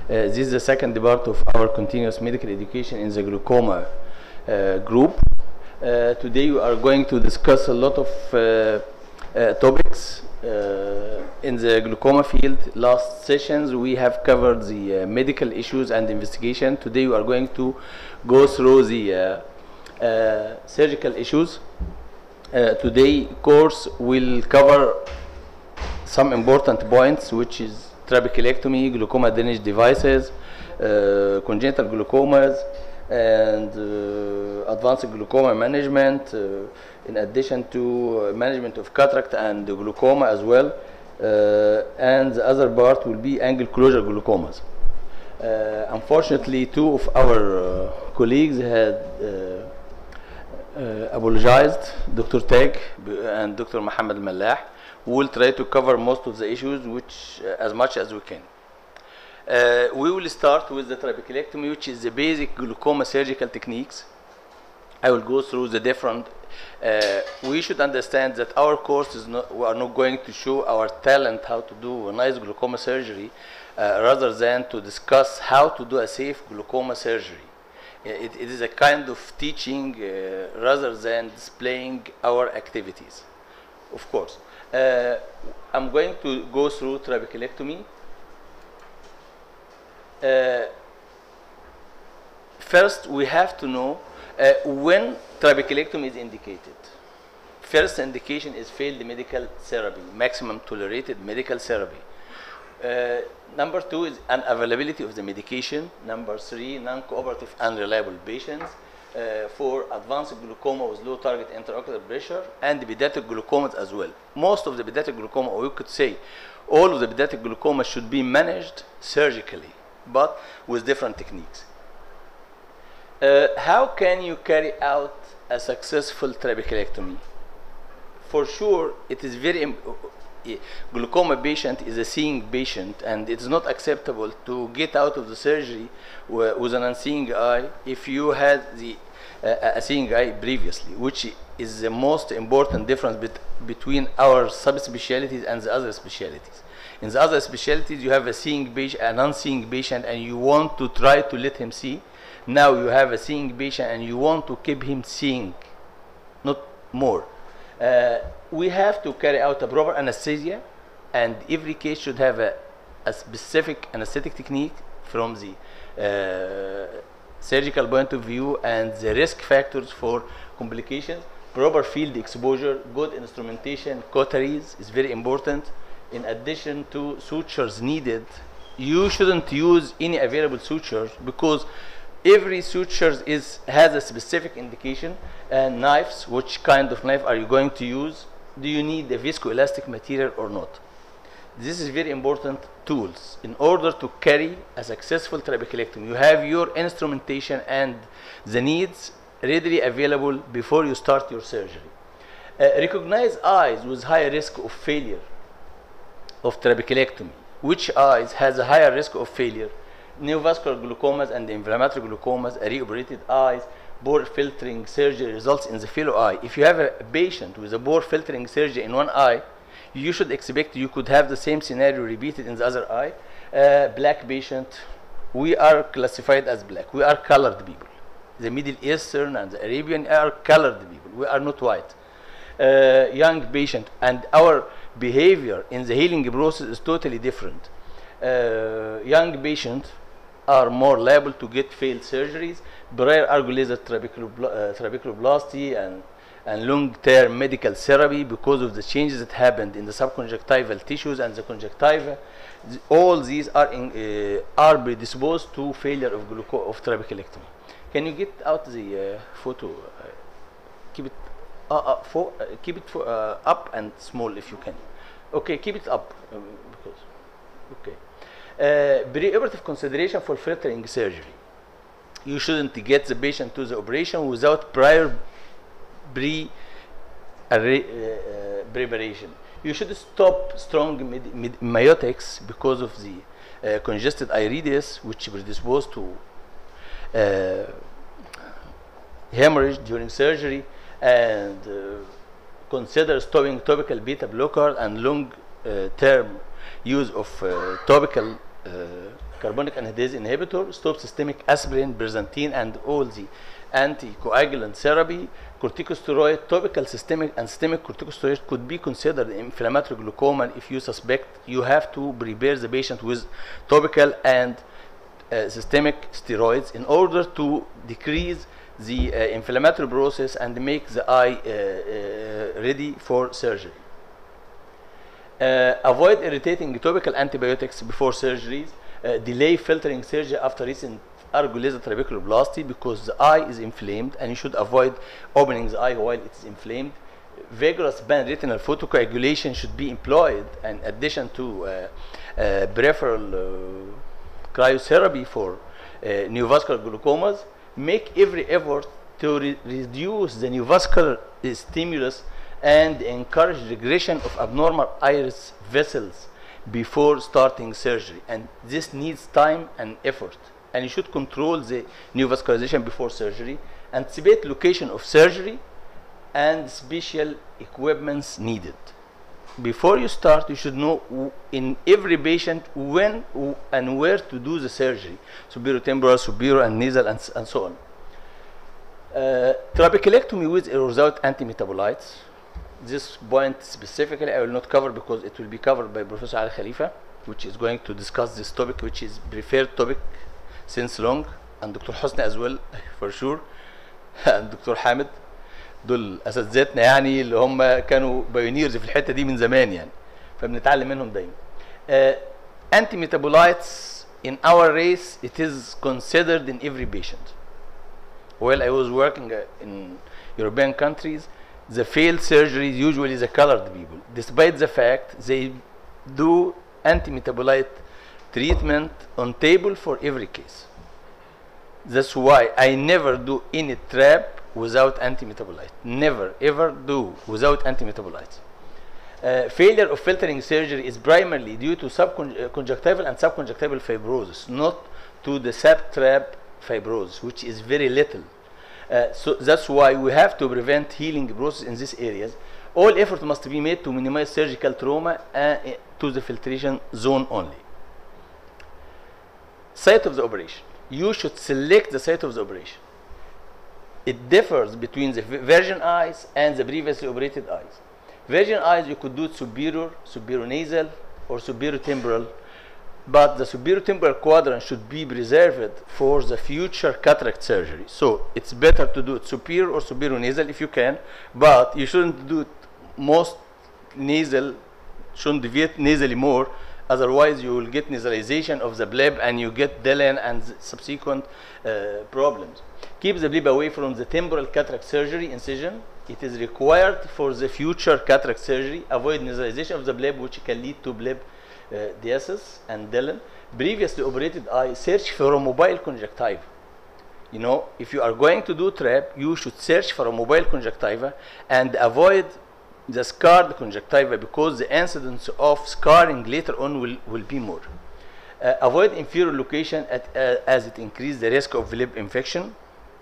this is the second part of our continuous medical education in the glaucoma uh, group. Uh, today we are going to discuss a lot of uh, uh, topics uh, in the glaucoma field. Last sessions we have covered the uh, medical issues and investigation. Today we are going to go through the uh, uh, surgical issues. Uh, today course will cover some important points which is trabeculectomy, glaucoma drainage devices, uh, congenital glaucomas, and uh, advanced glaucoma management, uh, in addition to uh, management of cataract and glaucoma as well. Uh, and the other part will be angle closure glaucomas. Uh, unfortunately, two of our uh, colleagues had uh, uh, apologized, Dr. Tag and Dr. Mohammed Mallah. We will try to cover most of the issues which uh, as much as we can. Uh, we will start with the trabeculectomy, which is the basic glaucoma surgical techniques. I will go through the different. Uh, we should understand that our course is not. We are not going to show our talent how to do a nice glaucoma surgery, uh, rather than to discuss how to do a safe glaucoma surgery. It, it is a kind of teaching uh, rather than displaying our activities. Of course, uh, I'm going to go through trabeculectomy. Uh, first, we have to know uh, when trabeculectomy is indicated. First indication is failed medical therapy, maximum tolerated medical therapy. Uh, number two is unavailability of the medication. Number three, non-cooperative unreliable patients. Uh, for advanced glaucoma with low target intraocular pressure and pediatric glaucomas as well. Most of the pediatric glaucoma, or you could say all of the pediatric glaucoma should be managed surgically, but with different techniques. Uh, how can you carry out a successful trabeculectomy? For sure, it is very im- uh, glaucoma patient is a seeing patient, and it is not acceptable to get out of the surgery wi- with an unseeing eye if you had the uh, a seeing eye previously, which is the most important difference bet- between our subspecialties and the other specialties. In the other specialties, you have a seeing patient, an unseeing patient, and you want to try to let him see. Now you have a seeing patient, and you want to keep him seeing, not more. Uh, we have to carry out a proper anesthesia, and every case should have a, a specific anesthetic technique from the uh, surgical point of view and the risk factors for complications. Proper field exposure, good instrumentation, cauteries is very important. In addition to sutures needed, you shouldn't use any available sutures because every suture is has a specific indication and knives which kind of knife are you going to use do you need a viscoelastic material or not this is very important tools in order to carry a successful trabeculectomy you have your instrumentation and the needs readily available before you start your surgery uh, recognize eyes with high risk of failure of trabeculectomy which eyes has a higher risk of failure neovascular glaucomas and inflammatory glaucomas, reoperated eyes, bore filtering surgery results in the fellow eye. If you have a patient with a bore filtering surgery in one eye, you should expect you could have the same scenario repeated in the other eye. Uh, black patient, we are classified as black. We are colored people. The Middle Eastern and the Arabian are colored people. We are not white. Uh, young patient, and our behavior in the healing process is totally different. Uh, young patient are more liable to get failed surgeries, prior argolaser trabeculopl- uh, trabeculoplasty and, and long-term medical therapy because of the changes that happened in the subconjunctival tissues and the conjunctiva. Th- All these are, in, uh, are predisposed to failure of, gluco- of trabeculectomy. Can you get out the uh, photo? Uh, keep it, uh, uh, fo- uh, keep it fo- uh, up and small if you can. Okay, keep it up um, because. Okay. Uh, preoperative consideration for filtering surgery. You shouldn't get the patient to the operation without prior pre arra- uh, uh, preparation. You should stop strong med- med- myotics because of the uh, congested irides, which predispose to uh, hemorrhage during surgery, and uh, consider stopping topical beta blocker and long uh, term use of uh, topical uh, carbonic anhydrase inhibitor, stop systemic aspirin, Byzantine, and all the anticoagulant therapy. Corticosteroid, topical systemic and systemic corticosteroid could be considered inflammatory glaucoma if you suspect you have to prepare the patient with topical and uh, systemic steroids in order to decrease the uh, inflammatory process and make the eye uh, uh, ready for surgery. Uh, avoid irritating topical antibiotics before surgeries. Uh, delay filtering surgery after recent argolaser trabeculoplasty because the eye is inflamed and you should avoid opening the eye while it is inflamed. Vigorous pan-retinal photocoagulation should be employed in addition to uh, uh, peripheral uh, cryotherapy for uh, neovascular glaucomas. Make every effort to re- reduce the neovascular uh, stimulus and encourage regression of abnormal iris vessels before starting surgery. And this needs time and effort. And you should control the neovascularization before surgery, anticipate location of surgery, and special equipments needed. Before you start, you should know w- in every patient when w- and where to do the surgery, superior temporal, superior and nasal, and, s- and so on. Uh, trabeculectomy with or without antimetabolites. This point specifically I will not cover because it will be covered by Professor Ali Khalifa, which is going to discuss this topic, which is preferred topic since long, and Dr. Hosni as well, for sure, and Dr. Hamid. دول اساتذتنا يعني اللي هم كانوا بايونيرز في الحته دي من زمان يعني فبنتعلم منهم دايما. Uh, anti-metabolites in our race it is considered in every patient. While I was working uh, in European countries, the failed surgeries usually the colored people, despite the fact they do anti-metabolite treatment on table for every case. That's why I never do any trap without antimetabolite. Never, ever do without antimetabolites. Uh, failure of filtering surgery is primarily due to subconjunctival and subconjunctival fibrosis, not to the subtrap fibrosis, which is very little. Uh, so that's why we have to prevent healing process in these areas. All effort must be made to minimize surgical trauma uh, to the filtration zone only. Site of the operation. You should select the site of the operation. It differs between the virgin eyes and the previously operated eyes. Virgin eyes, you could do it superior, superior nasal, or superior temporal, but the superior temporal quadrant should be preserved for the future cataract surgery. So it's better to do it superior or superior nasal if you can, but you shouldn't do it most nasal, shouldn't deviate nasally more, otherwise you will get nasalization of the bleb and you get Dylan and subsequent uh, problems. Keep the bleb away from the temporal cataract surgery incision. It is required for the future cataract surgery. Avoid nasalization of the bleb, which can lead to bleb uh, diasis and Dylan. Previously operated eye, search for a mobile conjunctiva. You know, if you are going to do trap, you should search for a mobile conjunctiva and avoid the scarred conjunctiva because the incidence of scarring later on will, will be more. Uh, avoid inferior location at, uh, as it increases the risk of lip infection.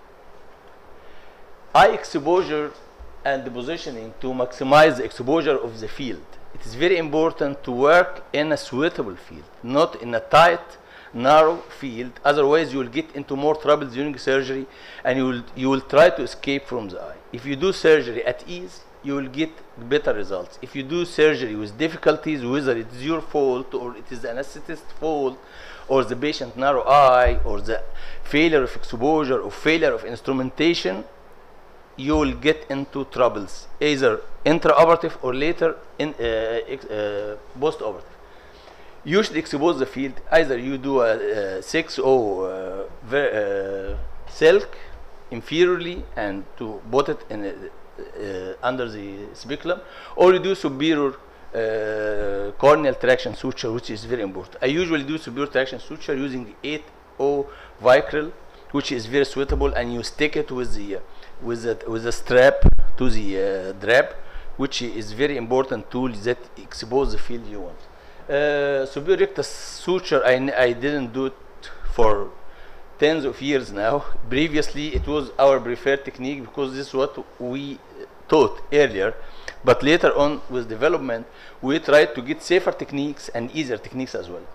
Eye exposure and the positioning to maximize the exposure of the field. It is very important to work in a suitable field, not in a tight, narrow field. Otherwise, you will get into more trouble during surgery, and you will you will try to escape from the eye. If you do surgery at ease, you will get better results. If you do surgery with difficulties, whether it is your fault or it is the anesthetist's fault, or the patient narrow eye, or the failure of exposure or failure of instrumentation, you will get into troubles, either intraoperative or later in uh, ex- uh, postoperative. You should expose the field. Either you do a, a 6 or uh, ver- uh, silk inferiorly and to put it in a, uh, under the speculum, or you do superior uh, corneal traction suture, which is very important. I usually do superior traction suture using 8O Vicryl, which is very suitable, and you stick it with the uh, with the with a strap to the uh, drap, which is very important tool that expose the field you want. Uh, superior rectus suture, I, n- I didn't do it for tens of years now. Previously, it was our preferred technique because this is what we taught earlier. But later on, with development, we tried to get safer techniques and easier techniques as well.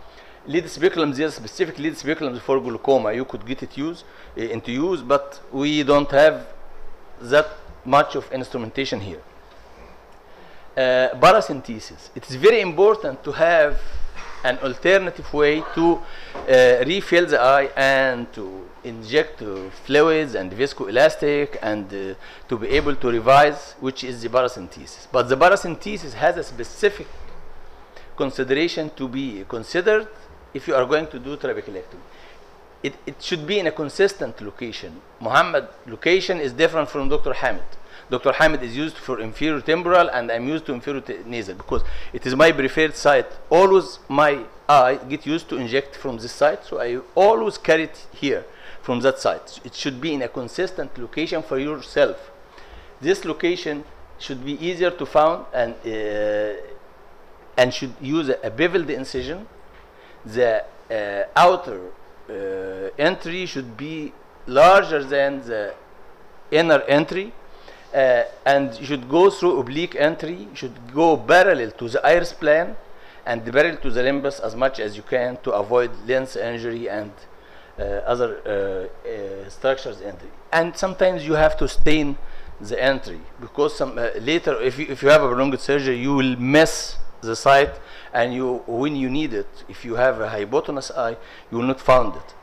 lead speculums, there are specific lead speculums for glaucoma. You could get it use uh, into use, but we don't have that much of instrumentation here. Uh, paracentesis. It is very important to have an alternative way to uh, refill the eye and to inject uh, fluids and viscoelastic and uh, to be able to revise, which is the paracentesis. But the paracentesis has a specific consideration to be considered if you are going to do trabeculectomy. It, it should be in a consistent location. Muhammad location is different from Dr. Hamid. Dr. Hamid is used for inferior temporal and I'm used to inferior te- nasal because it is my preferred site. Always my eye get used to inject from this side, so I always carry it here from that side. It should be in a consistent location for yourself. This location should be easier to found and uh, and should use a, a beveled incision. The uh, outer uh, entry should be larger than the inner entry uh, and should go through oblique entry, should go parallel to the iris plane and parallel to the limbus as much as you can to avoid lens injury and uh, other uh, uh, structures entry. And sometimes you have to stain the entry because some uh, later if you, if you have a prolonged surgery you will miss the site and you when you need it if you have a hypotenuse eye you will not find it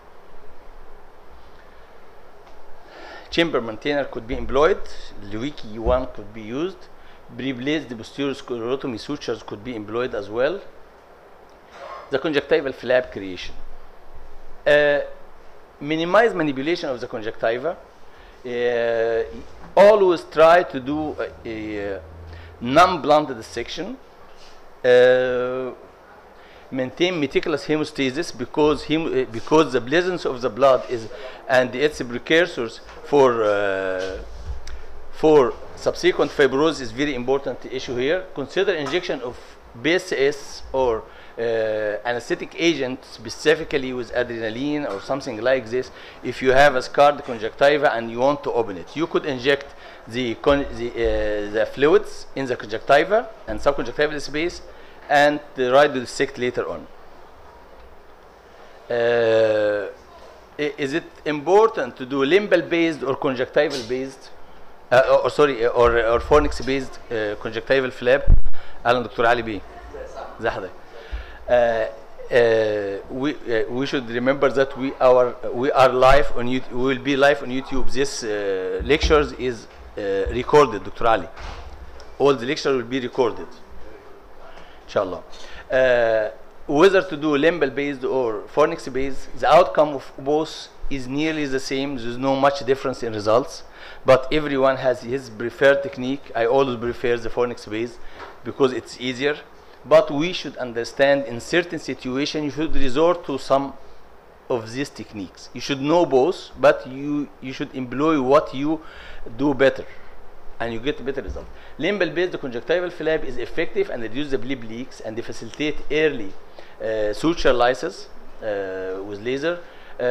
chamber maintainer could be employed Lewicki one could be used pre-placed posterior sclerotomy sutures could be employed as well the conjunctival flap creation uh, minimize manipulation of the conjunctiva uh, always try to do a, a non-blunted dissection uh, maintain meticulous hemostasis because hem- uh, because the presence of the blood is and its precursors for uh, for subsequent fibrosis is very important issue here. Consider injection of BSS or uh, anesthetic agent specifically with adrenaline or something like this if you have a scarred conjunctiva and you want to open it. You could inject the, con- the, uh, the fluids in the conjunctiva and subconjunctival space and the right to dissect later on. Uh, i- is it important to do limbal based or conjunctival based uh, or, or sorry or, or fornix based uh, conjunctival flap اهلا دكتور علي بيه ازي حضرتك uh, uh, we uh, we should remember that we our we are live on YouTube we will be live on YouTube this uh, lectures is uh, recorded دكتور علي all the lecture will be recorded inshallah. Uh, whether to do limbal based or fornix based, the outcome of both is nearly the same. There's no much difference in results, but everyone has his preferred technique. I always prefer the fornix based because it's easier. But we should understand in certain situations you should resort to some of these techniques. You should know both, but you you should employ what you do better and you get better result. Limbal based conjunctival flap is effective and reduce the bleed leaks and they facilitate early uh, suture lysis uh, with laser.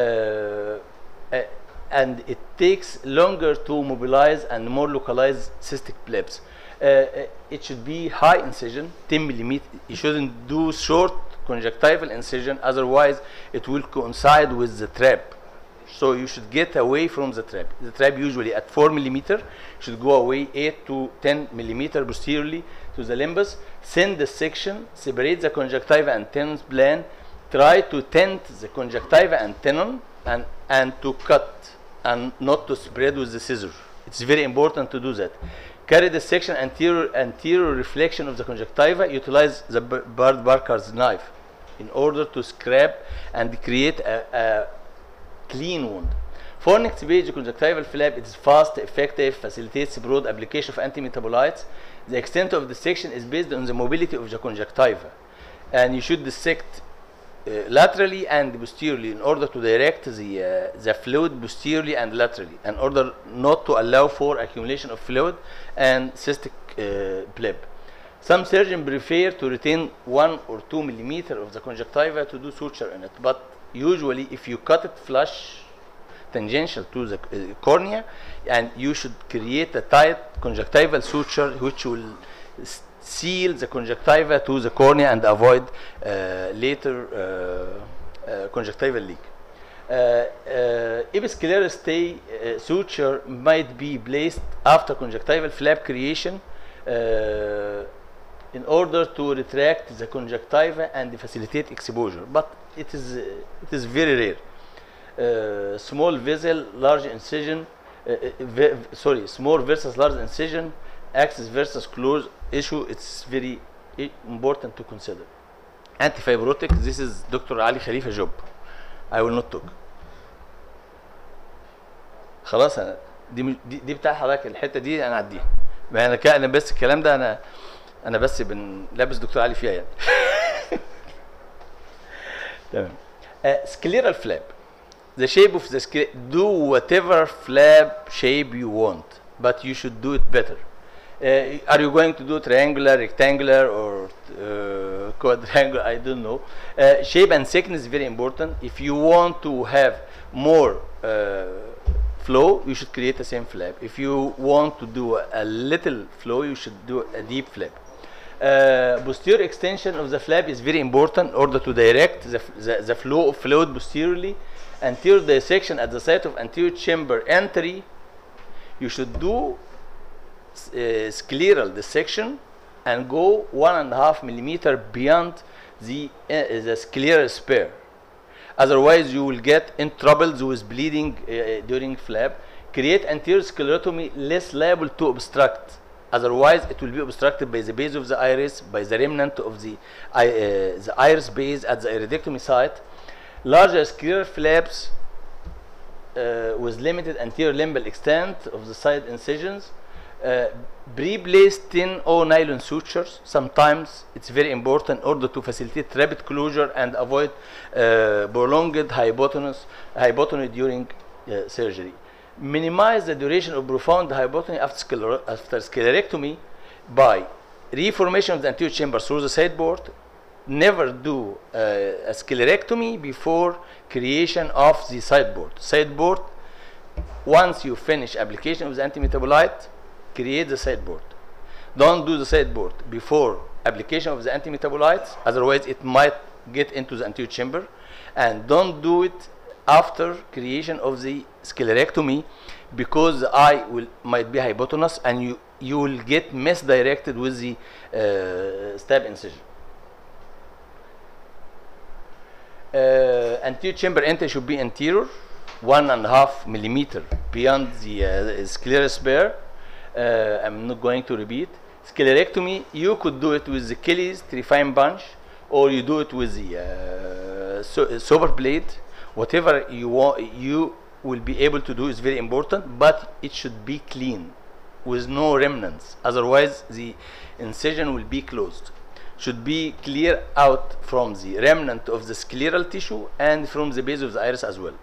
Uh, uh, and it takes longer to mobilize and more localized cystic plebs. Uh, uh, it should be high incision, 10 millimeter. You shouldn't do short conjunctival incision, otherwise it will coincide with the trap. So you should get away from the trap. The trap usually at 4 millimeter should go away 8 to 10 millimeter posteriorly to the limbus. Send the section, separate the conjunctiva and tenon plane, try to tent the conjunctiva and tenon and, and to cut and not to spread with the scissor. It's very important to do that. Carry the section anterior anterior reflection of the conjunctiva. Utilize the B- Bard Barker's knife in order to scrape and create a, a clean wound. Fornix based conjunctival flap it is fast, effective, facilitates broad application of antimetabolites. The extent of the section is based on the mobility of the conjunctiva, and you should dissect uh, laterally and posteriorly in order to direct the uh, the fluid posteriorly and laterally, in order not to allow for accumulation of fluid and cystic uh, pleb. Some surgeons prefer to retain one or two millimeter of the conjunctiva to do suture in it, but usually if you cut it flush tangential to the uh, cornea and you should create a tight conjunctival suture which will s- seal the conjunctiva to the cornea and avoid uh, later uh, uh, conjunctival leak. Uh, uh, episcleral stay uh, suture might be placed after conjunctival flap creation uh, in order to retract the conjunctiva and facilitate exposure, but it is uh, it is very rare. Uh, small vessel, large incision, uh, uh, ve- sorry, small versus large incision, axis versus close issue. It's very i- important to consider. Antifibrotic. This is Dr. Ali Khalifa job. I will not talk. خلاص انا دي مش- دي, دي بتاع حضرتك الحته دي انا اعديها ما انا كده انا بس الكلام ده انا انا بس بن لابس دكتور علي فيها يعني تمام سكليرال فلاب the shape of the scale do whatever flap shape you want but you should do it better uh, are you going to do triangular rectangular or uh, quadrangular i don't know uh, shape and thickness is very important if you want to have more uh, flow you should create the same flap if you want to do a little flow you should do a deep flap uh, posterior extension of the flap is very important in order to direct the, f- the, the flow of fluid posteriorly. Anterior dissection at the site of anterior chamber entry, you should do s- uh, scleral dissection and go one and a half millimeter beyond the, uh, the scleral spare. Otherwise, you will get in troubles with bleeding uh, during flap. Create anterior sclerotomy less liable to obstruct. Otherwise, it will be obstructed by the base of the iris, by the remnant of the, i- uh, the iris base at the iridectomy site. Larger scleral flaps uh, with limited anterior limbal extent of the side incisions. Uh, pre-placed tin or nylon sutures. Sometimes it's very important in order to facilitate rapid closure and avoid uh, prolonged hypotenuse, hypotony during uh, surgery. Minimize the duration of profound hypotony after, scler- after sclerectomy by reformation of the anterior chamber through the sideboard. Never do uh, a sclerectomy before creation of the sideboard. Sideboard once you finish application of the antimetabolite, create the sideboard. Don't do the sideboard before application of the antimetabolites, otherwise it might get into the anterior chamber. And don't do it after creation of the sclerectomy because the eye will might be hypotenuse and you, you will get misdirected with the uh, stab incision. Uh, anterior chamber entry should be anterior, one and a half millimeter beyond the uh, scleral spare. Uh, I'm not going to repeat. Sclerectomy, you could do it with the Kelly's Trifine bunch, or you do it with the uh, so, sober blade. Whatever you want, you will be able to do is very important, but it should be clean, with no remnants. Otherwise, the incision will be closed should be clear out from the remnant of the scleral tissue and from the base of the iris as well.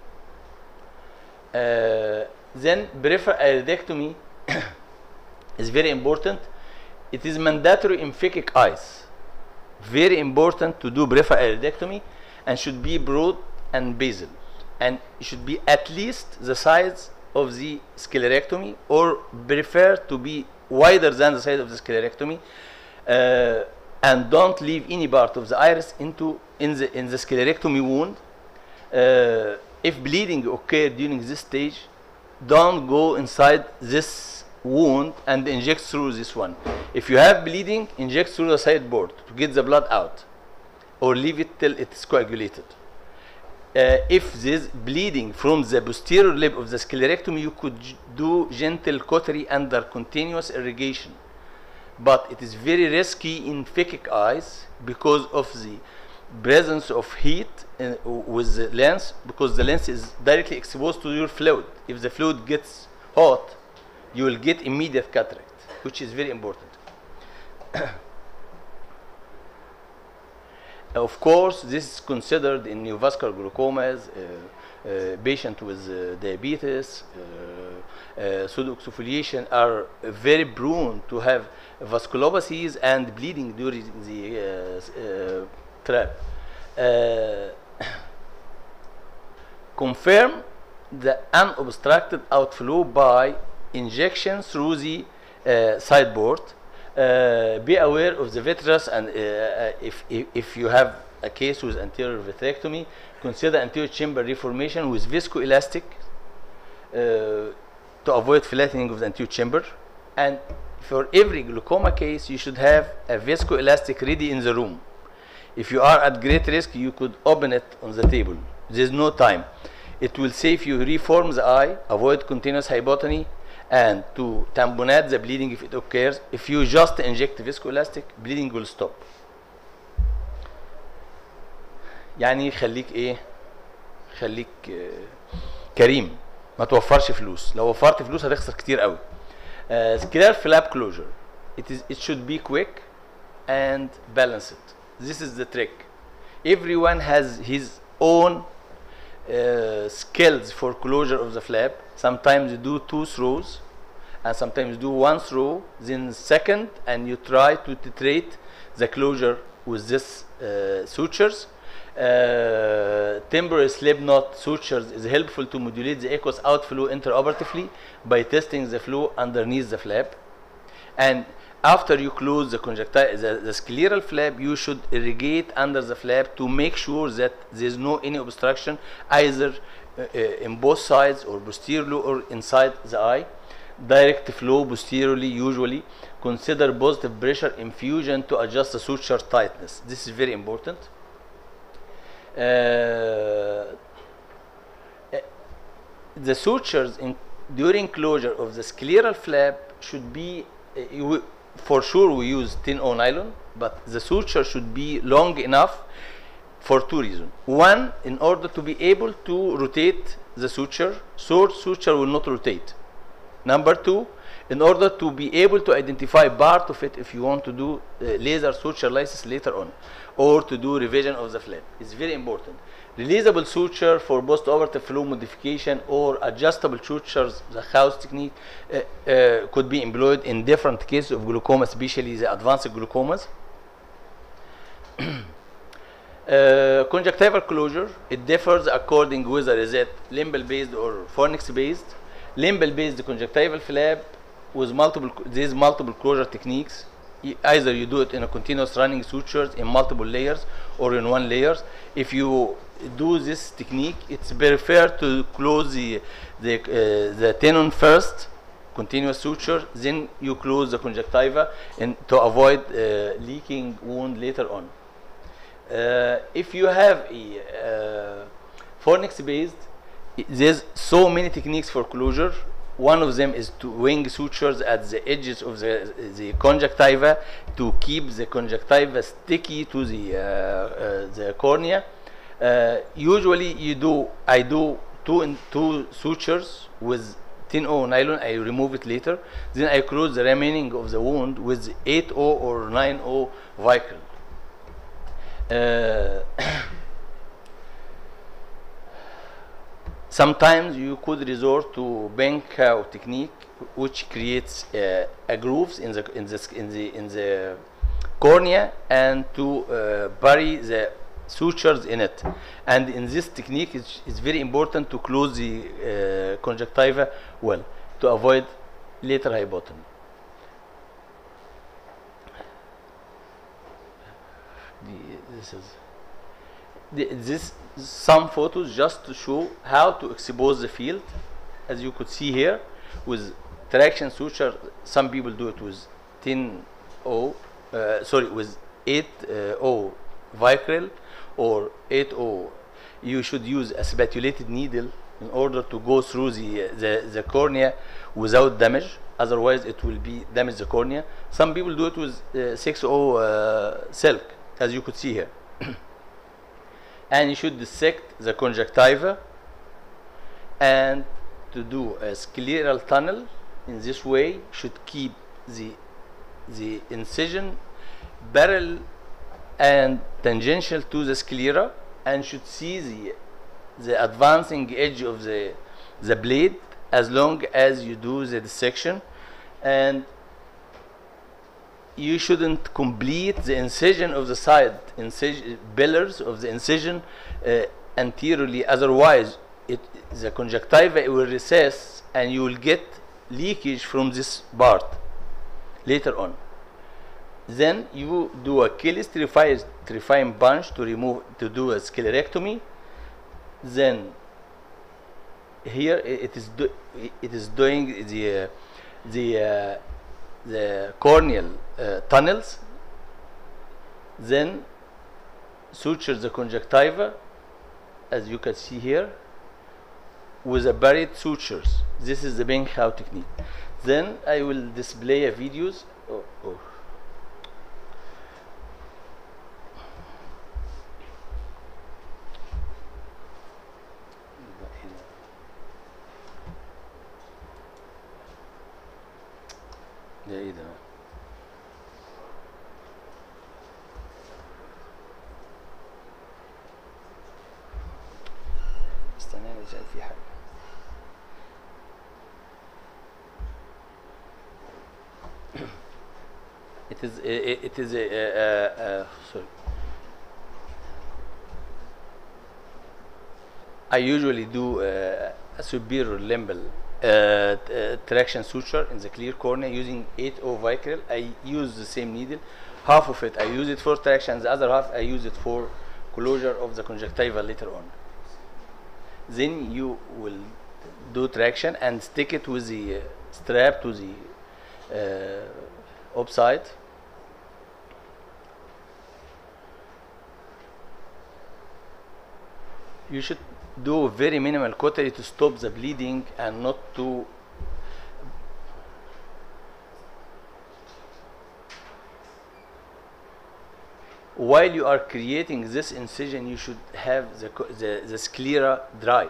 Uh, then peripheral iridectomy is very important. It is mandatory in phakic eyes. Very important to do peripheral iridectomy and should be broad and basal. And it should be at least the size of the sclerectomy or prefer to be wider than the size of the sclerectomy. Uh, and don't leave any part of the iris into in the in the sclerectomy wound. Uh, if bleeding occurred during this stage, don't go inside this wound and inject through this one. If you have bleeding, inject through the sideboard to get the blood out, or leave it till it is coagulated. Uh, if there's bleeding from the posterior lip of the sclerectomy, you could j- do gentle cautery under continuous irrigation but it is very risky in phakic eyes because of the presence of heat uh, with the lens because the lens is directly exposed to your fluid if the fluid gets hot you will get immediate cataract which is very important of course this is considered in neovascular glaucomas uh, uh, patient with uh, diabetes uh, uh, pseudoexfoliation are very prone to have vasculopathies and bleeding during the uh, s- uh, trap. Uh, confirm the unobstructed outflow by injection through the uh, sideboard Uh, be aware of the vitreous and uh, uh, if, if, if you have a case with anterior vitrectomy, consider anterior chamber reformation with viscoelastic uh, to avoid flattening of the anterior chamber. And for every glaucoma case, you should have a viscoelastic ready in the room. If you are at great risk, you could open it on the table. There's no time. It will save you reform the eye, avoid continuous hypotony, and to tamponade the bleeding if it occurs. If you just inject viscoelastic, bleeding will stop. يعني خليك ايه خليك آه، كريم ما توفرش فلوس لو وفرت فلوس هتخسر كتير قوي uh, scleral flap closure it is it should be quick and balanced this is the trick everyone has his own uh, skills for closure of the flap sometimes you do two throws and sometimes do one throw then second and you try to titrate the closure with this uh, sutures uh, temporary slip knot sutures is helpful to modulate the aqueous outflow intraoperatively by testing the flow underneath the flap and after you close the conjuncti- the, the scleral flap you should irrigate under the flap to make sure that there's no any obstruction either uh, uh, in both sides or posteriorly or inside the eye direct flow posteriorly usually consider positive pressure infusion to adjust the suture tightness this is very important uh, the sutures in, during closure of the scleral flap should be uh, you- for sure we use thin O nylon but the suture should be long enough for two reasons one in order to be able to rotate the suture so suture will not rotate number two in order to be able to identify part of it if you want to do uh, laser suture lysis later on or to do revision of the flap it's very important releasable suture for post-operative flow modification or adjustable sutures the house technique uh, uh, could be employed in different cases of glaucoma especially the advanced glaucomas Uh, conjunctival closure, it differs according whether is it limbal based or fornix based. Limbal based conjunctival flap with multiple, these multiple closure techniques. E- Either you do it in a continuous running sutures in multiple layers or in one layers. If you do this technique, it's preferred to close the, the, uh, the tenon first, continuous suture, then you close the conjunctiva and to avoid uh, leaking wound later on. Uh, if you have a uh, fornix based, i- there's so many techniques for closure. One of them is to wing sutures at the edges of the, the conjunctiva to keep the conjunctiva sticky to the, uh, uh, the cornea. Uh, usually you do, I do two, in, two sutures with 10 O nylon, I remove it later. Then I close the remaining of the wound with 8 O or 9 O Vicryl. Uh, sometimes you could resort to Benkow technique, which creates uh, a grooves in the in the in the in the cornea and to uh, bury the sutures in it. And in this technique, it's, it's very important to close the uh, conjunctiva well to avoid later hypotony. The- this is the, this some photos just to show how to expose the field as you could see here with traction suture some people do it with 10 o uh, sorry with 8 uh, o vicryl or 8 o you should use a spatulated needle in order to go through the, the, the cornea without damage otherwise it will be damage the cornea some people do it with uh, 6 o uh, silk as you could see here and you should dissect the conjunctiva and to do a scleral tunnel in this way should keep the the incision barrel and tangential to the sclera and should see the the advancing edge of the the blade as long as you do the dissection and you shouldn't complete the incision of the side incision pillars of the incision uh, anteriorly otherwise it the conjunctiva will recess and you will get leakage from this part later on then you do a Achilles terrifying, terrifying punch to remove to do a sclerectomy then here i- it is do, i- it is doing the uh, the uh, the corneal uh, tunnels then suture the conjunctiva as you can see here with a buried sutures this is the Benchau technique then I will display a videos oh, oh. ده ايه ده استنى عشان في حاجة it is it it is a, a, a, a sorry I usually do uh, a superior limbal uh, t- uh, traction suture in the clear cornea using 8O Vicryl. I use the same needle. Half of it I use it for traction, the other half I use it for closure of the conjunctiva later on. Then you will do traction and stick it with the uh, strap to the uh, upside. you should do very minimal cautery to stop the bleeding and not to while you are creating this incision you should have the, co- the, the sclera dry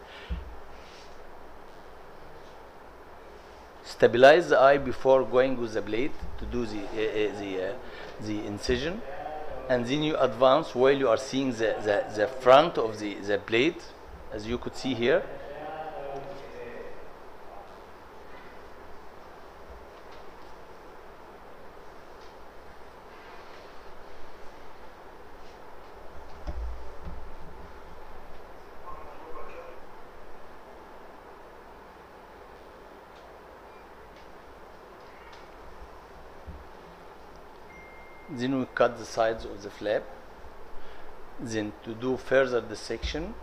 stabilize the eye before going with the blade to do the, uh, uh, the, uh, the incision and then you advance while you are seeing the, the, the front of the, the blade as you could see here then we cut the sides of the flap then to do further dissection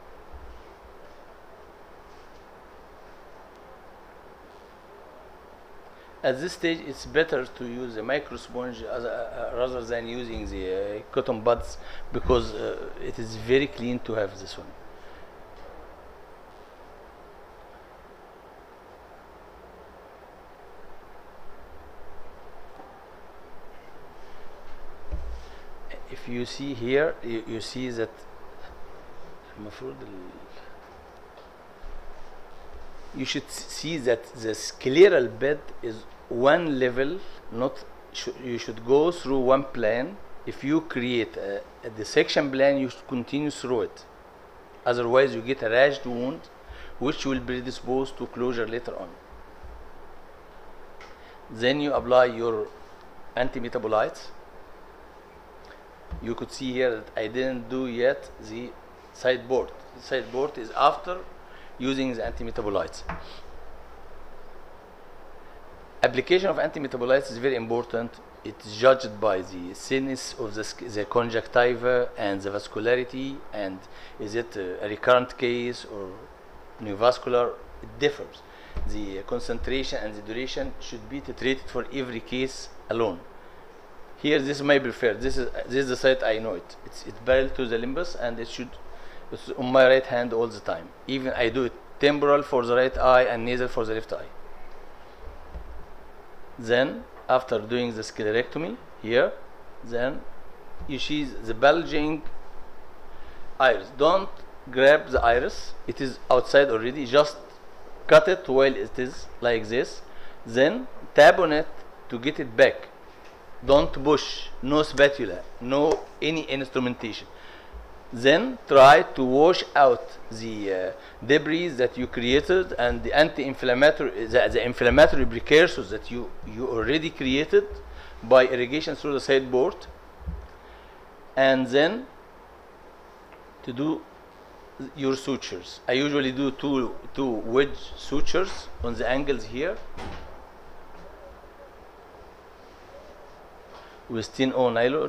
at this stage it's better to use a micro sponge as a, uh, rather than using the uh, cotton buds because uh, it is very clean to have this one if you see here you, you see that المفروض ال- you should see that the scleral bed is one level not sh- you should go through one plan if you create a, a dissection plan you should continue through it otherwise you get a rashed wound which will predispose to closure later on then you apply your anti-metabolites you could see here that I didn't do yet the sideboard. The sideboard is after using the antimetabolites. Application of antimetabolites is very important. It's judged by the thinness of the, sk- the conjunctiva and the vascularity, and is it a recurrent case or neovascular? It differs. The concentration and the duration should be titrated for every case alone. Here, this is my preferred. This is this is the site I know it. It's it's parallel to the limbus, and it should it's on my right hand all the time. Even I do it temporal for the right eye and nasal for the left eye. Then, after doing the sclerectomy here, then you see the bulging iris. Don't grab the iris; it is outside already. Just cut it while it is like this. Then tap on it to get it back don't push no spatula no any instrumentation then try to wash out the uh, debris that you created and the anti-inflammatory the, the inflammatory precursors that you you already created by irrigation through the sideboard and then to do your sutures i usually do two two wedge sutures on the angles here with 10O nylon.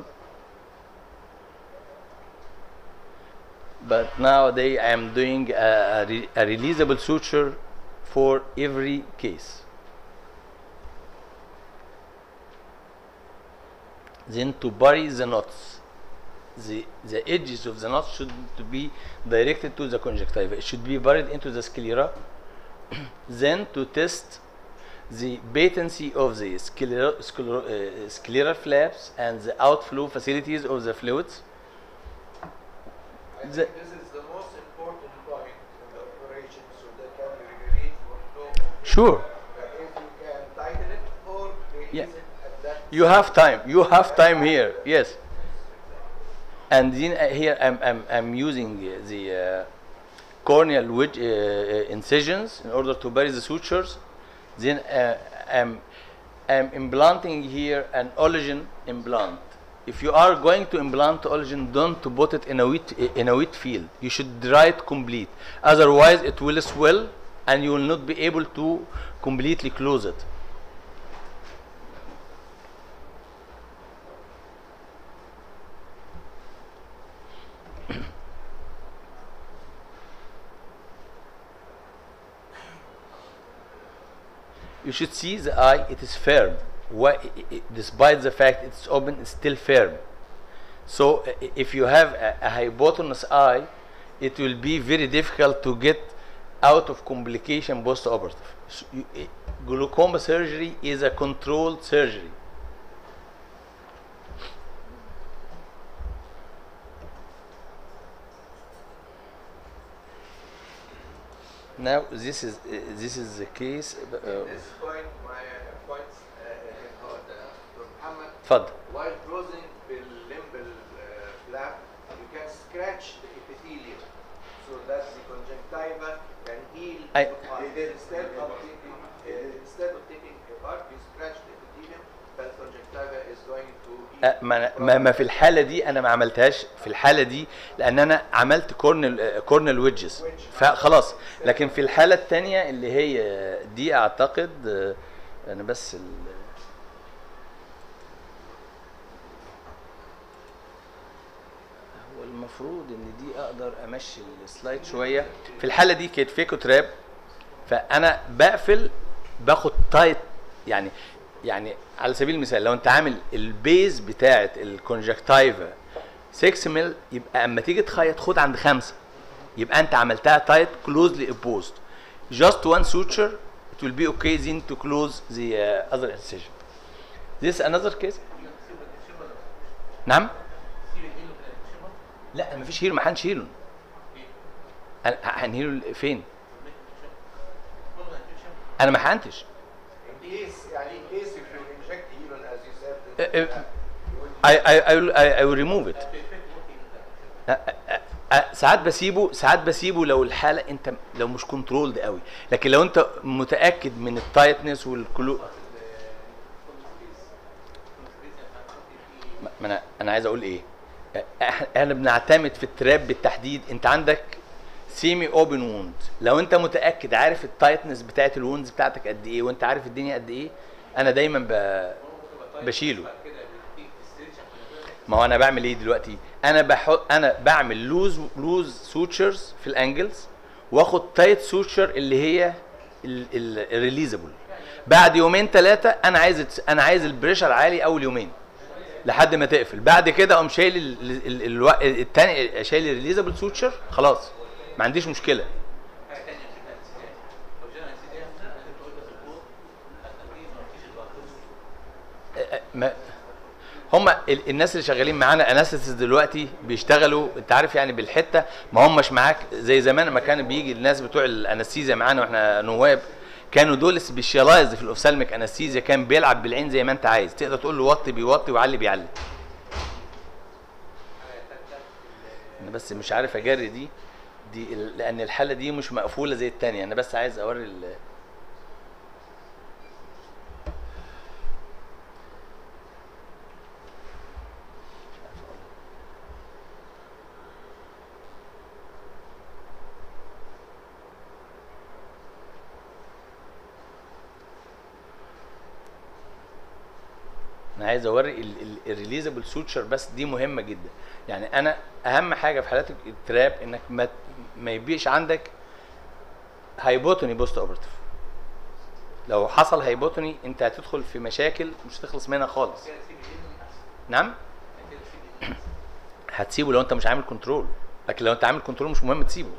But nowadays I am doing a, a, re- a releasable suture for every case. Then to bury the knots. The, the edges of the knots should to be directed to the conjunctiva. It should be buried into the sclera. then to test the patency of the sclera, sclera, uh, scleral flaps and the outflow facilities of the fluids. I The- think this is the most important point in the operation so they can regulate for flow. of Sure. That if you can tighten it or release Yeah. it at that. You have time. You have time here. Yes. And then uh, here I'm, I'm, I'm using uh, the uh, corneal wedge, uh, uh, incisions in order to bury the sutures. Then uh, I'm, I'm implanting here an Ologen implant. If you are going to implant Ologen, don't to put it in a wet in a wet field. You should dry it complete. Otherwise, it will swell, and you will not be able to completely close it. you should see the eye it is firm Why, i- i- despite the fact it's open it's still firm so i- i- if you have a, a hypotenuse eye it will be very difficult to get out of complication post-operative S- you- i- glaucoma surgery is a controlled surgery now this is uh, this is the case uh, At this point, my uh, point, uh, uh, Dr. Muhammad, اتفضل while closing the limbal uh, flap, you can scratch the epithelium so that the conjunctiva can heal. I- instead of taking, uh, instead of taking a part, you scratch the epithelium, that conjunctiva is going to heal. أه، ما, أنا- ما, ما في الحاله دي انا ما عملتهاش في الحاله دي لان انا عملت كورنل كورنل ويدجز فخلاص لكن في الحاله الثانيه اللي هي دي اعتقد أه، انا بس ال- هو المفروض ان دي اقدر امشي السلايد شويه في الحاله دي كانت فيكو تراب فانا بقفل باخد تايت يعني يعني على سبيل المثال لو انت عامل البيز بتاعه الكونجكتيفا 6 مل يبقى اما تيجي تخيط خد عند خمسه يبقى انت عملتها تايت كلوزلي opposed just one suture it will be okay then to close the uh, other incision this another case نعم لا مفيش هيرو ما حنش هيرو أنا- هنهيرو فين انا ما حنتش In case, يعني in case if you inject healing as you said, Uh, uh, you would I, I, I, will, I, I will remove it أ- أ- أ- ساعات بسيبه ساعات بسيبه لو الحاله انت لو مش كنترولد قوي لكن لو انت متاكد من التايتنس والكلو ما ما انا انا عايز اقول ايه إح- احنا بنعتمد في التراب بالتحديد انت عندك سيمي اوبن ووند لو انت متاكد عارف التايتنس بتاعت الوندز بتاعتك قد ايه وانت عارف الدنيا قد ايه انا دايما ب... بشيله ما هو انا بعمل ايه دلوقتي انا بحط انا بعمل لوز لوز سوتشرز في الانجلز واخد تايت سوتشر اللي هي الريليزابل بعد يومين ثلاثه انا عايز انا عايز البريشر عالي اول يومين لحد ما تقفل بعد كده اقوم شايل ال- ال- الو- التاني شايل الريليزابل سوتشر خلاص ما عنديش مشكله ما هم ال- الناس اللي شغالين معانا اناستيس دلوقتي بيشتغلوا انت عارف يعني بالحته ما همش معاك زي زمان لما كان بيجي الناس بتوع الانستيزيا معانا واحنا نواب كانوا دول سبيشالايزد في الاوفسالميك انستيزيا كان بيلعب بالعين زي ما انت عايز تقدر تقول له وطي بيوطي وعلي بيعلي انا بس مش عارف اجري دي دي ال- لان الحاله دي مش مقفوله زي التانية انا بس عايز اوري ال- انا عايز اوري الريليزابل سوتشر بس دي مهمه جدا يعني انا اهم حاجه في حالات التراب انك ما ما يبقيش عندك هايبوتوني بوست اوبرتيف لو حصل هايبوتوني انت هتدخل في مشاكل مش هتخلص منها خالص نعم هتسيبه لو انت مش عامل كنترول لكن لو انت عامل كنترول مش مهم تسيبه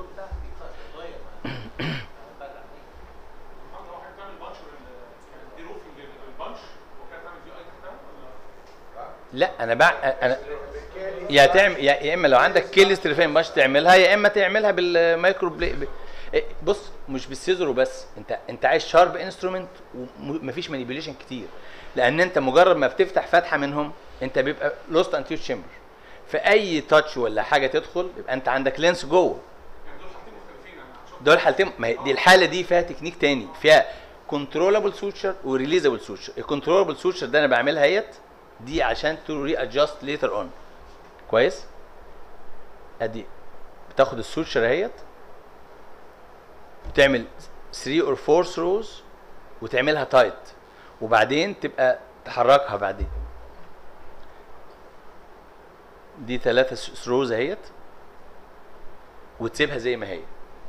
محمد هو حضرتك تعمل بانش ولا دي روفنج للبانش وكده تعمل فيه اي كلام ولا لا انا بع... انا يا تعمل يا يا اما لو عندك كيل ستريفين باش تعملها يا اما تعملها بالمايكرو بلاي ب... إيه، بص مش بالسيزر وبس انت انت عايز شارب انسترومنت ومفيش مانيبيوليشن كتير لان انت مجرد ما بتفتح فتحه منهم انت بيبقى لوست انتيو تشامبر في اي تاتش ولا حاجه تدخل يبقى انت عندك لينس جوه يعني دول حاجتين مختلفين انا هشوف دول حالتين ما هي دي الحاله دي فيها تكنيك تاني فيها كنترولابل سوتشر وريليزابل سوتشر الكنترولابل سوتشر ده انا بعملها اهيت دي عشان تو ري ادجاست ليتر اون كويس ادي بتاخد السوتشر اهيت بتعمل 3 اور 4 ثروز وتعملها تايت وبعدين تبقى تحركها بعدين دي ثلاثة ثروز اهيت وتسيبها زي ما هي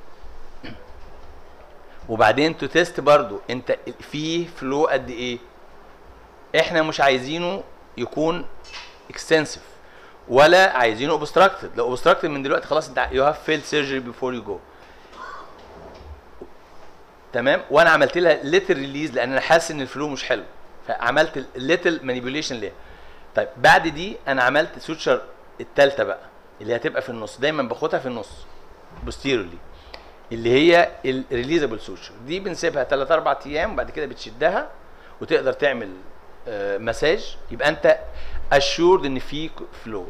وبعدين تتست برضو انت فيه فلو قد ايه احنا مش عايزينه يكون اكستنسيف ولا عايزينه اوبستراكتد لو اوبستراكتد من دلوقتي خلاص انت يو هاف فيل سيرجري بيفور يو جو تمام وانا عملت لها ليتل ريليز لان انا حاسس ان الفلو مش حلو فعملت ليتل مانيبيوليشن ليها طيب بعد دي انا عملت سوتشر الثالثه بقى اللي هتبقى في النص دايما باخدها في النص بوستيرولي اللي هي الريليزابل سوتشر دي بنسيبها 3 4 ايام وبعد كده بتشدها وتقدر تعمل آه، مساج يبقى انت اشورد ان في فلو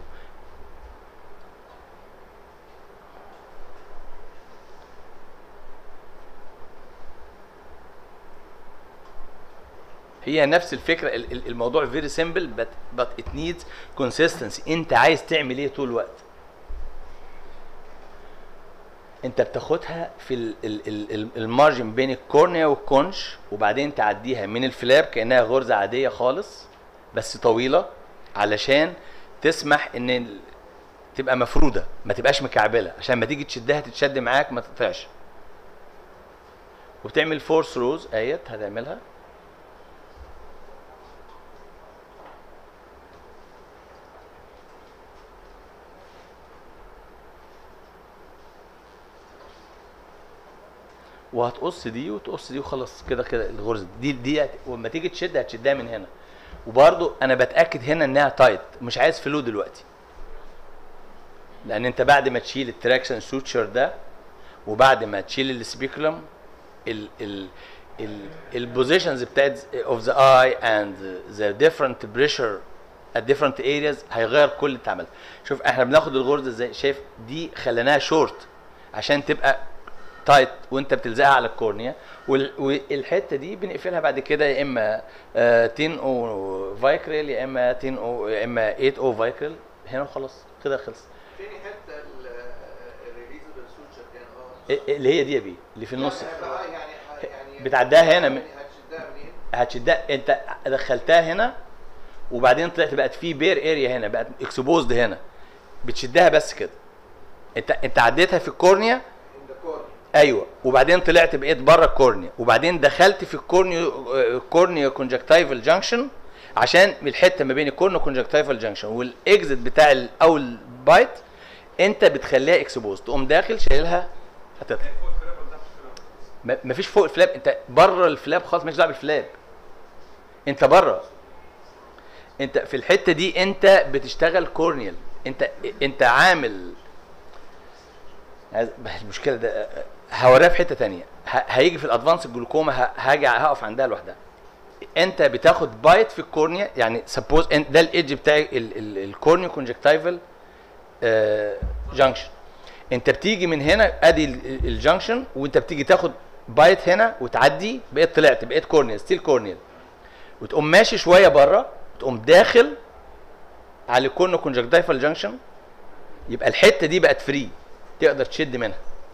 هي نفس الفكره ال- ال- الموضوع فيري سيمبل but but it needs consistency انت عايز تعمل ايه طول الوقت انت بتاخدها في ال- ال- ال- ال- المارجن بين الكورنيا والكونش وبعدين تعديها من الفلاب كانها غرزه عاديه خالص بس طويله علشان تسمح ان ال- تبقى مفروده ما تبقاش مكعبله عشان ما تيجي تشدها تتشد معاك ما تقطعش وبتعمل فور ثروز ايت هتعملها وهتقص دي وتقص دي وخلاص كده كده الغرزه دي دي هت- ولما تيجي تشد هتشدها من هنا وبرضو انا بتاكد هنا انها تايت مش عايز فلو دلوقتي لان انت بعد ما تشيل التراكشن سوتشر ده وبعد ما تشيل السبيكولم ال ال ال البوزيشنز بتاعت اوف ذا اي اند ذا ديفرنت بريشر at different areas هيغير كل اللي اتعمل شوف احنا بناخد الغرزه ازاي شايف دي خليناها شورت عشان تبقى تايت وانت بتلزقها على الكورنيا وال- والحته دي بنقفلها بعد كده يا اما آه، 10 او فايكريل يا اما 10 او يا اما 8 او فايكريل هنا وخلاص كده خلص تاني حته الريليزبل سوتشر كان اه اللي هي دي يا بيه اللي في النص يعني بقى يعني يعني بتعديها هنا من- هتشدها منين؟ هتشدها انت دخلتها هنا وبعدين طلعت بقت في بير اريا هنا بقت اكسبوزد هنا بتشدها بس كده انت انت عديتها في الكورنيا ان ذا كورنر ايوه وبعدين طلعت بقيت بره الكورنيا وبعدين دخلت في الكورنيو كورنيو كونجكتيفال جانكشن عشان من الحته ما بين الكورنيو كونجكتيفال جانكشن والاكزit بتاع ال- او البايت انت بتخليها اكسبوز تقوم داخل شايلها هتطلع فوق الفلاب ولا تحت الفلاب ما- مفيش فوق الفلاب انت بره الفلاب خالص مالكش دعوه بالفلاب انت بره انت في الحته دي انت بتشتغل كورنيال انت انت عامل عايز- المشكله ده هوريها في حته تانية ه- هيجي في الادفانس الجلوكوما ه- هاجي هقف عندها لوحدها انت بتاخد بايت في الكورنيا يعني سبوز ده الايدج بتاع الكورنيو كونجكتيفال جانكشن انت بتيجي من هنا ادي الجانكشن وانت بتيجي تاخد بايت هنا وتعدي بقيت طلعت بقيت كورنيال ستيل كورنيال وتقوم ماشي شويه بره تقوم داخل على الكورنو كونجكتيفال جانكشن يبقى الحته دي بقت فري تقدر تشد منها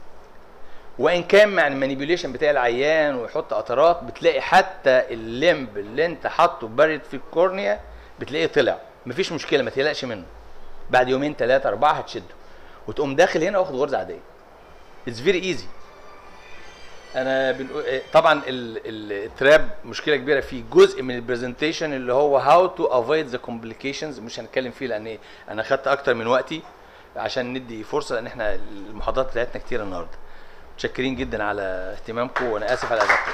وان كان مع المانيبيوليشن بتاع العيان ويحط قطرات بتلاقي حتى الليمب اللي انت حاطه بارد في الكورنيا بتلاقيه طلع مفيش مشكله ما تقلقش منه بعد يومين ثلاثه اربعه هتشده وتقوم داخل هنا واخد غرزه عاديه اتس فيري ايزي انا بنقول إيه، طبعا ال- ال- التراب مشكله كبيره فيه جزء من البرزنتيشن اللي هو هاو تو افويد ذا كومبليكيشنز مش هنتكلم فيه لان إيه، انا خدت اكتر من وقتي عشان ندي فرصه لان احنا المحاضرات بتاعتنا كتير النهارده متشكرين جدا على اهتمامكم وانا اسف على ازعاجكم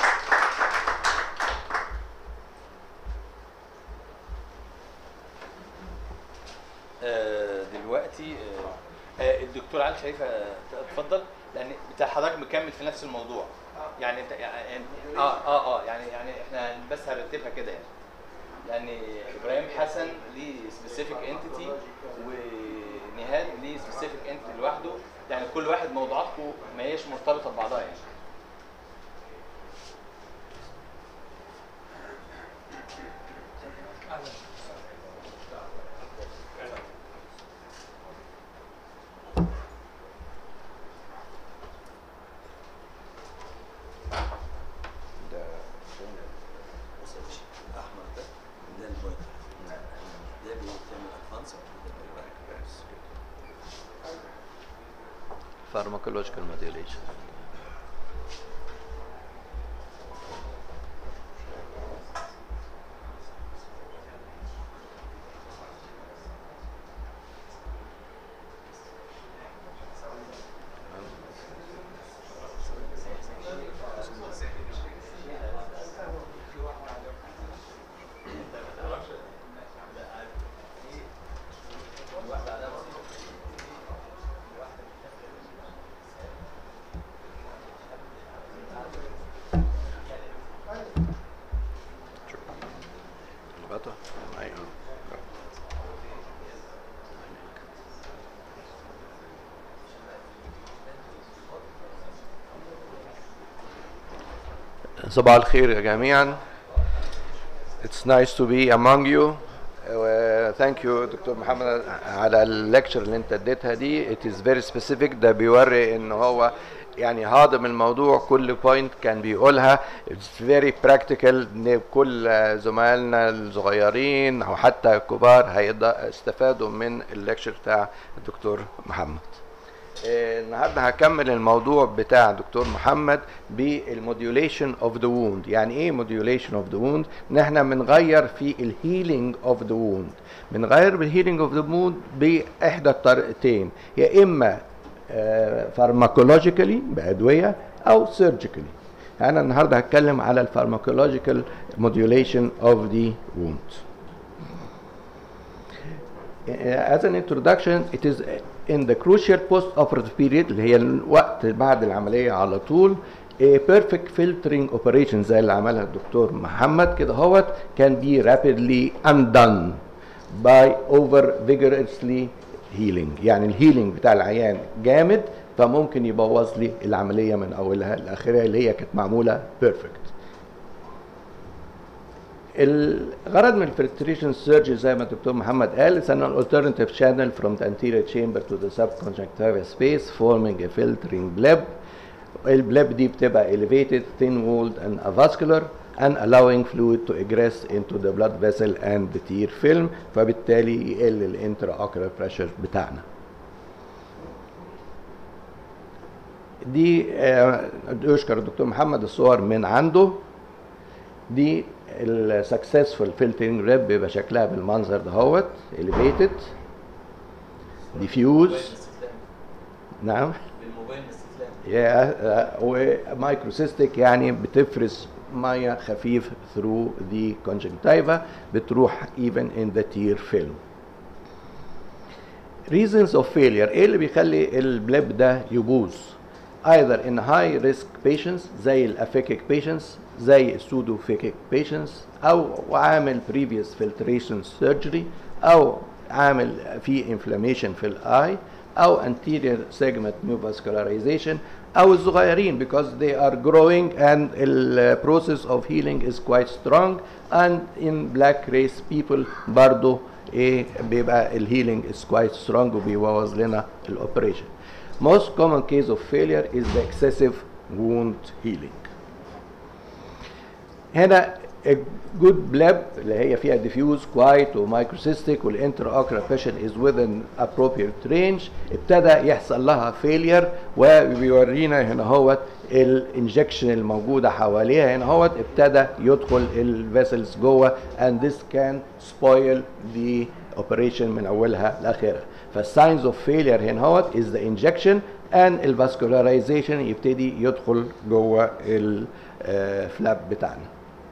آه، دلوقتي آه، آه، الدكتور علي شريف آه، اتفضل لان بتاع حضرتك مكمل في نفس الموضوع يعني انت يعني اه اه اه يعني يعني احنا بس هرتبها كده يعني يعني ابراهيم حسن ليه سبيسيفيك انتيتي ونهاد ليه سبيسيفيك انتيتي لوحده يعني كل واحد موضوعاتكم ما هيش مرتبطه ببعضها يعني ده بص يا باشا الاحمر ده ده البوينت ده بيعمل ادفانس وده بيبقى pharmacological modulation. الغطا ايوه صباح الخير يا جميعا It's nice to be among you. Uh, thank you دكتور محمد على الليكتشر اللي انت اديتها دي it is very specific ده بيوري ان هو يعني هاضم الموضوع كل بوينت كان بيقولها it's very practical ان كل زملائنا الصغيرين او حتى الكبار هيستفادوا من الليكتشر بتاع الدكتور محمد آه، النهارده هكمل الموضوع بتاع دكتور محمد بالموديوليشن اوف ذا ووند يعني ايه موديوليشن اوف ذا ووند ان احنا بنغير في الهيلينج اوف ذا ووند بنغير بالهيلينج اوف ذا ووند باحدى الطريقتين يا اما فارماكولوجيكالي بادويه او سيرجيكالي انا النهارده هتكلم على الفارماكولوجيكال موديوليشن اوف ذا ووند as an introduction it is in the crucial post-operative period اللي هي الوقت بعد العملية على طول a perfect filtering operation زي اللي عملها الدكتور محمد كده هوت can be rapidly undone by over vigorously healing يعني الهيلينج بتاع العيان جامد فممكن يبوظ لي العملية من أولها لآخرها اللي هي كانت معمولة perfect الغرض من الفلتريشن سيرجري زي ما الدكتور محمد قال is an alternative channel from the anterior chamber to the subconjunctival space forming a filtering bleb البلب دي بتبقى elevated thin walled and avascular and allowing fluid to egress into the blood vessel and the tear film فبالتالي يقل الانترا اوكولار بريشر بتاعنا دي آه، يشكر الدكتور محمد الصور من عنده دي السكسسفول فلترنج ريب بيبقى شكلها بالمنظر دهوت elevated diffuse نعم بالموبايل استسلام يا ومايكروسيستيك يعني بتفرز ميه خفيف through the conjunctiva بتروح even in the tear film reasons of failure ايه اللي بيخلي البلب ده يبوظ either in high risk patients زي الافيكيك patients زي السودوفيكيك patients او عامل previous filtration surgery او عامل في inflammation في الاي او anterior segment neovascularization او الصغيرين because they are growing and the process of healing is quite strong and in black race people برضو ايه بيبقى الهيلينج is quite strong وبيبوظ لنا الاوبريشن most common case of failure is the excessive wound healing هنا جود بلاب اللي هي فيها ديفيوز كوايت ومايكروسيستيك والانتر اوكرا بريشر از within appropriate range ابتدى يحصل لها فيلير وبيورينا هنا هوت الانجكشن الموجوده حواليها هنا هوت ابتدى يدخل الفيسلز جوه and this can spoil the operation من اولها لاخرها فالساينز اوف فيلير هنا هوت is the injection and الفاسكولارايزيشن يبتدي يدخل جوه الفلاب بتاعنا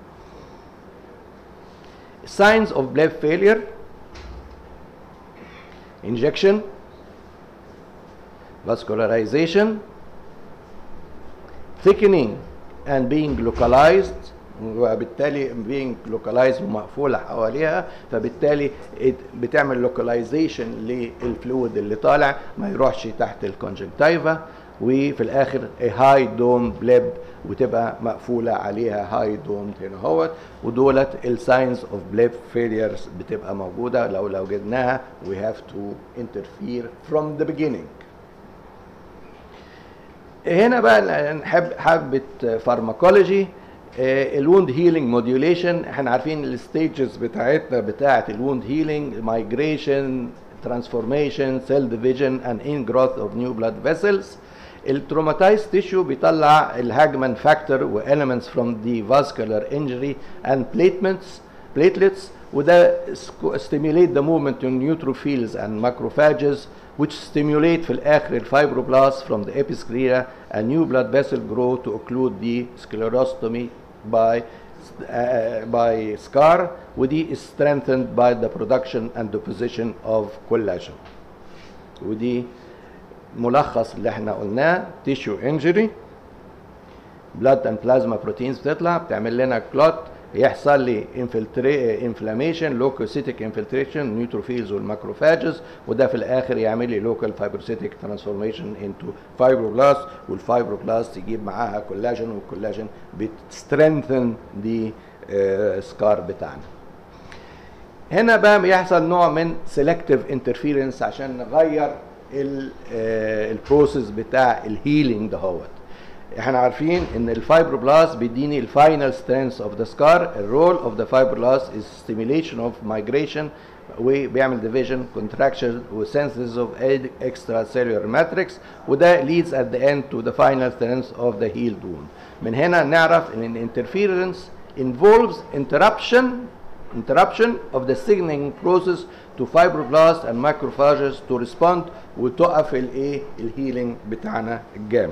signs of bleb failure injection vascularization thickening and being localized وبالتالي being localized ومقفولة حواليها فبالتالي it- بتعمل localization للفلويد اللي طالع ما يروحش تحت الكونجنكتيفا وفي الاخر a high dome bleb وتبقى مقفولة عليها high domed هنا اهوت ودولت الساينز اوف bleb failures بتبقى موجودة لو لو جبناها we have to interfere from the beginning هنا بقى نحب حبه فارماكولوجي الوند هيلينج موديوليشن احنا عارفين الستيجز بتاعتنا بتاعه الوند هيلينج مايجريشن ترانسفورميشن سيل ديفيجن اند ان جروث اوف نيو بلاد فيسلز التروماتايز تيشو بيطلع الهاجمان فاكتور واليمنتس فروم دي فاسكولار انجري اند بليتمنتس platelets وده sco- stimulate the movement in neutrophils and macrophages which stimulate في الآخر الفibroblast from the episclera a new blood vessel grow to occlude the sclerostomy by uh, by scar ودي is strengthened by the production and deposition of collagen ودي ملخص اللي احنا قلناه tissue injury blood and plasma proteins بتطلع بتعمل لنا كلوت يحصل لي انفلاميشن لوكوسيتيك انفلتريشن نيوتروفيلز والماكروفاجز وده في الاخر يعمل لي لوكال فايبروسيتيك ترانسفورميشن انتو فايبروبلاست والفايبروبلاست يجيب معاها كولاجين والكولاجين بتسترينثن دي سكار بتاعنا هنا بقى بيحصل نوع من سيلكتيف انترفيرنس عشان نغير البروسيس بتاع الهيلينج دهوت احنا عارفين ان الفايبروبلاست بيديني الفاينل سترينث اوف ذا سكار الرول اوف ذا فايبروبلاست از ستيميليشن اوف مايجريشن وبيعمل ديفيجن كونتراكشن وسنسز اوف اكسترا سيلولار ماتريكس وده leads at the end to the final strength of the healed wound من هنا نعرف ان الانترفيرنس involves interruption interruption of the signaling process to fibroblasts and macrophages to respond وتقف الايه الهيلينج بتاعنا الجامد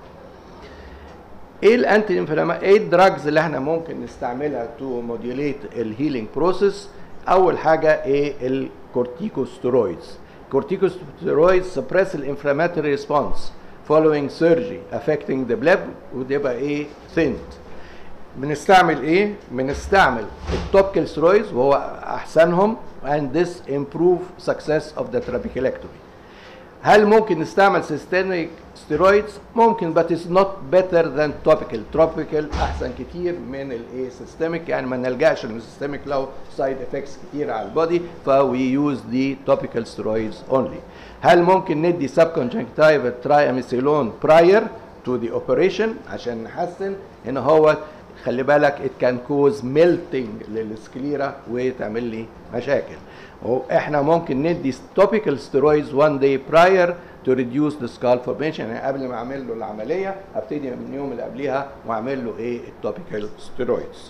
ايه الانتي انفلاما ايه الدراجز اللي احنا ممكن نستعملها تو موديوليت الهيلينج بروسيس اول حاجه ايه الكورتيكوستيرويدز corticosteroids suppress الانفلاماتوري response following surgery affecting the blood وتبقى ايه thinned بنستعمل ايه بنستعمل التوبيكال ستيرويدز وهو احسنهم and this improve success of the trabeculectomy هل ممكن نستعمل سيستميك ستيرويدز ممكن but it's not better than topical topical احسن كتير من الايه سيستميك يعني ما نلجاش للسيستميك لو سايد افكتس كتير على البودي فوي يوز دي topical steroids only هل ممكن ندي subconjunctival triamcinolone prior to the operation عشان نحسن هنا هو خلي بالك it can cause melting للسكليرا وتعمل لي مشاكل واحنا ممكن ندي topical steroids one day prior to reduce the skull formation يعني قبل ما اعمل له العمليه ابتدي من اليوم اللي قبليها واعمل له ايه التوبيكال steroids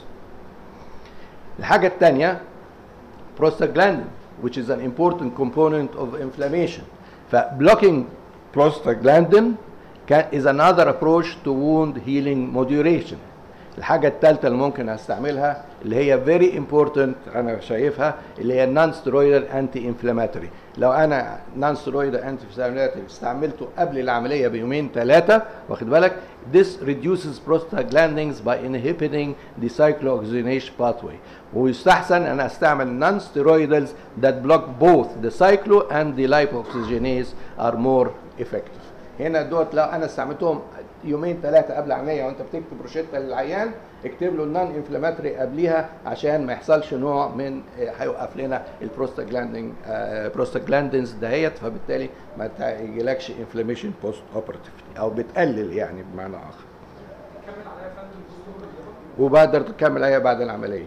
الحاجه الثانيه prostaglandin which is an important component of inflammation فblocking prostaglandin can, is another approach to wound healing modulation الحاجة الثالثة اللي ممكن استعملها اللي هي very important انا شايفها اللي هي non steroidal anti inflammatory لو انا non steroidal anti inflammatory استعملته قبل العملية بيومين ثلاثة واخد بالك this reduces prostaglandins by inhibiting the cyclooxygenase pathway ويستحسن انا استعمل non steroidals that block both the cyclo and the lipoxygenase are more effective هنا دوت لو انا استعملتهم يومين ثلاثه قبل العمليه وانت بتكتب روشته للعيان اكتب له النون انفلاماتري قبليها عشان ما يحصلش نوع من آه، هيوقف لنا البروستاجلاندين بروستاجلاندينز دهيت فبالتالي ما يجيلكش انفلاميشن بوست اوبراتيف او بتقلل يعني بمعنى اخر نكمل عليها فن الدكتور وبقدر تكمل عليها بعد العمليه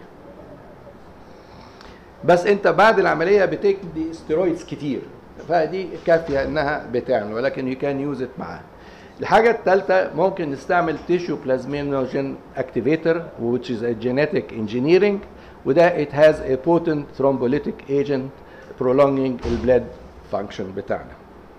بس انت بعد العمليه بتدي استرويدز كتير فدي كافيه انها بتعمل ولكن يو كان يوز ات معاها الحاجة الثالثة ممكن نستعمل تيشو بلازمينوجين اكتيفيتور which is a genetic engineering وده it has a potent thrombolytic agent prolonging البلاد function بتاعنا.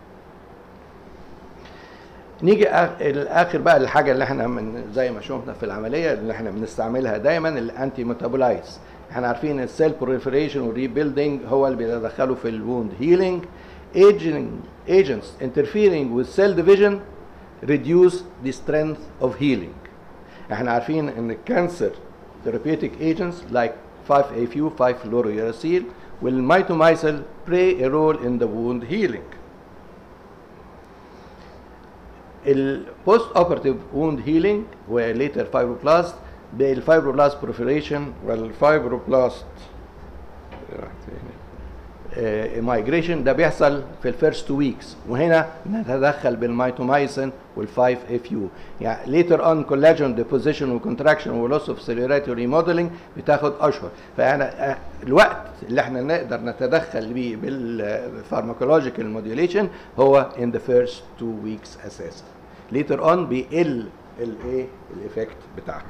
نيجي آخ- الاخر بقى الحاجه اللي احنا من زي ما شفنا في العمليه اللي احنا بنستعملها دايما الانتي ميتابولايتس احنا عارفين السيل بروليفريشن والريبيلدينج هو اللي بيتدخلوا في الووند هيلينج aging agents interfering with cell division reduce the strength of healing احنا عارفين ان الكانسر therapeutic agents like 5-AFU 5-fluorouracil والميتوميسل play a role in the wound healing البوست اوبرتيف ووند هيلينج وليتر فايبروبلاست بالفايبروبلاست بريفريشن والفايبروبلاست مايجريشن ده بيحصل في الفيرست تو ويكس وهنا نتدخل بالميتومايسين والفايف اف يو يعني ليتر اون كولاجين ديبوزيشن وكونتراكشن ولوس اوف سيلولاريتي ريموديلنج بتاخد اشهر فاحنا آه، الوقت اللي احنا نقدر نتدخل بيه بالفارماكولوجيكال موديوليشن هو ان ذا فيرست تو ويكس اساسا ليتر اون بيقل الايه الايفكت بتاعها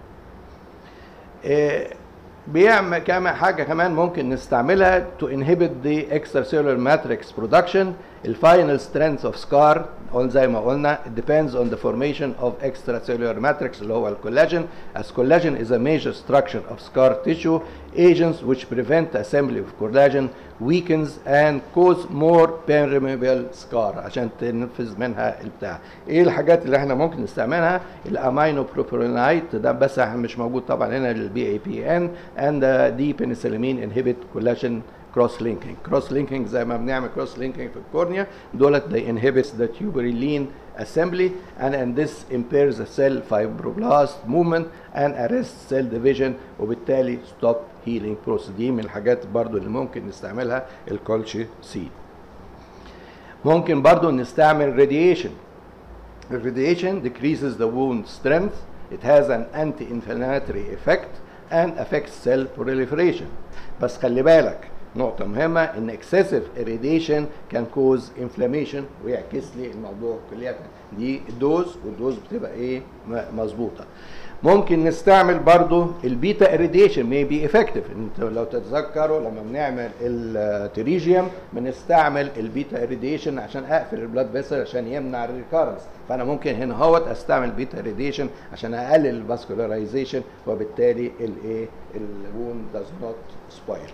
آه، بيعمل كمان حاجه كمان ممكن نستعملها to inhibit the extracellular matrix production الفاينل strength of scar قول زي ما قلنا it depends on the formation of extracellular matrix اللي هو الكولاجين as collagen is a major structure of scar tissue agents which prevent assembly of collagen weakens and cause more permeable scar عشان تنفذ منها البتاع ايه الحاجات اللي احنا ممكن نستعملها الامينو بروبيونايت ده بس احنا مش موجود طبعا هنا للبي اي بي ان and دي بنسلامين انهبت collagen كروس لينكينج كروس لينكينج زي ما بنعمل كروس لينكينج في الكورنيا دولت they inhibits the tuberulin assembly and and this impairs the cell fibroblast movement and arrests cell division وبالتالي stop healing process دي من الحاجات برضو اللي ممكن نستعملها الكولشي سي ممكن برضو نستعمل radiation The radiation decreases the wound strength. It has an anti-inflammatory effect and affects cell proliferation. بس خلي بالك نقطة مهمة إن excessive irradiation can cause inflammation ويعكس لي الموضوع كليا دي الدوز والدوز بتبقى إيه م- مظبوطة. ممكن نستعمل برضو البيتا irradiation may be effective انت لو تتذكروا لما بنعمل التريجيوم بنستعمل البيتا irradiation عشان اقفل البلاد فيسل عشان يمنع الريكارنس فانا ممكن هنا هوت استعمل بيتا irradiation عشان اقلل الفاسكولارايزيشن وبالتالي الايه الوون does not spoil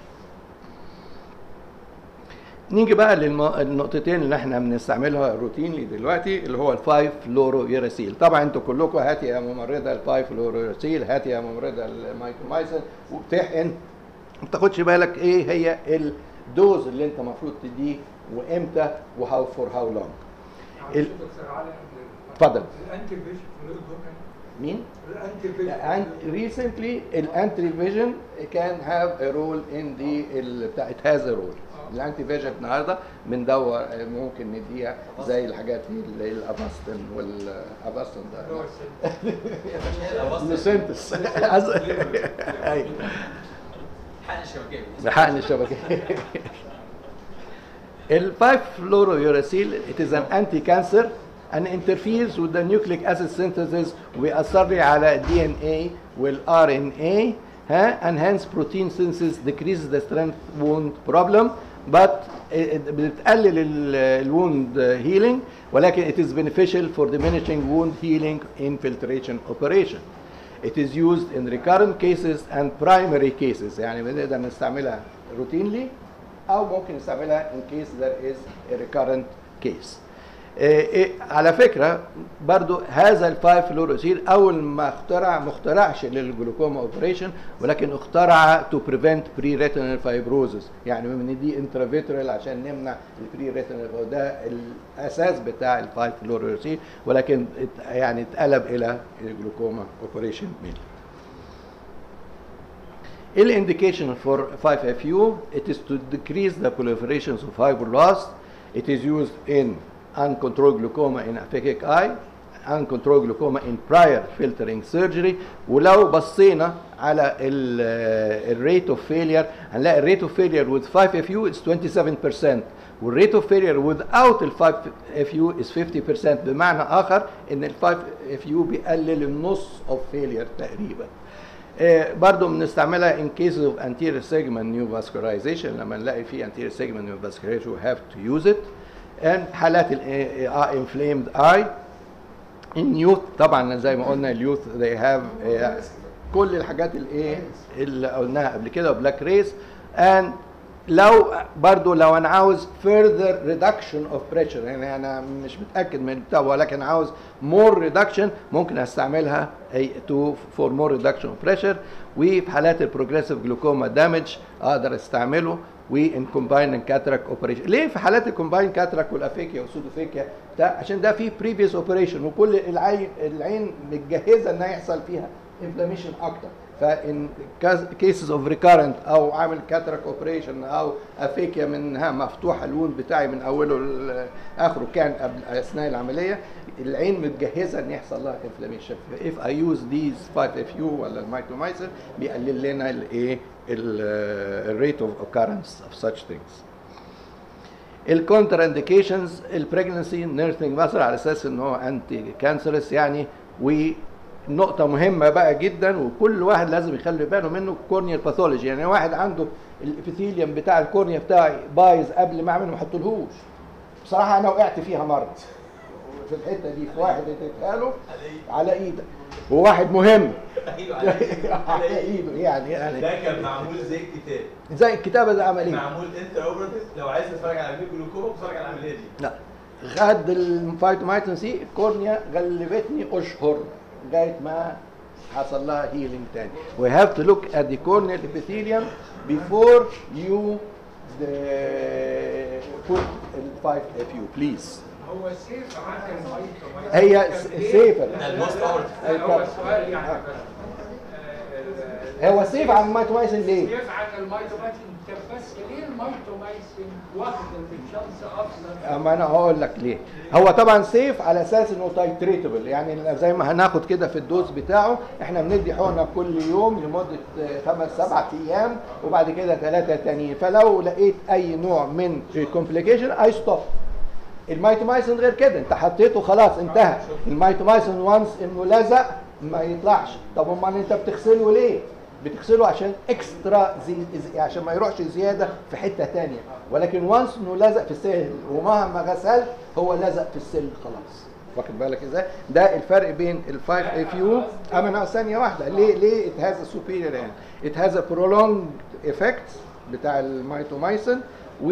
نيجي بقى للنقطتين اللي احنا بنستعملها روتينلي دلوقتي اللي هو الفايف فلورو يوراسيل طبعا انتوا كلكم هاتي يا ممرضه الفايف فلورو يوراسيل هاتي يا ممرضه المايكرومايسن وبتحقن ما تاخدش بالك ايه هي الدوز اللي انت المفروض تديه وامتى وهاو فور هاو لونج ال- دكتور علي اتفضل الانتي فيجن مين؟ الانتي فيجن And recently الانتي فيجن can have a role in the ال- بتاع it has a role الانتي فيجن النهارده بندور ممكن نديها زي الحاجات دي اللي الافاستن والافاستن ده لوسنتس ايوه حقن الشبكيه لحقن الشبكه الفايف فلورو يوراسيل it is an anti-cancer and interferes with the nucleic acid synthesis ويأثر لي على DNA وال RNA ها and hence protein synthesis decreases the strength wound problem but it- بتقلل الووند healing ولكن it is beneficial for diminishing wound healing infiltration operation It is used in recurrent cases and primary cases يعني بنقدر نستعملها routinely أو ممكن نستعملها in case there is a recurrent case. إيه إيه على فكرة برضو هذا الفايف فلوروسيل أول ما اخترع ما اخترعش للجلوكوما اوبريشن ولكن اخترع to prevent pre-retinal fibrosis يعني من دي انترافيترال عشان نمنع البري ريتينال وده الأساس بتاع الفايف فلوروسيل ولكن ات- يعني اتقلب إلى الجلوكوما اوبريشن ميل. indication for 5FU, it is to decrease the proliferations of fibroblasts. It is used in uncontrolled glaucoma in aphakic eye, uncontrolled glaucoma in prior filtering surgery ولو بصينا على الريت اوف فيلير هنلاقي الريت اوف فيلير with 5 FU is 27% والريت اوف فيلير without ال 5 FU is 50% بمعنى اخر ان ال 5 FU بيقلل النص اوف فيلير تقريبا آه، برضو بنستعملها in cases of anterior segment neovascularization لما نلاقي في anterior segment neovascularization we have to use it and حالات ال uh, inflamed eye in youth طبعا زي ما قلنا اليوث they have uh, كل الحاجات الايه اللي قلناها قبل كده بلاك ريس and لو برضو لو انا عاوز further reduction of pressure يعني انا مش متاكد من بتاع ولكن عاوز more reduction ممكن استعملها أي to for more reduction of pressure وفي حالات البروجريسيف جلوكوما دامج اقدر استعمله وان كومباين كاتراك اوبريشن ليه في حالات الكومباين كاتراك والافيكيا والسودوفيكيا ده عشان ده في بريفيوس اوبريشن وكل العين العين متجهزه انها يحصل فيها انفلاميشن اكتر فان كيسز اوف ريكارنت او عامل كاتراك اوبريشن او افيكيا منها مفتوح الوند بتاعي من اوله لاخره كان قبل اثناء العمليه العين متجهزه ان يحصل لها انفلاميشن if I use these 5 FU ولا المايكرومايسر بيقلل لنا الايه الريت اوف occurrence of such things الكونتر انديكيشنز البريجنسي نيرثنج مثلا على اساس ان هو انتي كانسرس يعني ونقطه مهمه بقى جدا وكل واحد لازم يخلي باله منه كورنيال باثولوجي يعني واحد عنده الابيثيليوم بتاع الكورنيا بتاعي بايظ قبل ما اعمل ما احطلهوش بصراحه انا وقعت فيها مره في الحته دي في واحد اديتها له على ايدك وواحد مهم ايوه على على ايده يعني يعني ده كان معمول زي الكتاب زي الكتابه ده عمليه معمول انتر اوبراتيف لو عايز تتفرج على عمليه جلوكوما تتفرج على العمليه دي لا خد الفايتومايتين سي الكورنيا غلبتني اشهر لغايه ما حصل لها هيلينج تاني we have to look at the corneal epithelium before you the put ال 5 FU please هو سيف عن المايكرومايسر هي سيفر الموست اوبراتيف هو السؤال يعني بس آه، هو سيف عن المايتومايسين ليه؟ سيف عن المايكرومايسر طب بس ليه المايكرومايسر واخد الشمس افضل اما انا هقول لك ليه هو طبعا سيف على اساس انه تايتريتبل يعني زي ما هناخد كده في الدوز بتاعه احنا بندي حقنه كل يوم لمده آه، خمس سبع ايام وبعد كده ثلاثه تانيين فلو لقيت اي نوع من الكومبليكيشن اي ستوب المايتومايسين غير كده انت حطيته خلاص انتهى المايتومايسين وانس انه لزق ما يطلعش طب امال انت بتغسله ليه بتغسله عشان اكسترا زي زي- عشان ما يروحش زياده في حته تانية ولكن وانس انه لزق في السل ومهما غسلت هو لزق في السل خلاص واخد بالك ازاي ده الفرق بين ال 5 اف يو اما انا ثانيه واحده ليه ليه ات هاز سوبيريور يعني ات هاز ا prolonged effect بتاع المايتومايسين و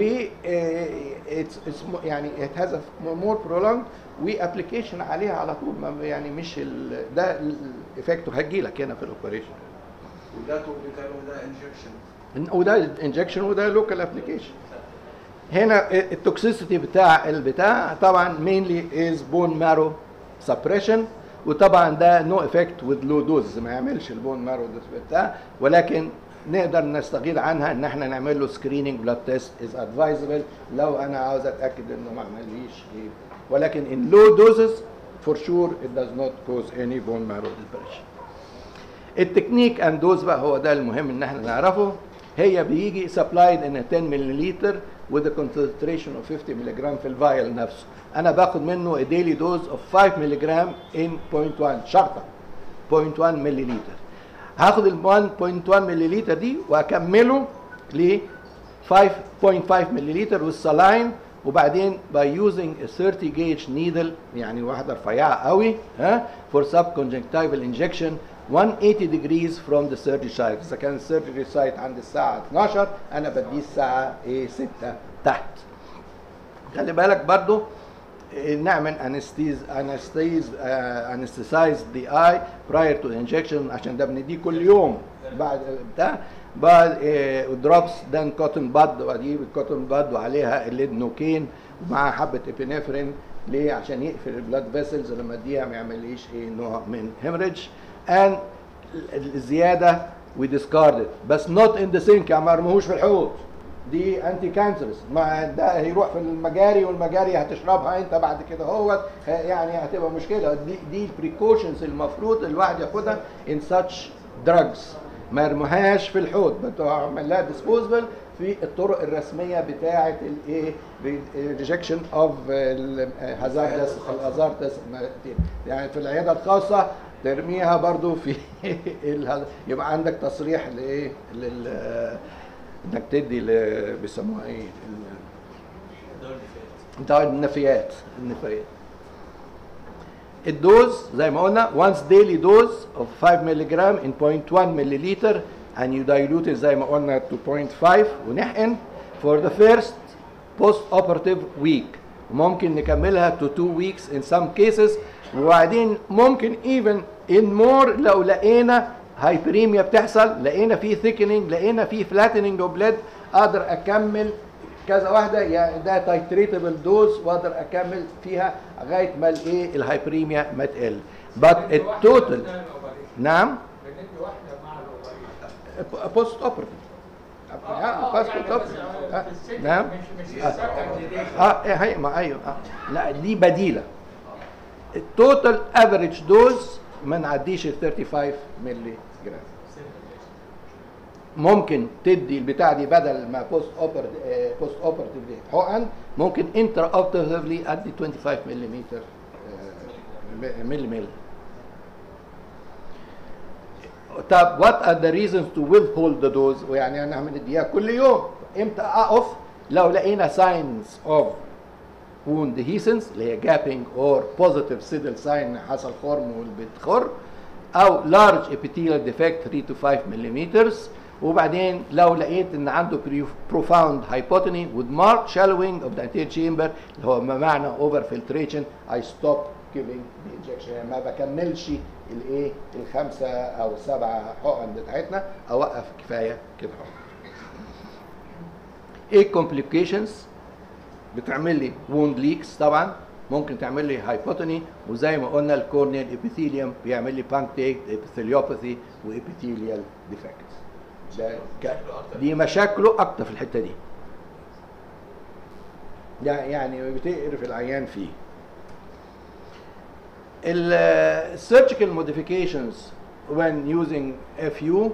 اتس يعني ات هاز مور prolonged وابلكيشن عليها على طول ما يعني مش ال ده الايفكت هتجي لك هنا في الاوبريشن وده توبيكال وده انجكشن وده انجكشن وده لوكال ابلكيشن هنا التوكسيسيتي بتاع البتاع طبعا مينلي از بون مارو سبريشن وطبعا ده نو افكت وذ لو دوز ما يعملش البون مارو بتاع ولكن نقدر نستغيل عنها ان احنا نعمل له سكريننج بلاد تيست از ادفايزبل لو انا عاوز اتاكد انه ما عمليش ايه ولكن in low doses for sure it does not cause any bone marrow depression التكنيك اند دوز بقى هو ده المهم ان احنا نعرفه هي بيجي سبلايد ان 10 مللتر with a concentration of 50 ملغ في الفايل نفسه انا باخد منه a daily dose of 5 ملغ in 0.1 شرطه 0.1 مللتر هاخد ال 1.1 مللتر دي واكمله ل 5.5 مللتر والسلاين وبعدين by using a 30 gauge needle يعني واحده رفيعه قوي ها for subconjunctival injection 180 degrees from the surgery site اذا كان السيرجري سايت عند الساعه 12 انا بديه الساعه ايه 6 تحت خلي بالك برضو إيه، نعمل انستيز انستيز انستيسايز ذا اي براير تو انجكشن عشان ده بنديه كل يوم بعد بتاع بعد دروبس دان كوتن باد واجيب الكوتن باد وعليها الليد نوكين ومع حبه ابينفرين ليه عشان يقفل البلاد فيسلز لما اديها ما يعمليش ايه نوع من هيمريدج and الزياده we discard it بس not in the sink يعني ما ارموهوش في الحوض دي انتي كانسرس ما ده هيروح في المجاري والمجاري هتشربها انت بعد كده هو يعني هتبقى مشكله دي دي البريكوشنز المفروض الواحد ياخدها ان ساتش دراجز ما يرموهاش في الحوض بتعمل لها ديسبوزبل في الطرق الرسميه بتاعه الايه ريجكشن اوف هازاردس الهازاردس يعني في العياده الخاصه ترميها برضو في ال- يبقى عندك تصريح لايه لل انك تدي ل- بيسموها ايه ال- ده النفيات النفيات الدوز زي ما قلنا once daily dose of 5 ملغ in 0.1 milliliter and you dilute it زي ما قلنا to 0.5 ونحقن for the first post operative week ممكن نكملها to 2 weeks in some cases وبعدين ممكن even in more لو لقينا هايبريميا بتحصل لقينا في thickening لقينا في flattening of blood اقدر اكمل كذا واحده يعني ده تايتريتبل دوز واقدر اكمل فيها لغايه ما الايه الهايبريميا ما تقل بس التوتال نعم بندي واحده مع الاوبريشن بوست اوبرتيف بوست اوبرتيف نعم مش مش السكن اه إيه هي ما ايوه آه. لا دي بديله التوتال افريج دوز ما نعديش ال 35 مللي جرام ممكن تدي البتاع دي بدل ما بوست اوبرت بوست اوبرتيف دي حقن ممكن انترا اوبرتيفلي ادي 25 ملم ملي ملي طب what are the reasons to withhold the dose ويعني انا هنديها كل يوم امتى اقف لو لقينا signs of wound dehiscence اللي هي gapping or positive siddle sign حصل خرم والبتخر او large epithelial defect 3 to 5 ملم وبعدين لو لقيت ان عنده pre- profound hypotony with marked shallowing of the anterior chamber اللي هو ما معنى over filtration I stop giving the injection يعني ما بكملش الايه الخمسه او السبعه حقن بتاعتنا اوقف كفايه كده ايه complications بتعمل لي ووند ليكس طبعا ممكن تعمل لي هايبوتوني وزي ما قلنا الكورنيال ابيثيليوم بيعمل لي بانكتيك ابيثيليوباثي وابيثيليال ديفكت ده ك- دي مشاكله اكتر في الحته دي ده يعني بتقرف العيان فيه السيرجيكال موديفيكيشنز when using FU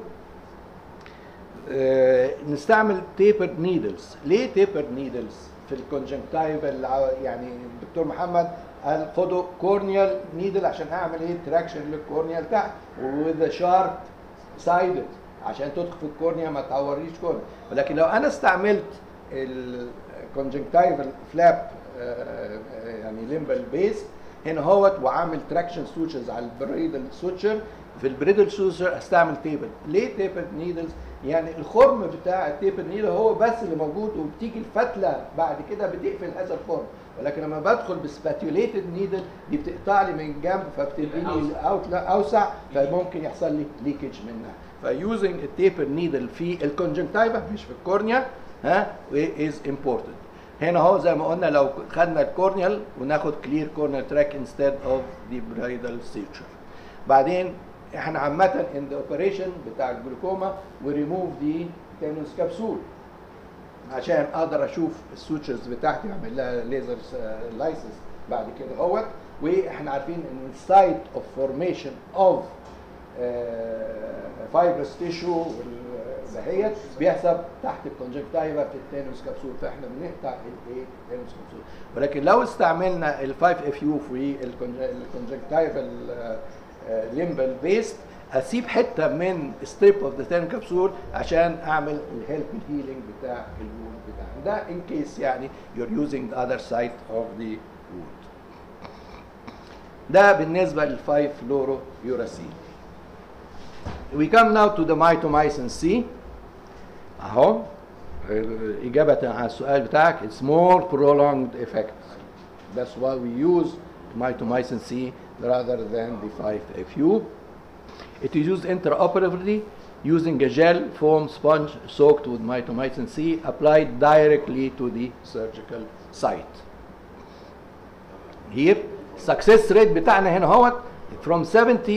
آه، نستعمل تيبرد نيدلز ليه تيبرد نيدلز في الكونجنكتايفال يعني الدكتور محمد قال خدوا كورنيال نيدل عشان اعمل ايه تراكشن للكورنيال تحت وذ شارب سايدد عشان تدخل في الكورنيا ما تعوريش كورنيا ولكن لو انا استعملت الكونجنكتايفال فلاب يعني ليمبل بيس هنا هوت وعامل تراكشن سوتشرز على البريدل سوتشر في البريدل سوتشر استعمل تيبل ليه تيبل نيدلز يعني الخرم بتاع التيبل نيدل هو بس اللي موجود وبتيجي الفتله بعد كده بتقفل هذا الخرم ولكن لما بدخل بسباتيوليتد نيدل دي بتقطع لي من جنب فبتديني اوت اوسع فممكن يحصل لي ليكج منها فيوزنج التيبر نيدل في الكونجنكتيفا مش في الكورنيا ها از امبورتنت هنا هو زي ما قلنا لو خدنا الكورنيال وناخد كلير كورنيال تراك انستيد اوف ذا برايدال سيتشر بعدين احنا عامه ان ذا اوبريشن بتاع الجلوكوما وريموف دي تانوس كبسول عشان اقدر اشوف السوتشرز بتاعتي اعمل لها ليزر لايسنس بعد كده اهوت واحنا عارفين ان السايت اوف فورميشن اوف فايبرس تيشو دهيت بيحصل تحت الكونجكتايفا في التانوس كبسول فاحنا بنقطع الايه التانوس كبسول ولكن لو استعملنا ال 5 اف يو في الكونجكتايفا ليمبل بيست اسيب حته من ستريب اوف ذا تان كبسول عشان اعمل الهيلب هيلينج بتاع الوند بتاعنا ده ان كيس يعني you're using the other side of the wound ده بالنسبه لل 5 فلورو يوراسين we come now to the mitomycin C اهو إجابة على السؤال بتاعك it's more prolonged effect that's why we use mitomycin C rather than the 5FU it is used intraoperatively using a gel foam sponge soaked with mitomycin C applied directly to the surgical site here success rate بتاعنا هنا هو from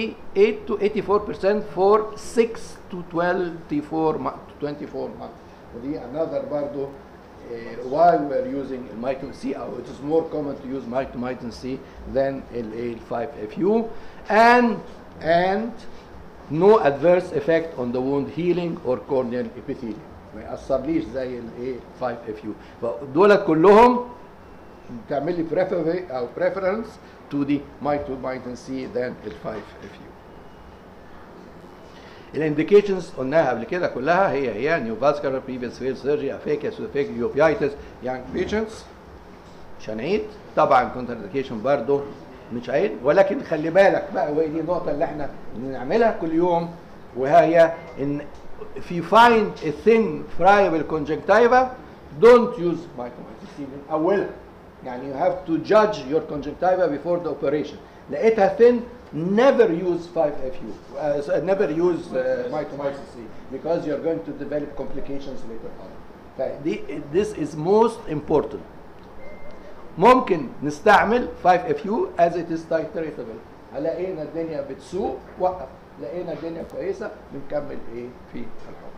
78 to 84% for 6 to 24 months to 24 months ودي another برضه uh, why we're using mitomycin C or it is more common to use mitomycin C than ال 5FU and and no adverse effect on the wound healing or corneal epithelium ما يأثرليش زي ال 5FU فدول كلهم تعمل لي prefer او preference to the mitomycin C than ال 5FU الانديكيشنز قلناها قبل كده كلها هي هي نيو فاسكولار بريفيس فيل سيرجري افيكيا سوفيك يوبيايتس يانج بيشنتس مش هنعيد طبعا كونتر انديكيشن برضه مش عيد ولكن خلي بالك بقى وهي دي النقطه اللي احنا بنعملها كل يوم وهي ان if you find a thin friable conjunctiva don't use micromycin من اولها يعني you have to judge your conjunctiva before the operation لقيتها thin never use 5FU uh, so never use uh, mitomycin C because you're going to develop complications later on فدي this is most important ممكن نستعمل 5FU as it is titratable لقينا الدنيا بتسوق وقف لقينا الدنيا كويسه بنكمل ايه في الحكم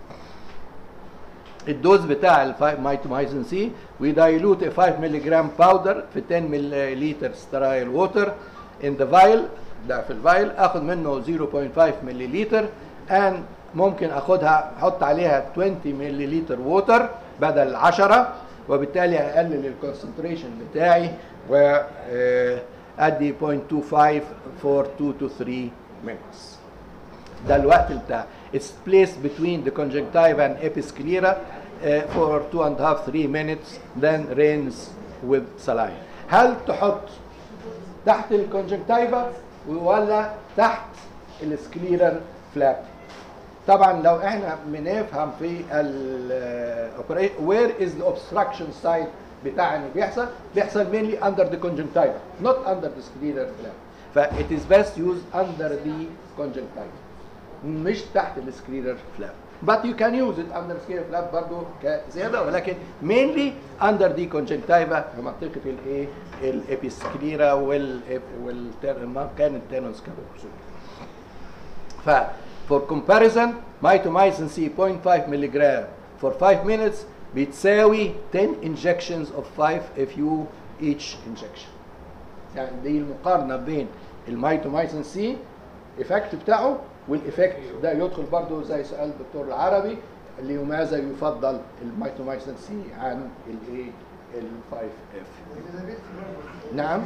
الدوز بتاع الميتومايسين سي we dilute a 5 ملغ باودر في 10 مللتر سترايل ووتر in the vial ده في الفايل اخد منه 0.5 مللتر and ممكن اخدها احط عليها 20 مللتر ووتر بدل 10 وبالتالي اقلل الكونسنتريشن بتاعي و آه، ادي 0.25 for 2 to 3 minutes ده الوقت بتاع it's placed between the conjunctiva and episclera uh, for two and a half three minutes then rinse with saline هل تحط تحت الكونجنكتيفا ولا تحت السكليرال فلاب طبعا لو احنا بنفهم في ال where is the obstruction site بتاع اللي بيحصل بيحصل mainly under the conjunctiva not under the scleral flap ف it is best used under the conjunctiva مش تحت السكليرال فلاب but you can use it under scleral flap برضه كزياده ولكن mainly under the conjunctiva في منطقه الايه الابيسكليرا وال والمكان التانوس كابوس ف for comparison mitomycin C 0.5 ملغ for 5 minutes بتساوي 10 injections of 5 FU each injection يعني دي المقارنه بين الميتومايسين سي ايفكت بتاعه والايفكت ده يدخل برضه زي سؤال الدكتور العربي لماذا يفضل الميتومايسين سي عن الايه ال 5 اف نعم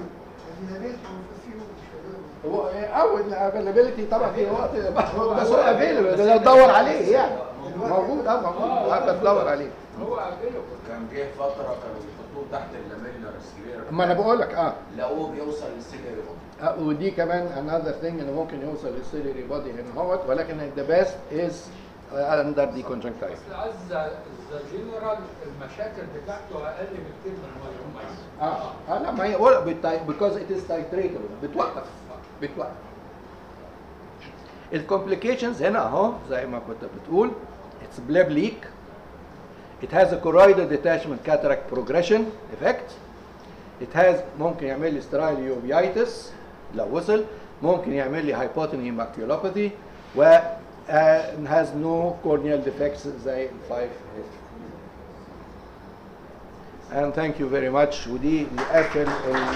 هو اول افيلابيلتي طبعا في وقت بس هو افيلبل ده تدور عليه يعني موجود اه موجود حتى تدور عليه هو available. كان جه فتره كانوا بيحطوه تحت اللاميلر سكلير ما انا بقول لك اه لقوه بيوصل للسيلري آه، ودي كمان another thing انه ممكن يوصل للسيلري بودي هنا هوت ولكن the best is uh, under the conjunctiva بس عايز ذا جنرال المشاكل بتاعته اقل بكتير من المايومايسين اه اه لا ما هي ولا بت- because it is titratable بتوقف بتوقف الكومبليكيشنز هنا اهو زي ما كنت بتقول it's bleb leak it has a choroidal detachment cataract progression effect it has ممكن يعمل لي sterile uveitis لو وصل ممكن يعمل لي hypotony maculopathy و uh, has no corneal defects زي ال 5 and thank you very much ودي نقفل ال-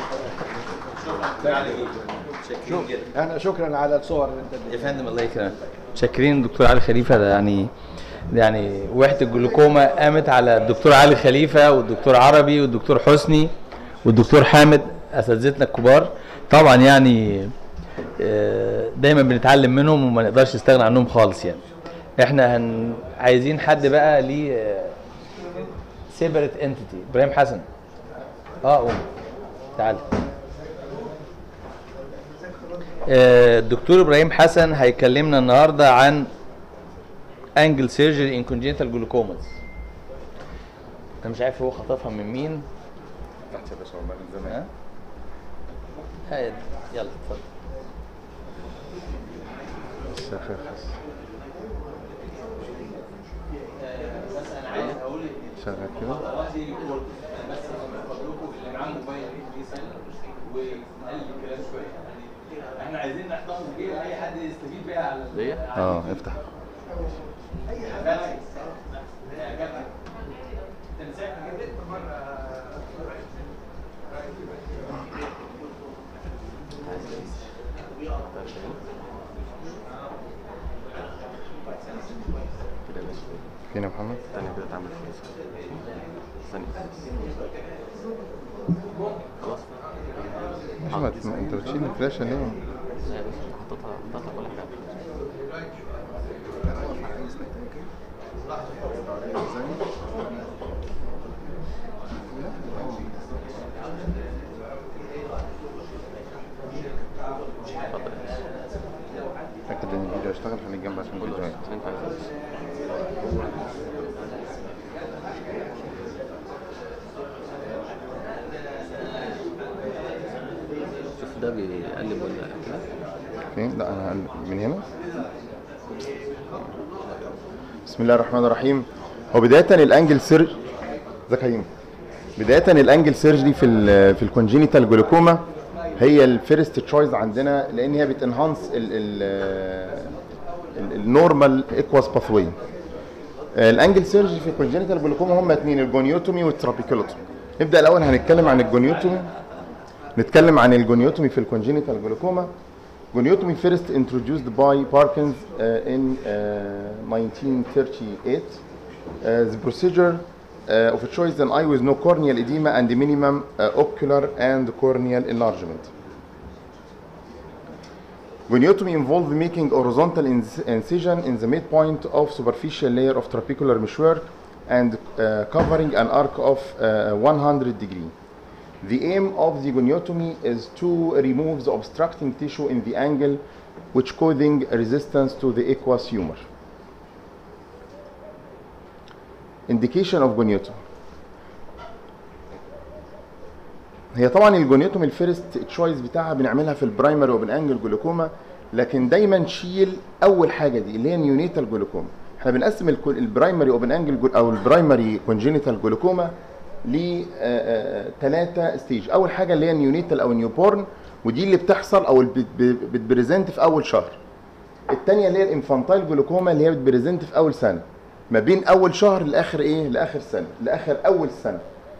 شكرا جدا انا شكرا على الصور اللي انت يا اديتها. فندم الله يكرمك شاكرين دكتور علي خليفه ده يعني يعني وحده الجلوكوما قامت على الدكتور علي خليفه والدكتور عربي والدكتور حسني والدكتور حامد اساتذتنا الكبار طبعا يعني آه، دايما بنتعلم منهم وما نقدرش نستغنى عنهم خالص يعني احنا هن عايزين حد بقى ليه سيبريت انتيتي ابراهيم حسن اه قوم تعال آه، الدكتور ابراهيم حسن هيكلمنا النهارده عن انجل سيرجري ان كونجنتال جلوكوماز انا مش عارف هو خطفها من مين تحت يا باشا والله من زمان ها هاي يلا اتفضل بس انا عايز اقول شغال كده بس فضلكم اللي معاه موبايل يسال وقال لي كلام شويه يعني احنا عايزين نحتفظ بيه اي حد يستفيد بيها على اه افتح بس. فين يا محمد؟ الثانية كده تعمل فلوس ثانية خلاص محمد ما انت بتشيل الفلاشة ليه؟ لا يا باشا حطيتها حطيتها كل حاجة اتأكد ان الفيديو هيشتغل خليك جنب عشان الفيديو هيقف. ينفع فلوس شوف ده بيقلب ولا كده فين؟ لا انا هقلب من هنا بسم الله الرحمن الرحيم هو بداية الانجل سيرج ازيك يا هيم؟ بداية الانجل سيرجري في ال في الكونجينيتال جلوكوما هي الفيرست تشويس عندنا لان هي بتنهانس النورمال ايكواس باثوي الانجل سيرجري في الكونجينيتال جلوكوما هم اثنين الجونيوتومي والترابيكولوتومي نبدا الاول هنتكلم عن الجونيوتومي نتكلم عن الجونيوتومي في الكونجينيتال جلوكوما Goniotomy first introduced by Parkins uh, in uh, 1938. Uh, the procedure uh, of a choice an eye with no corneal edema and the minimum uh, ocular and corneal enlargement. Goniotomy involved making horizontal inc- incision in the midpoint of superficial layer of trabecular meshwork and uh, covering an arc of uh, 100 degree. The aim of the goniotomy is to remove the obstructing tissue in the angle which causing resistance to the aqueous humor. Indication of goniotomy هي طبعا الجونيوتومي الفيرست تشويس بتاعها بنعملها في البرايمري وبنانجل جلوكوما لكن دايما نشيل اول حاجه دي اللي هي نيونيتال جلوكوما احنا بنقسم الكل- البرايمري اوبن انجل جل- او البرايمري كونجينيتال جلوكوما ل ثلاثه ستيج اول حاجه اللي هي نيونيتال او نيوبورن ودي اللي بتحصل او اللي بت- بت- بتبريزنت في اول شهر الثانيه اللي هي الانفانتايل جلوكوما اللي هي بتبريزنت في اول سنه ما بين اول شهر لاخر ايه لاخر سنه لاخر اول سنه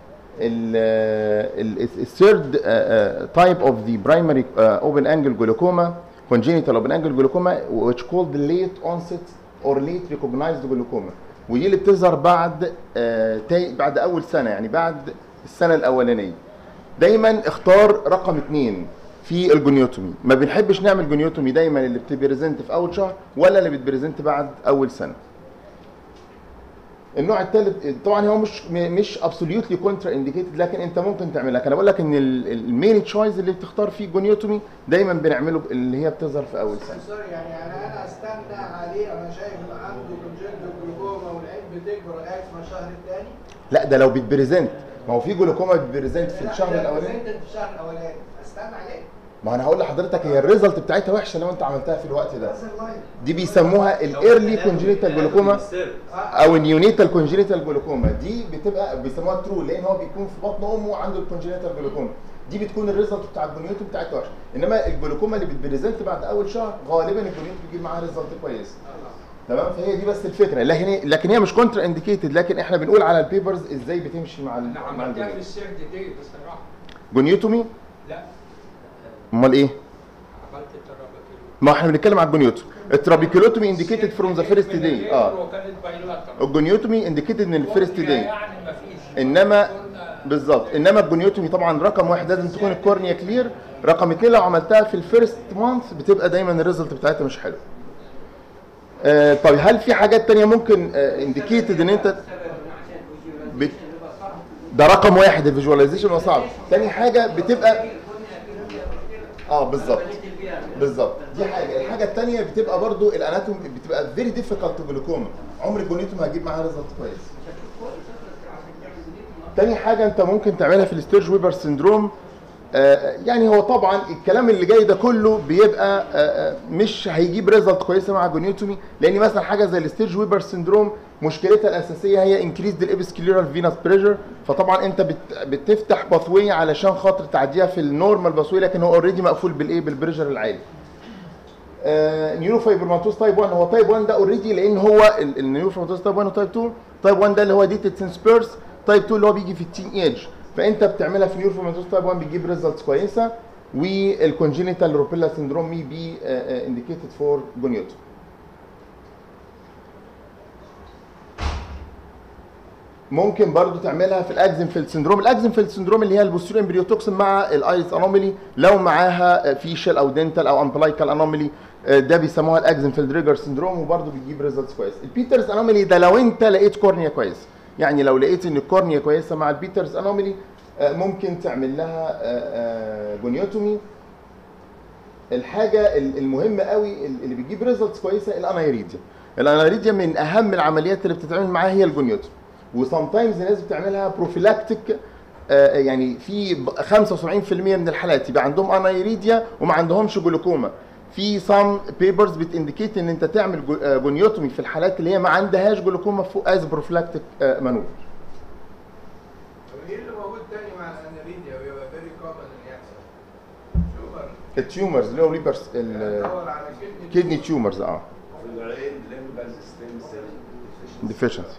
الثيرد type of the primary uh, open angle glaucoma congenital open angle glaucoma which called the late onset or late recognized glaucoma ودي اللي بتظهر بعد آه، تا- بعد اول سنه يعني بعد السنه الاولانيه دايما اختار رقم اثنين في الجونيوتومي ما بنحبش نعمل جونيوتومي دايما اللي بتبريزنت في اول شهر ولا اللي بتبريزنت بعد اول سنه النوع الثالث طبعا هو مش م- مش ابسوليوتلي كونترا انديكيتد لكن انت ممكن تعملها انا بقول لك ان المين تشويس اللي بتختار فيه جونيوتومي دايما بنعمله ب- اللي هي بتظهر في اول سنه سوري يعني يعني انا استنى عليه انا شايف ان عنده كونجنتال جلوكوما والعين بتكبر لغايه ما الشهر الثاني لا ده لو بتبريزنت ما هو في جلوكوما بتبريزنت في الشهر الاولاني في الشهر الاولاني استنى عليه ما انا هقول لحضرتك هي الريزلت بتاعتها وحشه لو انت عملتها في الوقت ده بس اللاين دي بيسموها الايرلي كونجينيتال جلوكوما او النيونيتال كونجينيتال جلوكوما دي بتبقى بيسموها ترو لان هو بيكون في بطن امه عنده الكونجينيتال جلوكوما دي بتكون الريزلت بتاع الجونيوتو بتاعتها وحشه انما الجلوكوما اللي بتبريزنت بعد اول شهر غالبا الجونيوتو بيجيب معاها ريزلت كويس تمام فهي دي بس الفكره لكن هي لكن هي مش كونترا انديكيتد لكن احنا بنقول على البيبرز ازاي بتمشي مع ال- انا مع عملتها في الجونيوتو السرد دي بصراحه جونيوتومي لا امال ايه عملت الترابيكيلو ما احنا بنتكلم على الجونيوتو الترابيكيلوتومي انديكيتد فروم ذا فيرست داي اه وكانت بايلاترال الجونيوتومي انديكيتد من الفيرست كورنيا داي يعني مفيش انما كنا- بالظبط انما الجونيوتومي طبعا رقم واحد لازم تكون الكورنيا كلير رقم اثنين لو عملتها في الفيرست مانث بتبقى دايما الريزلت بتاعتها مش حلو آه طيب هل في حاجات تانية ممكن انديكيتد ان انت بت... ده رقم واحد الفيجواليزيشن هو صعب تاني حاجه بتبقى اه بالظبط بالظبط دي حاجه الحاجه الثانيه بتبقى برضو الاناتوم بتبقى فيري ديفيكالت جلوكوما عمر الجونيتوم هجيب معاها ريزلت كويس تاني حاجه انت ممكن تعملها في الستيرج ويبر سندروم آه، يعني هو طبعا الكلام اللي جاي ده كله بيبقى آه، آه، مش هيجيب ريزلت كويسه مع الجونيوتومي لان مثلا حاجه زي الستيرج ويبر سندروم مشكلتها الاساسيه هي انكريز الابسكليرال فينس بريشر فطبعا انت بت بتفتح باثوي علشان خاطر تعديها في النورمال باثوي لكن هو اوريدي مقفول بالايه بالبريشر العالي نيوروفايبرماتوز تايب 1 هو تايب 1 ده اوريدي لان هو النيوروفايبرماتوز تايب 1 وتايب 2 تايب 1 ده اللي هو ديتد سينس بيرث تايب 2 اللي هو بيجي في التين ايج فانت بتعملها في نيوروفايبرماتوز تايب 1 بيجيب ريزلتس كويسه والكونجينيتال روبيلا سندروم مي بي انديكيتد فور جونيوتو ممكن برضو تعملها في الاكزنفيلد سندروم الاكزنفيلد سندروم اللي هي البوستيريور امبريوتوكسين مع الايرس انوميلي لو معاها فيشل او دنتال او امبلايكال انوميلي ده بيسموها الاكزنفيلد ريجر سندروم وبرضو بيجيب ريزلتس كويس البيترز انوميلي ده لو انت لقيت كورنيا كويس يعني لو لقيت ان الكورنيا كويسه مع البيترز انوميلي ممكن تعمل لها جونيوتومي الحاجه ال- المهمه قوي ال- اللي بتجيب ريزلتس كويسه الانايريديا الانايريديا من اهم العمليات اللي بتتعمل معاها هي الجونيوتومي وسام تايمز الناس بتعملها بروفيلاكتيك يعني في ب- 75% من الحالات يبقى عندهم انايريديا وما عندهمش جلوكوما في سام بيبرز بتindicate ان انت تعمل جو- آه، جونيوتومي في الحالات اللي هي ما عندهاش جلوكوما فوق از بروفيلاكتيك مانوفر طب ايه اللي موجود تاني مع الاناريديا ويبقى فيري كومن ان يحصل؟ شوفر التيومرز اللي هو ريبرس ندور على كدني الكدني تيومرز اه العين ليمبال ستيم سيل deficiency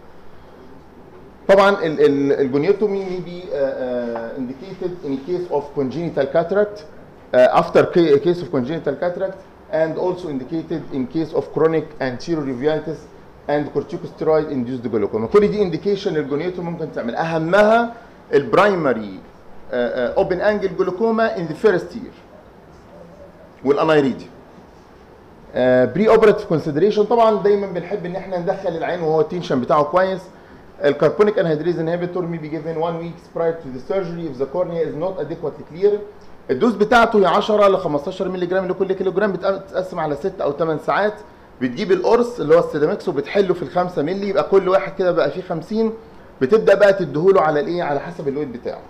طبعا ال- ال- الجونيوتومي may be uh, uh, indicated in case of congenital cataract uh, after ca- case of congenital cataract and also indicated in case of chronic anterior uveitis and corticosteroid induced glaucoma كل دي indication للجونيوتومي ممكن تعمل اهمها البرايمري اوبن انجل جلوكوما in the first year والانايريديا بري اوبراتيف كونسيدريشن طبعا دايما بنحب ان احنا ندخل العين وهو التنشن بتاعه كويس الكربونيك انهيدريز انهبيتور may be given 1 weeks prior to the surgery if the cornea is not adequately clear الدوز بتاعته هي 10 ل 15 مللي جرام لكل كيلو جرام بتتقسم على 6 او 8 ساعات بتجيب القرص اللي هو السيدامكس وبتحله في ال 5 مللي يبقى كل واحد كده بقى فيه 50 بتبدا بقى تديهوله على الايه على حسب الويت بتاعه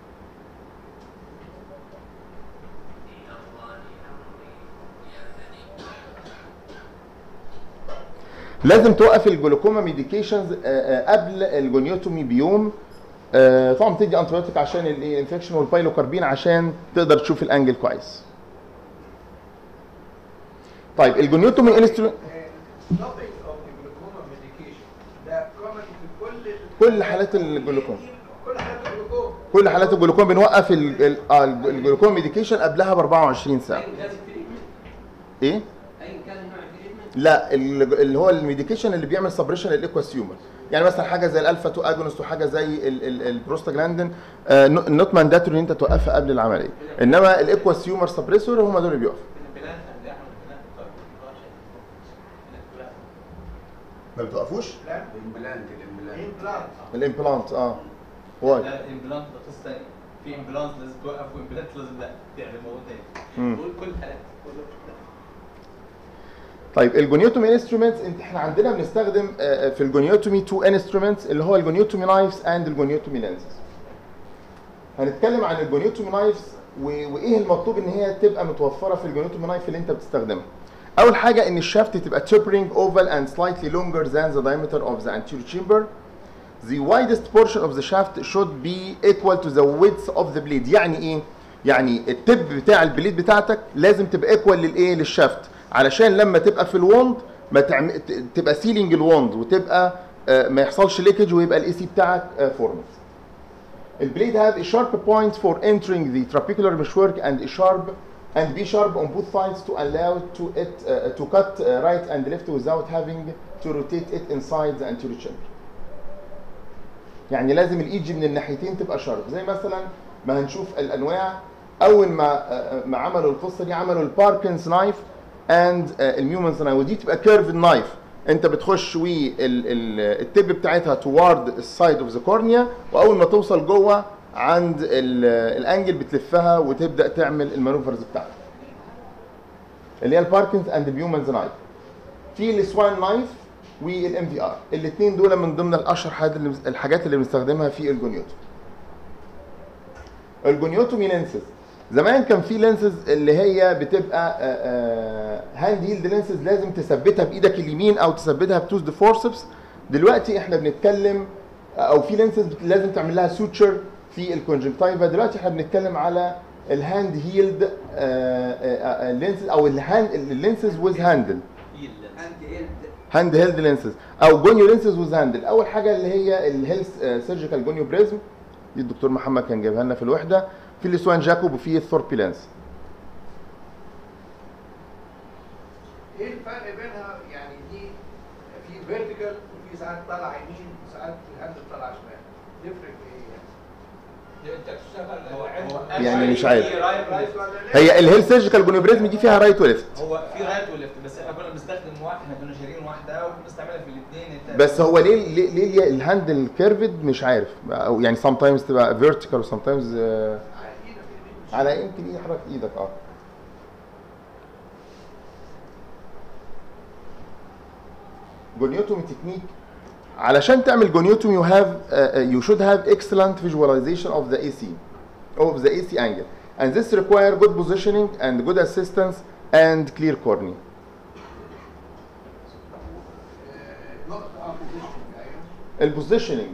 لازم توقف الجلوكوما ميديكيشنز قبل الجونيوتومي بيوم آه، طبعا بتدي انتيبيوتيك عشان الانفكشن والبايلوكاربين عشان تقدر تشوف الانجل كويس طيب الجونيوتومي انسترومنت nothing of the glaucoma medication ده common في كل كل حالات الجلوكوما كل حالات الجلوكوما كل حالات الجلوكوما بنوقف ال- ال- آه، الجلوكوما ميديكيشن قبلها ب 24 ساعه ايه ايا كان نوع التريتمنت لا ال- اللي هو الميديكيشن اللي بيعمل سبريشن للايكواسيومر يعني مثلا حاجه زي الالفا 2 اجونست وحاجه زي ال- ال- البروستاجلاندين نوت مانداتوري ان انت توقفها قبل العمليه انما الايكواسيومر سبريسور هم دول اللي بيقفوا ما بتوقفوش الامبلانت الامبلانت implant الامبلانت اه واي لا الامبلانت ده قصه ثانيه في امبلانت لازم توقف وامبلانت لازم لا تعمل موضوع مم. تاني كل كل الحالات طيب الجونيوتومي انسترومنتس انت احنا عندنا بنستخدم آه، في الجونيوتومي تو انسترومنتس اللي هو الجونيوتومي نايفز اند الجونيوتومي لينسز هنتكلم عن الجونيوتومي نايفز وايه المطلوب ان هي تبقى متوفره في الجونيوتومي نايف اللي انت بتستخدمها اول حاجه ان الشافت تبقى tapering oval and slightly longer than the diameter of the anterior chamber the widest portion of the shaft should be equal to the width of the blade يعني ايه يعني التب بتاع البليد بتاعتك لازم تبقى ايكوال للايه للشافت علشان لما تبقى في الوند ما تعم... ت- تبقى سيلينج الوند وتبقى آه، ما يحصلش ليكج ويبقى الاي سي بتاعك فورمت البليد have a sharp point for entering the trabecular meshwork and a sharp and be sharp on both sides to allow to it uh, to cut uh, right and left without having to rotate it inside the anterior chamber. يعني لازم الايدج من الناحيتين تبقى شارب زي مثلا ما هنشوف الانواع اول ما آه، ما عملوا القصه دي عملوا الباركنز نايف اند الميومنز نايف ودي تبقى كيرف نايف انت بتخش والتب بتاعتها توارد السايد اوف ذا كورنيا واول ما توصل جوه عند ال- الانجل بتلفها وتبدا تعمل المانوفرز بتاعتك اللي هي الباركنز اند البيومنز نايف في السوان نايف والام في ار الاثنين دول من ضمن الاشهر حاجات اللي الحاجات اللي بنستخدمها في الجونيوتو الجونيوتومي لينسز زمان كان في لينسز اللي هي بتبقى هاند هيلد لينسز لازم تثبتها بايدك اليمين او تثبتها بتوز دي فورسبس دلوقتي احنا بنتكلم او في لينسز لازم تعمل لها سوتشر في الكونجنكتيفا دلوقتي احنا بنتكلم على الهاند هيلد لينسز او الهاند اللينسز ويز هاندل هاند هيلد هاند هيلد لينسز او جونيو لينسز ويز هاندل اول حاجه اللي هي الهيلث سيرجيكال جونيو بريزم دي الدكتور محمد كان جايبها لنا في الوحده في السوان جاكوب وفي الثوربي لينس ايه الفرق بينها يعني دي في فيرتيكال وفي ساعات طالع يمين وساعات الهاندل طالع شمال يفرق في ايه يعني؟ انت بتشتغل يعني مش عارف. في رايت رايت وليفت. ولا ليفت؟ هي الهيل سيرجيكال جونيوبريزم دي فيها رايت وليفت هو في رايت وليفت بس احنا كنا بنستخدم واحد احنا كنا شارين واحده وبنستعملها في الاثنين بس هو ليه ليه, ليه الهاندل كيرفد مش عارف او يعني سام تايمز تبقى فيرتيكال وسام تايمز على يمكن ايه حركه ايدك اه جونيوتومي تكنيك علشان تعمل جونيوتومي you have uh, uh, you should have excellent visualization of the AC of the AC angle and this require good positioning and good assistance and clear cornea نقطة اه positioning، ايوه البوزيشننج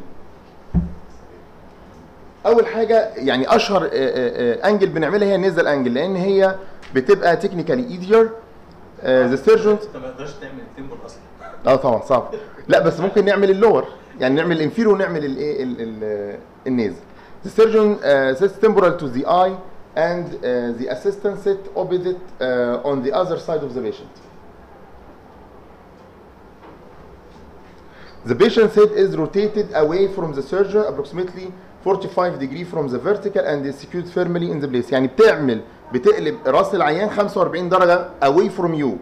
اول حاجه يعني اشهر انجل بنعملها هي النيزل انجل لان هي بتبقى تكنيكالي ايدير ذا سيرجنز انت ما تقدرش تعمل التمبر اصلا اه طبعا صعب لا بس ممكن نعمل اللور يعني نعمل الانفيرو ونعمل الايه ال- ال- النيزل The surgeon uh, sits temporal to the eye and uh, the assistant sit opposite uh, on the other side of the patient. The patient's head is rotated away from the surgeon approximately 45 degree from the vertical and is secured firmly in the place. يعني بتعمل بتقلب راس العيان 45 درجة away from you.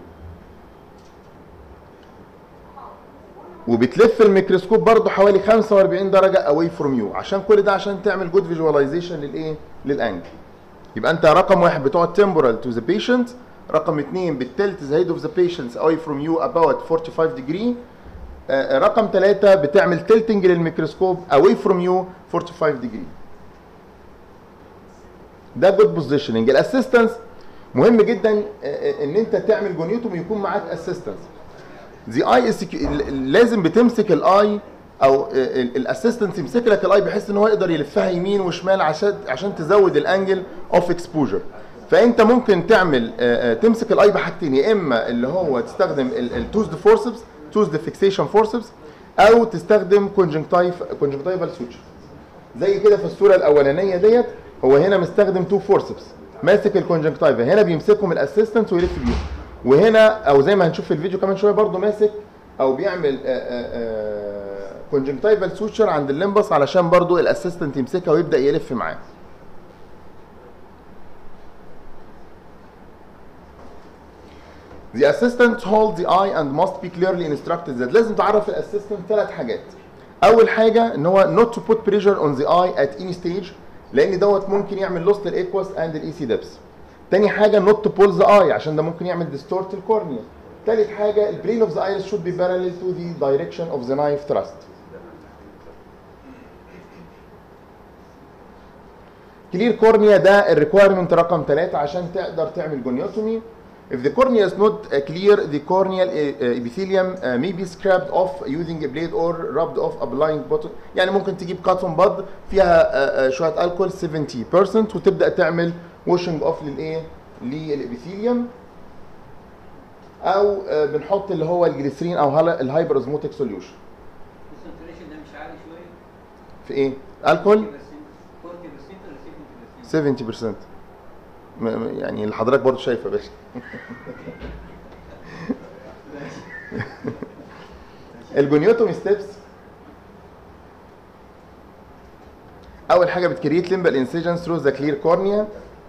وبتلف الميكروسكوب برضه حوالي 45 درجة away from you عشان كل ده عشان تعمل good visualization للايه؟ للانجل. يبقى انت رقم واحد بتقعد temporal to the patient رقم اثنين بتلت the head of the patient away from you about 45 degree آه، رقم ثلاثة بتعمل تلتنج للميكروسكوب away from you 45 degree ده جود بوزيشننج الاسيستنس مهم جدا آه، آه، ان انت تعمل جونيوتوم يكون معاك اسيستنس دي اي لازم بتمسك الاي او الاسيستنس يمسك لك الاي بحيث ان هو يقدر يلفها يمين وشمال عشان عشان تزود الانجل اوف اكسبوجر فانت ممكن تعمل آه، آه، تمسك الاي بحاجتين يا اما اللي هو تستخدم التوزد فورسبس توزد فيكسيشن فورسبس او تستخدم كونجنكتيف كونجنكتيفال سوتشر زي كده في الصوره الاولانيه ديت هو هنا مستخدم تو فورسبس ماسك الكونجنكتيفا هنا بيمسكهم الاسيستنت ويلف بيهم وهنا او زي ما هنشوف في الفيديو كمان شويه برضو ماسك او بيعمل كونجنكتيفال سوتشر عند الليمبس علشان برضو الاسيستنت يمسكها ويبدا يلف معاه The assistant holds the eye and must be clearly instructed that لازم تعرف الاسيستنت ثلاث حاجات. أول حاجة إن هو not to put pressure on the eye at any stage لأن دوت ممكن يعمل loss للإيكوس and الإي depth. تاني حاجة not to pull the eye عشان ده ممكن يعمل distort الكورنيا. تالت حاجة ال plane of the iris should be parallel to the direction of the knife thrust. كلير كورنيا ده الريكويرمنت رقم ثلاثة عشان تقدر تعمل جونيوتومي If the cornea is not uh, clear, the corneal uh, epithelium uh, may be scraped off using a blade or rubbed off applying bottle. يعني ممكن تجيب كاتون باد فيها uh, uh, شوية الكحول 70% وتبدأ تعمل washing off للايه؟ للابيثيليوم او uh, بنحط اللي هو الجليسرين او هلا- الهايبر اوزموتيك سوليوشن الكونسنتريشن ده مش عالي شويه في ايه؟ الكحول 40% ولا 60% 70% م- م- يعني اللي حضرتك برضه شايفه يا باشا الجونيوتومي ستيبس اول حاجه بتكريت limbal incisions through the clear cornea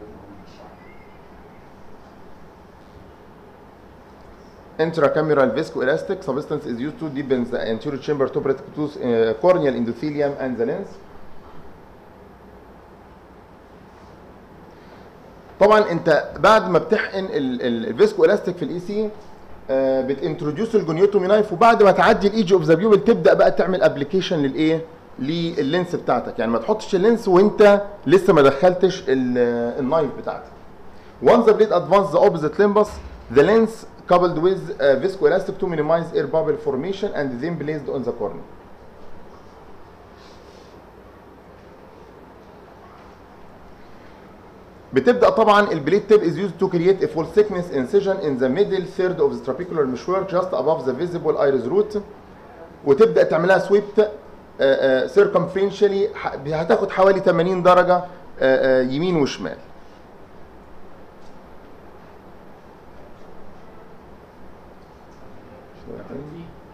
intracameral viscoelastic substance is used to deepen the anterior chamber to protect uh, corneal endothelium and the lens طبعا انت بعد ما بتحقن الفيسكو الاستيك في الاي سي بتنتروديوس الجونيوتومي نايف وبعد ما تعدي الايدج اوف ذا بيوبل تبدا بقى تعمل ابلكيشن للايه لللينس بتاعتك يعني ما تحطش اللينس وانت لسه ما دخلتش ال- النايف بتاعتك once the blade advance the opposite limbus the lens coupled with uh, viscoelastic to minimize air bubble formation and then placed on the cornea بتبدا طبعا البليت تيب is used to create a full thickness incision in the middle third of the trabecular meshwork just above the visible iris root وتبدا تعملها سويبت circumferentially ح- هتاخد حوالي 80 درجه آه، آه، يمين وشمال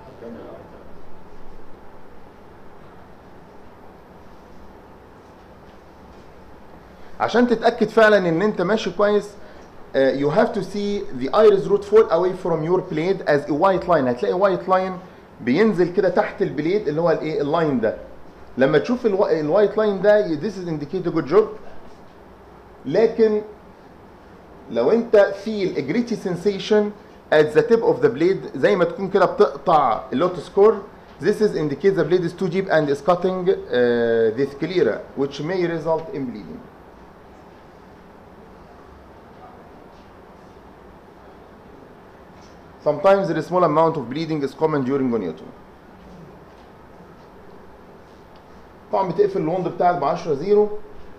عشان تتاكد فعلا ان انت ماشي كويس uh, you have to see the iris root fall away from your blade as a white line هتلاقي white line بينزل كده تحت البليد اللي هو الايه اللاين ده لما تشوف الوايت لاين ده this is indicate a good job لكن لو انت feel a gritty sensation at the tip of the blade زي ما تكون كده بتقطع اللوتس كور this is indicate the blade is too deep and is cutting uh, the sclera which may result in bleeding Sometimes a small amount of bleeding is common during goniotomy. طبعا بتقفل الوند بتاعك ب 10 0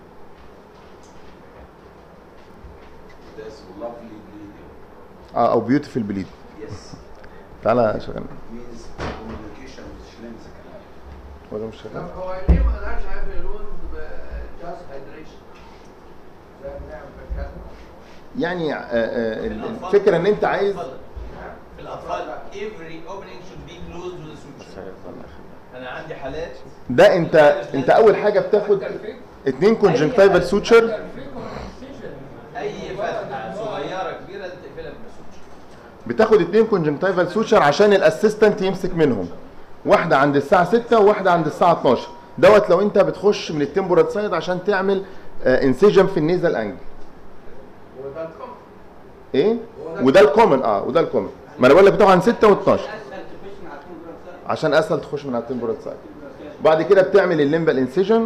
That's lovely bleeding. اه او beautiful bleed Yes. تعالى شغل Means communication with Schlem's ولا مش شغال طب هو ليه ما نقدرش نعمل اللون جاست هيدريشن؟ زي ما بنعمل في الكلام يعني آه، آه، الفكره ان انت عايز في الاطفال every opening should be closed with a suture انا عندي حالات ده انت انت اول حاجه بتاخد اتنين كونجنكتيفال سوتشر اي فتحه صغيره كبيره لازم تقفلها بالسوتشر بتاخد اتنين كونجنكتيفال سوتشر عشان الاسيستنت يمسك منهم واحده عند الساعه 6 وواحده عند الساعه 12 دوت لو انت بتخش من التمبورال سايد عشان تعمل انسيجن في النيزل انجل وده الكم ايه وده الكومن اه وده الكومن ما انا بقول لك بتاخد عن 6 و12 اسهل تخش مع التمبرال سايد عشان اسهل تخش من على التمبورال سايد بعد كده بتعمل الليمبال انسيجن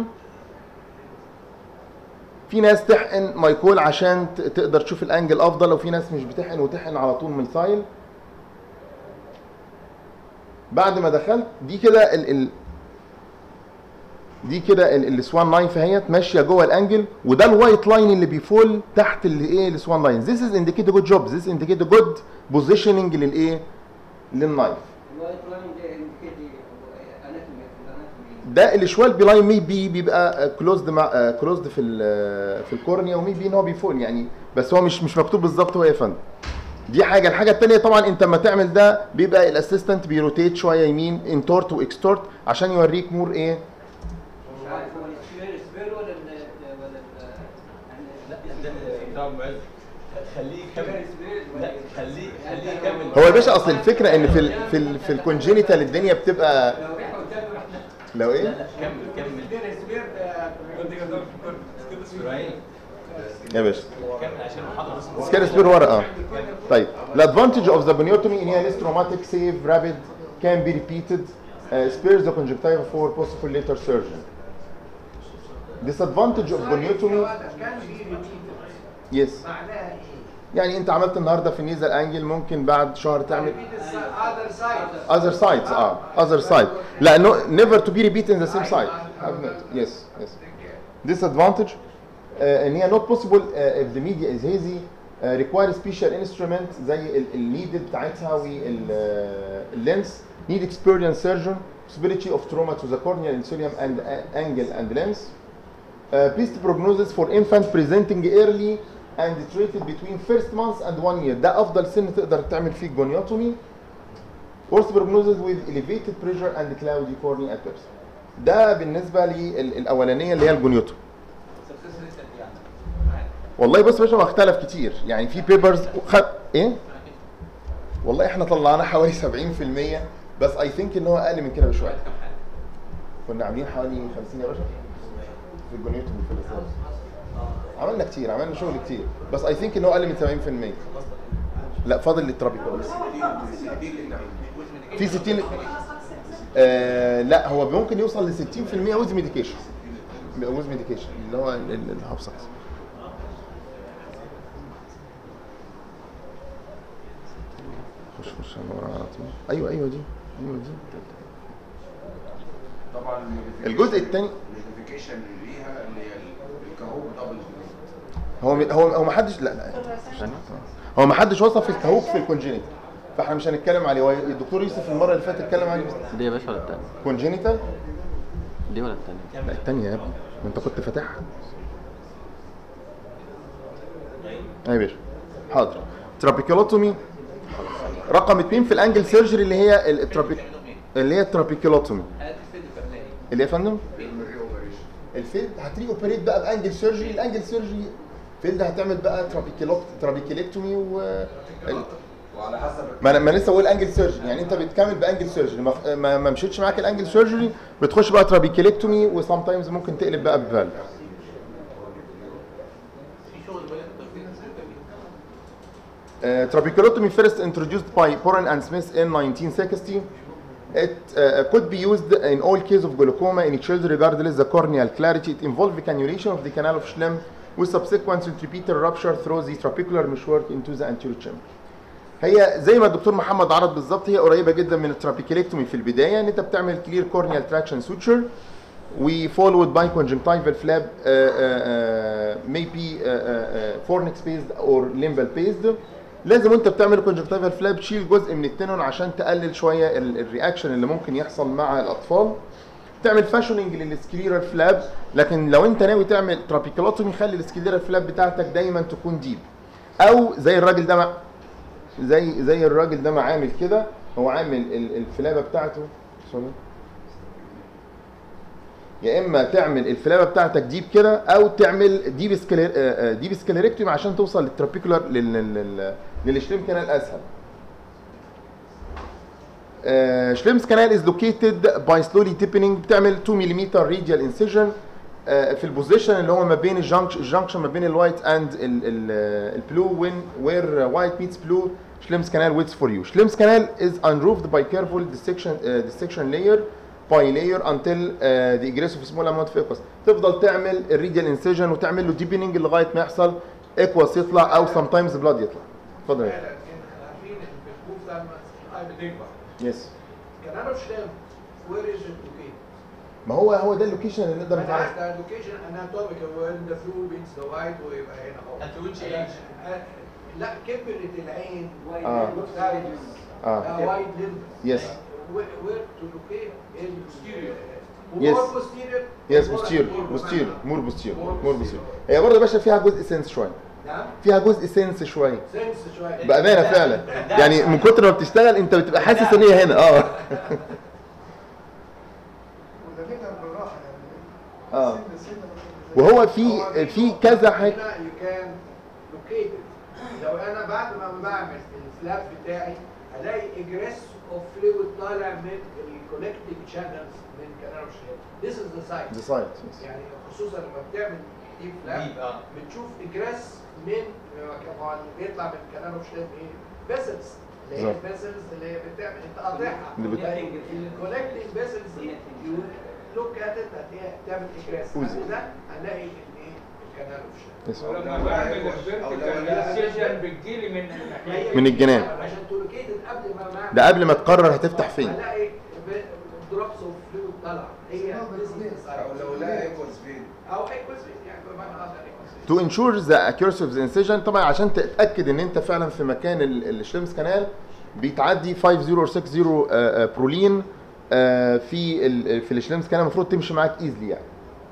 في ناس تحقن مايكول عشان ت- تقدر تشوف الانجل افضل وفي ناس مش بتحقن وتحقن على طول ميثايل بعد ما دخلت دي كده ال ال دي كده ال- السوان نايف اهيت ماشيه جوه الانجل وده الوايت لاين اللي بيفول تحت الايه السوان لاين This is indicate a good job This indicate a good positioning للايه للنايف الوايت لاين ده انديكيت اناتومي الاناتومي ده الاشوال بلاين مي بي بيبقى كلوزد مع كلوزد في ال- في الكورنيا ومي بي ان هو بيفول يعني بس هو مش مش مكتوب بالظبط هو ايه يا فندم دي حاجه الحاجه الثانيه طبعا انت لما تعمل ده بيبقى الاسيستنت بيروتيت شويه يمين انتورت واكستورت عشان يوريك مور ايه مش عارف هو السبير سبير ولا ال ولا ال لا ده بتاع معز خليه يكمل لا خليه خليه يكمل هو يا باشا اصل الفكره ان في ال في ال في الكونجينيتال الدنيا بتبقى لو احنا قدامنا احنا لو لا ايه لا كمل كمل سبير اسماعيل يا باشا كمل عشان المحاضره بس سكان سبير ورا اه طيب الادفانتج اوف ذا بونيوتومي ان هي less traumatic safe rapid can be repeated uh, spares the conjunctiva for possible later surgeon disadvantage of goniotomy كان في ريبيتد yes معناها ايه؟ يعني انت عملت النهارده في النيزل انجل ممكن بعد شهر تعمل ريبيتد اذر سايد other sides اه other side لا no, never to be repeated in the same side Have not. yes yes disadvantage uh, ان هي not possible uh, if the media is hazy uh, require special instrument زي النيدل بتاعتها واللينس need experienced surgeon possibility of trauma to the corneal insoluum and uh, angle and lens uh, best prognosis for infant presenting early and treated between first month and one year ده افضل سن تقدر تعمل فيه جونيوتومي worst prognosis with elevated pressure and cloudy cornea at birth ده بالنسبه للاولانيه اللي هي الجونيوتومي والله بص يا باشا هو اختلف كتير يعني في بيبرز خ... ايه والله احنا طلعنا حوالي 70% بس اي ثينك ان هو اقل من كده بشويه كنا عاملين حوالي 50 يا باشا في الجونيوتومي في الاساس عملنا كتير عملنا شغل كتير بس اي ثينك ان هو اقل من 70% لا فاضل الترابيكول بس في 60 آه لا هو ممكن يوصل ل 60% ويز ميديكيشن ويز ميديكيشن اللي هو ال- ال- الهبسط خش خش على ورا على طول ايوه ايوه دي ايوه دي طبعا الجزء التاني- الموديفيكيشن ليها اللي هي الكهوب دبل هو م- هو هو ما حدش لا لا هو ما حدش وصف الكهوك في الكونجينيتال فاحنا مش هنتكلم عليه هو الدكتور يوسف المره اللي فاتت اتكلم عليه دي يا باشا ولا التانية؟ كونجينيتال دي ولا التانية؟ لا الثانيه يا ابني ما انت كنت فاتحها ايوه يا باشا حاضر ترابيكولوتومي رقم اتنين في الانجل سيرجري اللي هي الترابي اللي هي الترابيكيلوتومي هات الفيلم كمان اللي هي يا فندم الفيلد هتري اوبريت بقى بانجل سيرجري الانجل سيرجري فيلد هتعمل بقى ترابيكيلوت ترابيكيلكتومي و ال- وعلى حسب ما انا ما أنا لسه بقول انجل سيرجري يعني انت بتكمل بانجل سيرجري ما, ما, ما مشيتش معاك الانجل سيرجري بتخش بقى ترابيكيلكتومي وسام تايمز ممكن تقلب بقى بفالف في شغل بقى تفكير Uh, trabeculotomy first introduced by Poren and Smith in 1960. It uh, could be used in all cases of glaucoma in children regardless the corneal clarity. It involved the cannulation of the canal of Schlemm with subsequent repeated rupture through the trabecular meshwork into the anterior chamber. هي زي ما الدكتور محمد عرض بالظبط هي قريبه جدا من الترابيكيلكتومي في البدايه ان انت بتعمل كلير كورنيال تراكشن سوتشر we followed by conjunctival flap uh, uh, uh, maybe uh, uh, uh, fornix based or limbal based لازم وانت بتعمل conjunctival flap تشيل جزء من التنون عشان تقلل شويه ال- الرياكشن اللي ممكن يحصل مع الاطفال تعمل فاشوننج للسكليرال فلاب لكن لو انت ناوي تعمل ترابيكيلوتومي خلي السكليرال فلاب بتاعتك دايما تكون ديب او زي الراجل ده مع زي زي الراجل ده ما عامل كده هو عامل ال- الفلابه بتاعته سوري يا اما تعمل الفلابه بتاعتك ديب كده او تعمل ديب سكلير آه، آه، ديب سكليركتومي عشان توصل للترابيكولار لل- لل- للشليم كانال اسهل شليمز كانال از لوكيتد باي سلولي ديبنينج بتعمل 2 ملم ريديال انسيجن في البوزيشن اللي هو ما بين الجنكشن الجنكشن ما بين الوايت اند البلو وين وير وايت ميتس بلو شليمز كانال ويتس فور يو شليمز كانال از unroofed by careful dissection uh, dissection layer by layer until uh, the egress of small amount of aqueous تفضل تعمل الريديال انسيجن وتعمل له ديبنينج لغايه ما يحصل اكواس يطلع او sometimes blood يطلع اتفضل يا عارفين ان في الكوف لما الحاجه بتكبر يس كان انا مش فاهم وير از اللوكيشن ما هو هو ده اللوكيشن اللي نقدر انا نتعرف عارف اللوكيشن اناتوميك وين ذا فلو بينز ذا وايت ويبقى هنا اهو At which أنا- age? أنا- لا كبرت العين آه. اه وايد ليمب يس وير تو لوكيت Yes. مور بوستيريور يس بوستير بوستير مور بوستير مور بوستير هي برضه يا باشا فيها جزء سنس شويه نعم فيها جزء سنس شويه سنس شويه بامانه فعلا يعني من كتر ما بتشتغل انت بتبقى حاسس ان هي هنا اه اه وهو في في كذا حاجه هنا يو كان لوكيت لو انا بعد ما بعمل الفلاب بتاعي الاقي اجريس اوف فلويد طالع من الكونكتنج شانلز من كانال شيب ذيس از ذا سايت ذا سايت يعني خصوصا لما بتعمل ديب فلاب ديب اه بتشوف اجريس من طبعا بيطلع من كانال شيب ايه فيسلز اللي هي بالظبط. الفيسلز اللي هي بتعمل انت قاطعها اللي بت- الكونكتنج فيسلز دي يو لوك ات ات هتلاقيها بتعمل اجريس أوزي. ده هنلاقي الايه الكانال شيب يس. ولما بعمل الفيرتيكال انسيجن بتجيلي من الناحيه من الجناب عشان تولوكيتد قبل ما بعمل ده قبل ما تقرر هتفتح فين هلاقي دروبس اوف فلويد طالعه هي this is the site. او لو لا ايكوز فين او ايكوز يعني بمعنى اخر equals to ensure the accuracy of the incision طبعا عشان تتاكد ان انت فعلا في مكان ال- الشليمز كانال بيتعدي 50 or 60 آه، آه، برولين آه، في ال- في الشليمز كانال المفروض تمشي معاك ايزلي يعني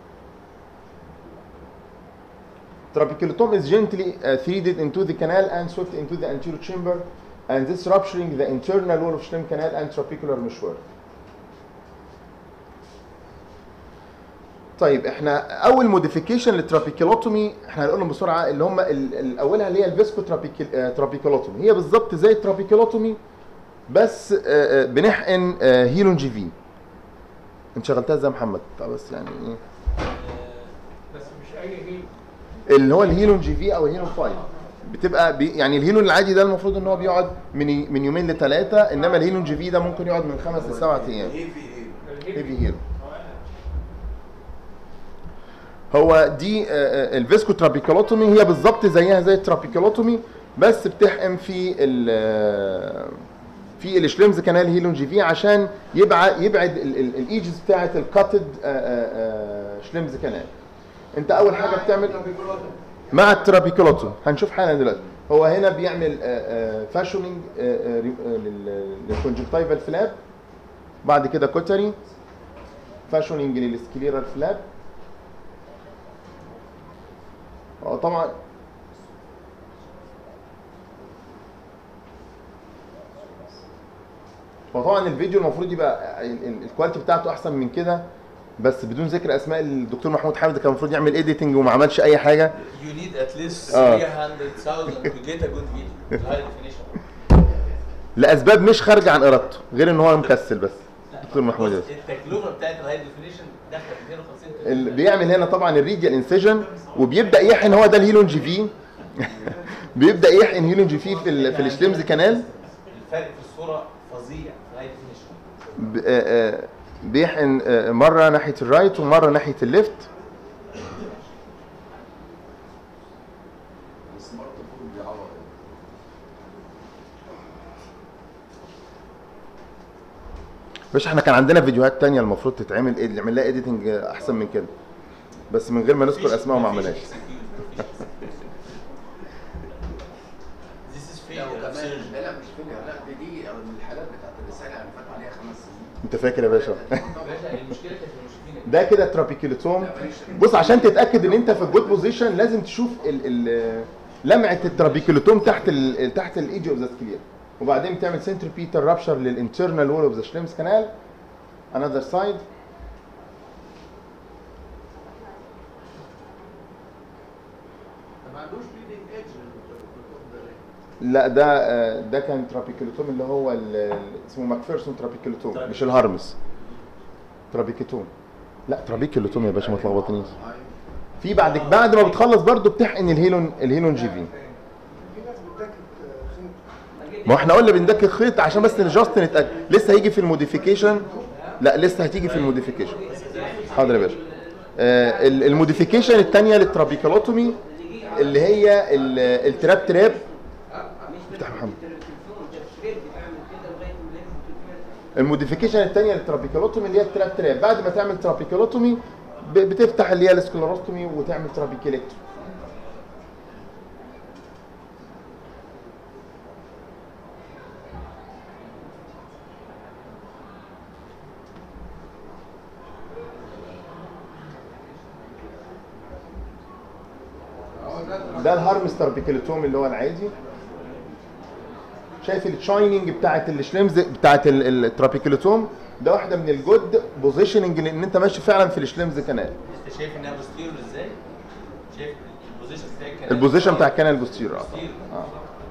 Trabeculotomy is gently uh, threaded into the canal and swept into the anterior chamber and this rupturing the internal wall of Schlemm canal and trabecular meshwork. طيب احنا اول موديفيكيشن للترابيكيلوتومي احنا هنقولهم بسرعه اللي هم ال- ال- اولها اللي هي الفيسكو ترابيكيلوتومي هي بالظبط زي الترابيكيلوتومي بس آه، آه، بنحقن آه، هيلون جي في انت شغلتها ازاي يا محمد طب بس يعني ايه بس مش اي هي اللي هو الهيلون جي في او الهيلون 5 بتبقى بي يعني الهيلون العادي ده المفروض ان هو بيقعد من من يومين لثلاثه انما الهيلون جي في ده ممكن يقعد من خمس لسبع ايام ايه في ايه هيفي هيلو هو دي آه، آه، الفيسكو ترابيكولوتومي هي بالظبط زيها زي الترابيكولوتومي بس بتحقن في ال آه، في الشليمز كانال هيلون جي في عشان يبعد يبعد الايجز بتاعه الكاتد شليمز كانال انت اول حاجه بتعمل مع الترابيكولوتومي هنشوف حالا دلوقتي هو هنا بيعمل فاشونينج للكونجكتيفال فلاب بعد كده كوتري فاشونينج للسكليرال فلاب اه طبعا فطبعا الفيديو المفروض يبقى ال- ال- الكواليتي بتاعته احسن من كده بس بدون ذكر اسماء الدكتور محمود حامد كان المفروض يعمل ايديتنج وما عملش اي حاجه You need at least آه. 300,000 to get a good video. High definition. لاسباب مش خارجه عن ارادته غير ان هو مكسل بس دكتور محمود بص، بس. التكلفه بتاعت الهاي ديفينيشن داخله 250 اللي بيعمل هنا طبعا الريديال انسيجن وبيبدا يحقن هو ده الهيلون جي في بيبدا يحقن هيلون جي في في, ال- في الشليمز كانال الفرق في الصوره فظيع في الهاي ديفينيشن ب- آه، آه، بيحقن آه، مره ناحيه الرايت ومره ناحيه الليفت السمارت فون بيعوض مش احنا كان عندنا فيديوهات تانية المفروض تتعمل ايه نعمل لها اديتنج احسن من كده بس من غير ما نذكر اسماء وما عملناش This is لا failure of وكمان surgery. لا لا مش فكره لا دي دي من الحالات بتاعت الرساله اللي فات عليها خمس سنين انت فاكر يا باشا باشا المشكله كانت في المشرفين ده كده ترابيكيلوتوم بص عشان تتاكد ان انت في الجود بوزيشن لازم تشوف ال ال لمعه الترابيكيلوتوم تحت ال تحت الايدج اوف ذا سكلير وبعدين بتعمل سنتربيتال رابشر للانترنال وول اوف ذا شليمز كانال انذر سايد ما عندوش بليدنج ايدج لا ده آه، ده كان ترابيكيلوتوم اللي هو ال- ال- اسمه ماكفيرسون ترابيكيلوتوم مش الهارمس ترابيكيتوم لا ترابيكيلوتوم يا باشا ما تلخبطنيش في بعد بعد ما بتخلص برضو بتحقن الهيلون الهيلون جي في في ناس بتاكل خيط ما احنا قلنا بندك الخيط عشان بس نجاست نتاكد لسه هيجي في الموديفيكيشن لا لسه هتيجي في الموديفيكيشن حاضر يا باشا آه ال- الموديفيكيشن الثانيه للترابيكالوتومي اللي هي ال- التراب تراب افتح يا محمد الموديفيكيشن الثانيه للترابيكالوتومي اللي هي التراب تراب بعد ما تعمل ترابيكالوتومي ب- بتفتح اللي هي السكلروستومي وتعمل ترابيكيلكتومي ده الهارمس ترابيكيلوتوم اللي هو العادي شايف الشايننج بتاعت الشليمز بتاعت ال- الترابيكيلوتوم ده واحده من الجود بوزيشننج لان انت ماشي فعلا في الشليمز كانال انت شايف انها بوستيرور ازاي؟ شايف البوزيشن بتاع الكلام البوزيشن بتاع الكانال بوستيرور اه بوستيرور. آه.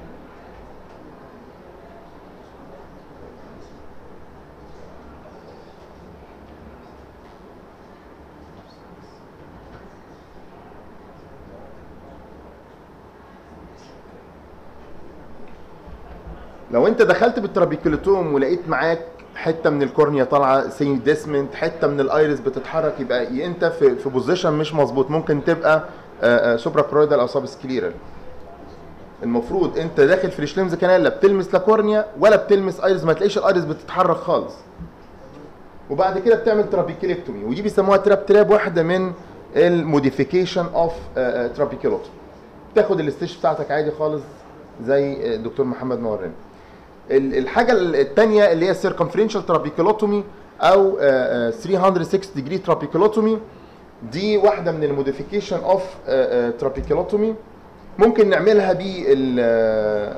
لو انت دخلت بالترابيكيلوتوم ولقيت معاك حته من الكورنيا طالعه سي ديسمنت حته من الايرس بتتحرك يبقى ي- انت في في بوزيشن مش مظبوط ممكن تبقى سوبرا كرويدال او سب سكليرال المفروض انت داخل في الشليمز كانال لا بتلمس لا كورنيا ولا بتلمس ايرس ما تلاقيش الايرس بتتحرك خالص وبعد كده بتعمل ترابيكيلكتومي ودي بيسموها تراب تراب واحده من الموديفيكيشن اوف ترابيكيلوتومي تاخد الاستيش بتاعتك عادي خالص زي الدكتور محمد نورين ال- الحاجه الثانيه اللي هي السيركمفرنشال ترابيكيلوتومي او آه، آه، 306 ديجري ترابيكيلوتومي دي واحده من الموديفيكيشن اوف ترابيكيلوتومي ممكن نعملها بال آه،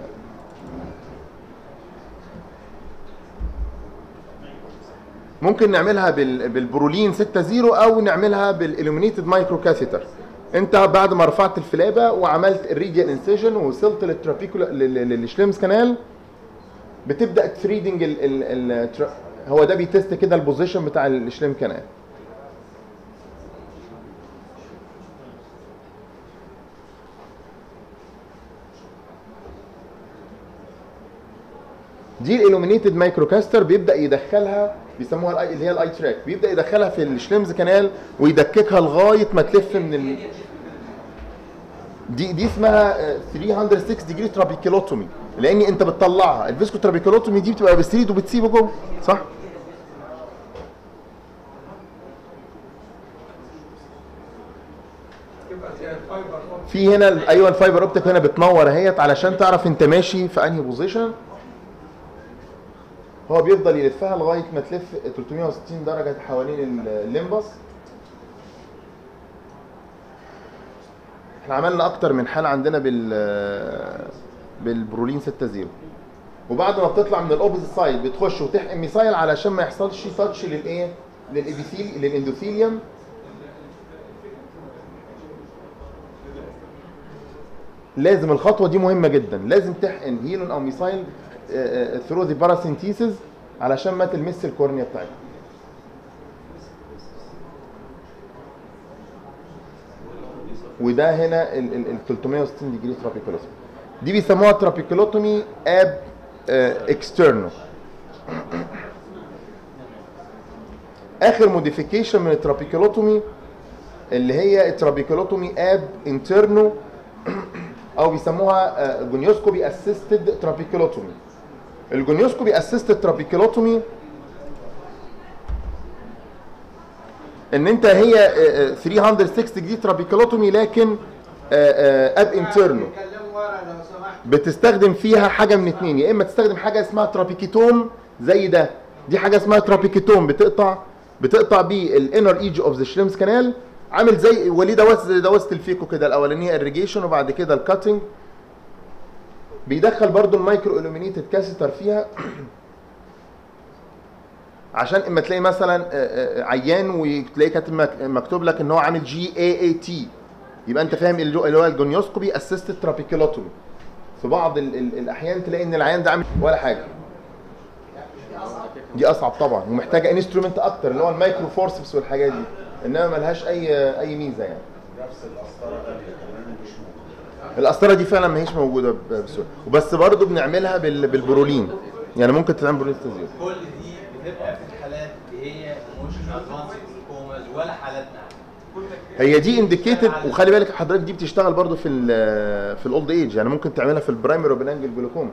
ممكن نعملها بال- بالبرولين 6.0 او نعملها بالالومينيتد مايكرو كاثيتر انت بعد ما رفعت الفلابه وعملت الريديال انسيجن ووصلت للترابيكولا للشليمز كانال بتبدا تريدنج ال ال ال هو ده بيتست كده البوزيشن بتاع الشليم كانال دي الالومينيتد مايكروكاستر بيبدا يدخلها بيسموها الآي- اللي هي الاي تراك بيبدا يدخلها في الشليمز كانال ويدككها لغايه ما تلف من ال... دي دي اسمها آه، 306 ديجري ترابيكيلوتومي لان انت بتطلعها الفيسكو ترابيكيلوتومي دي بتبقى بستريد وبتسيبه جوه صح يبقى زي الفايبر أوبتيك. في هنا ال- ايوه الفايبر اوبتيك هنا بتنور اهيت علشان تعرف انت ماشي في انهي بوزيشن هو بيفضل يلفها لغايه ما تلف 360 درجه حوالين ال- الليمبس احنا عملنا اكتر من حاله عندنا بال بالبرولين 6 0 وبعد ما بتطلع من الاوبوزيت سايد بتخش وتحقن ميسايل علشان ما يحصلش تاتش للايه للابيثيل للاندوثيليوم لازم الخطوه دي مهمه جدا لازم تحقن هيلون او ميسايل ثرو ذا باراسينثيسيس علشان ما تلمس الكورنيا بتاعتك وده هنا ال ال- ال 360 ديجري ترابيكولوتومي دي بيسموها ترابيكولوتومي اب اكسترنو اخر موديفيكيشن من الترابيكولوتومي اللي هي الترابيكولوتومي اب انترنو او بيسموها جونيوسكوبي اسيستد ترابيكولوتومي الجونيوسكوبي اسيستد ترابيكولوتومي ان انت هي آه، آه، 360 دي ترابيكولوتومي لكن آه، آه، اب انترنو اتكلموا ورا لو سمحت بتستخدم فيها حاجه من اتنين يا اما تستخدم حاجه اسمها ترابيكيتوم زي ده دي حاجه اسمها ترابيكيتوم بتقطع بتقطع بيه الانر ايج اوف ذا شريمز كانال عامل زي وليه دواسه زي دواسه الفيكو كده الاولانيه الريجيشن وبعد كده الكاتنج بيدخل برضو المايكرو الومينيتد كاسيتر فيها عشان اما تلاقي مثلا آه، آه، عيان وتلاقي كاتب مك- مكتوب لك ان هو عامل جي اي اي تي يبقى انت فاهم اللي هو اللي هو الجونيوسكوبي اسيستد ترابيكيلوتومي في بعض ال ال الاحيان تلاقي ان العيان ده عامل ولا حاجه دي اصعب طبعا ومحتاجه انسترومنت اكتر اللي هو المايكرو فورسبس والحاجات دي انما ملهاش اي اي ميزه يعني نفس القسطره اللي كمان مش موجوده القسطره دي فعلا ما هيش موجوده ب- بسهوله وبس برضه بنعملها بال بالبرولين يعني ممكن تتعمل برولين تزيد كل دي بتبقى في الحالات اللي هي مش ادفانس جلوكوماز ولا حالاتنا هي دي انديكيتد وخلي بالك حضرتك دي بتشتغل برضه في ال في الاولد ايج يعني ممكن تعملها في البرايمري وبنانجل جلوكوما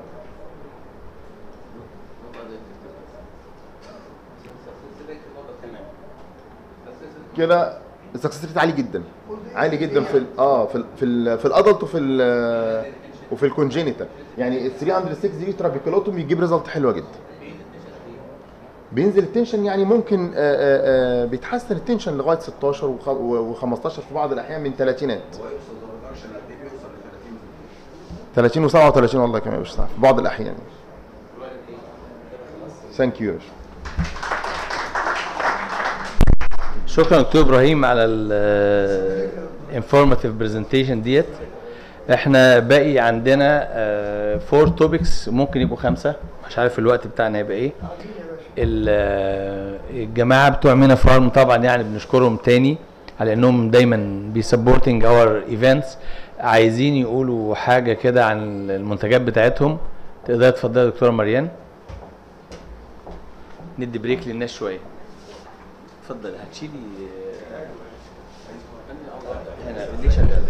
كده السكسس ريت عالي جدا عالي جدا في ال اه في ال في ال في الادلت وفي ال وفي الكونجينيتال يعني ال 306 دي ترابيكولوتوم يجيب ريزلت حلوه جدا بينزل التنشن يعني ممكن آه آه آه بيتحسن التنشن لغايه 16 و15 في بعض الاحيان من ثلاثينات هو يوصل درجه عشان قد ايه بيوصل ل 30 30 و37 والله كمان مش صح في بعض الاحيان ثانك يو شكرا دكتور ابراهيم على ال informative presentation ديت احنا باقي عندنا فور توبكس ممكن يبقوا خمسه مش عارف الوقت بتاعنا هيبقى ايه ال- آه، الجماعه بتوع مينا فارم طبعا يعني بنشكرهم تاني على انهم دايما بيسبورتنج اور ايفنتس عايزين يقولوا حاجه كده عن المنتجات بتاعتهم تقدر تفضل يا دكتوره مريان ندي بريك للناس شويه اتفضل هتشيلي آه، هنا ليه شغال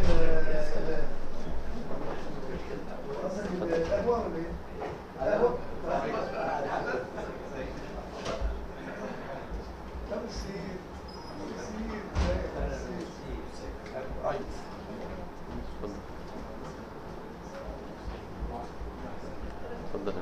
اتفضل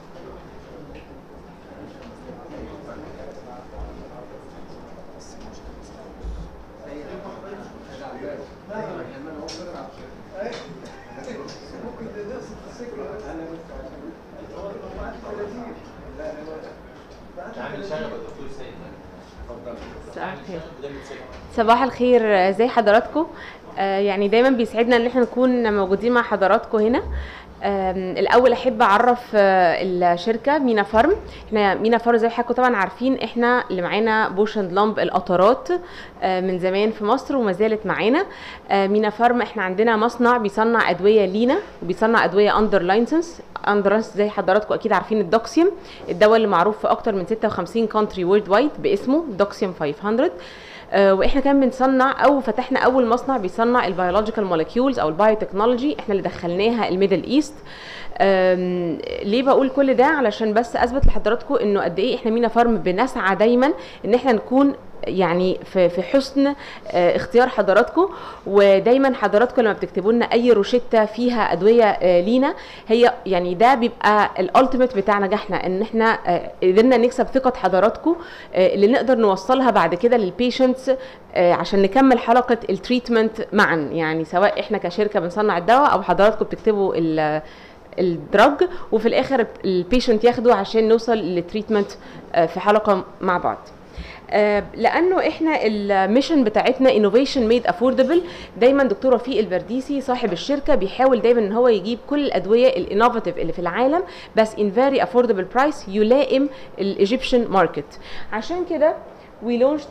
صباح الخير صباح الخير ازي حضراتكم آه، يعني دايما بيسعدنا ان احنا نكون موجودين مع حضراتكم هنا آم، الاول احب اعرف آه، الشركه مينا فارم احنا مينا فارم زي ما حضراتكم طبعا عارفين احنا اللي معانا بوشن لامب القطرات آه، من زمان في مصر وما زالت معانا آه، مينا فارم احنا عندنا مصنع بيصنع ادويه لينا وبيصنع ادويه اندر لايسنس اندر زي حضراتكم اكيد عارفين الدوكسيوم الدواء اللي معروف في اكتر من 56 كونتري وورلد وايد باسمه دوكسيوم 500 آه، واحنا كمان بنصنع او فتحنا اول مصنع بيصنع البيولوجيكال مولكيولز او البايوتكنولوجي احنا اللي دخلناها الميدل ايست أم، ليه بقول كل ده علشان بس اثبت لحضراتكم انه قد ايه احنا مينا فارم بنسعى دايما ان احنا نكون يعني في في حسن آه، اختيار حضراتكم ودايما حضراتكم لما بتكتبوا لنا اي روشته فيها ادويه آه، لينا هي يعني ده بيبقى الالتيميت بتاع نجاحنا ان احنا آه، قدرنا نكسب ثقه حضراتكم آه، اللي نقدر نوصلها بعد كده للبيشنتس عشان نكمل حلقه التريتمنت معا يعني سواء احنا كشركه بنصنع الدواء او حضراتكم بتكتبوا ال- الدراج وفي الاخر البيشنت ياخده عشان نوصل للتريتمنت في حلقه مع بعض آه، لانه احنا الميشن بتاعتنا انوفيشن ميد افوردبل دايما دكتور وفيق البرديسي صاحب الشركه بيحاول دايما ان هو يجيب كل الادويه الانوفاتيف اللي في العالم بس ان فيري افوردبل برايس يلائم الايجيبشن ماركت عشان كده وي لونشد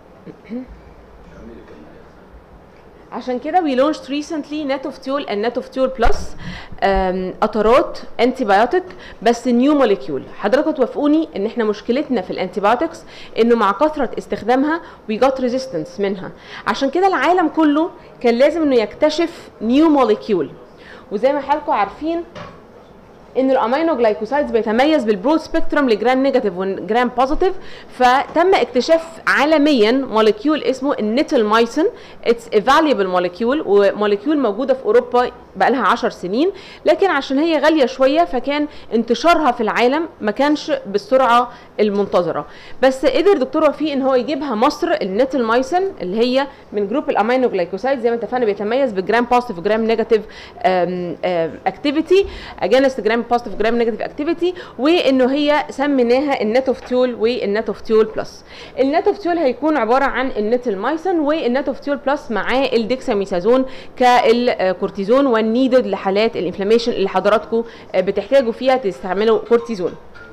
عشان كده وي لونشد ريسنتلي ناتوفتيول اند ناتوفتيول بلس قطرات انتي بايوتيك بس نيو موليكيول حضراتكم توافقوني ان احنا مشكلتنا في الانتي بايوتكس انه مع كثره استخدامها وي جات ريزيستنس منها عشان كده العالم كله كان لازم انه يكتشف نيو موليكيول وزي ما حضراتكم عارفين ان الامينو جلايكوسايدز بيتميز بالبرود سبيكترم لجرام نيجاتيف وجرام بوزيتيف فتم اكتشاف عالميا موليكيول اسمه النيتل مايسن اتس فاليبل موليكيول وموليكيول موجوده في اوروبا بقى لها 10 سنين لكن عشان هي غاليه شويه فكان انتشارها في العالم ما كانش بالسرعه المنتظره بس قدر دكتور وفيق ان هو يجيبها مصر النيتل مايسن اللي هي من جروب الامينو جلايكوسايد زي ما اتفقنا بيتميز بجرام بوزيتيف وجرام نيجاتيف اكتيفيتي اجينست جرام بوزيتيف جرام نيجاتيف اكتيفيتي وانه هي سميناها الناتوفتيول والناتوفتيول بلس الناتوفتيول هيكون عباره عن النيتل مايسن والناتوفتيول بلس معاه الديكساميثازون كالكورتيزون والنيدد لحالات الانفلاميشن اللي حضراتكم بتحتاجوا فيها تستعملوا كورتيزون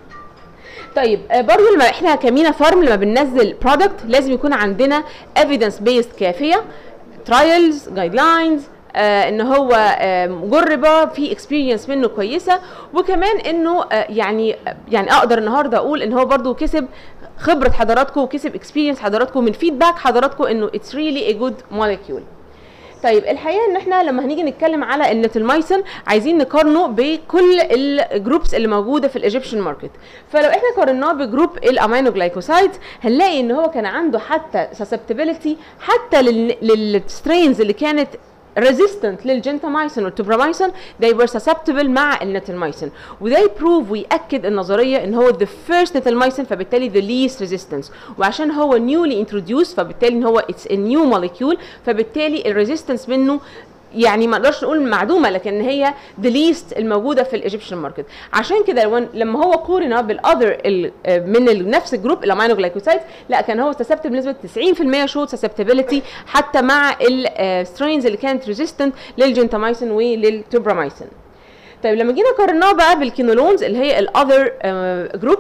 طيب آه، برضو لما احنا كمينا فارم لما بننزل برودكت لازم يكون عندنا evidence based كافيه ترايلز جايد لاينز آه ان هو آه مجربه في اكسبيرينس منه كويسه وكمان انه آه يعني يعني اقدر النهارده اقول ان هو برضو كسب خبره حضراتكم وكسب اكسبيرينس حضراتكم من فيدباك حضراتكم انه اتس ريلي ا جود موليكيول طيب الحقيقه ان احنا لما هنيجي نتكلم على النتلمايسن عايزين نقارنه بكل الجروبس اللي موجوده في الايجيبشن ماركت فلو احنا قارناه بجروب الامينو جلايكوسايد هنلاقي ان هو كان عنده حتى سسبتبيليتي حتى للسترينز اللي كانت resistant للجنتامايسين والتوبرامايسين they were susceptible مع النتلمايسين وده يبروف ويأكد النظرية ان هو the first نتلمايسين فبالتالي the least resistance وعشان هو newly introduced فبالتالي ان هو it's a new molecule فبالتالي الريزيستنس منه يعني ما نقدرش نقول معدومه لكن هي ذا ليست الموجوده في الايجيبشن ماركت عشان كده لو- لما هو قورن بالاذر من ال- نفس الجروب الامينو جلايكوسايد لا كان هو سسبتبل بنسبه 90% شو سسبتبيليتي حتى مع السترينز اللي كانت ريزيستنت للجنتامايسين وللتوبرامايسين طيب لما جينا قارناه بقى بالكينولونز اللي هي الاذر جروب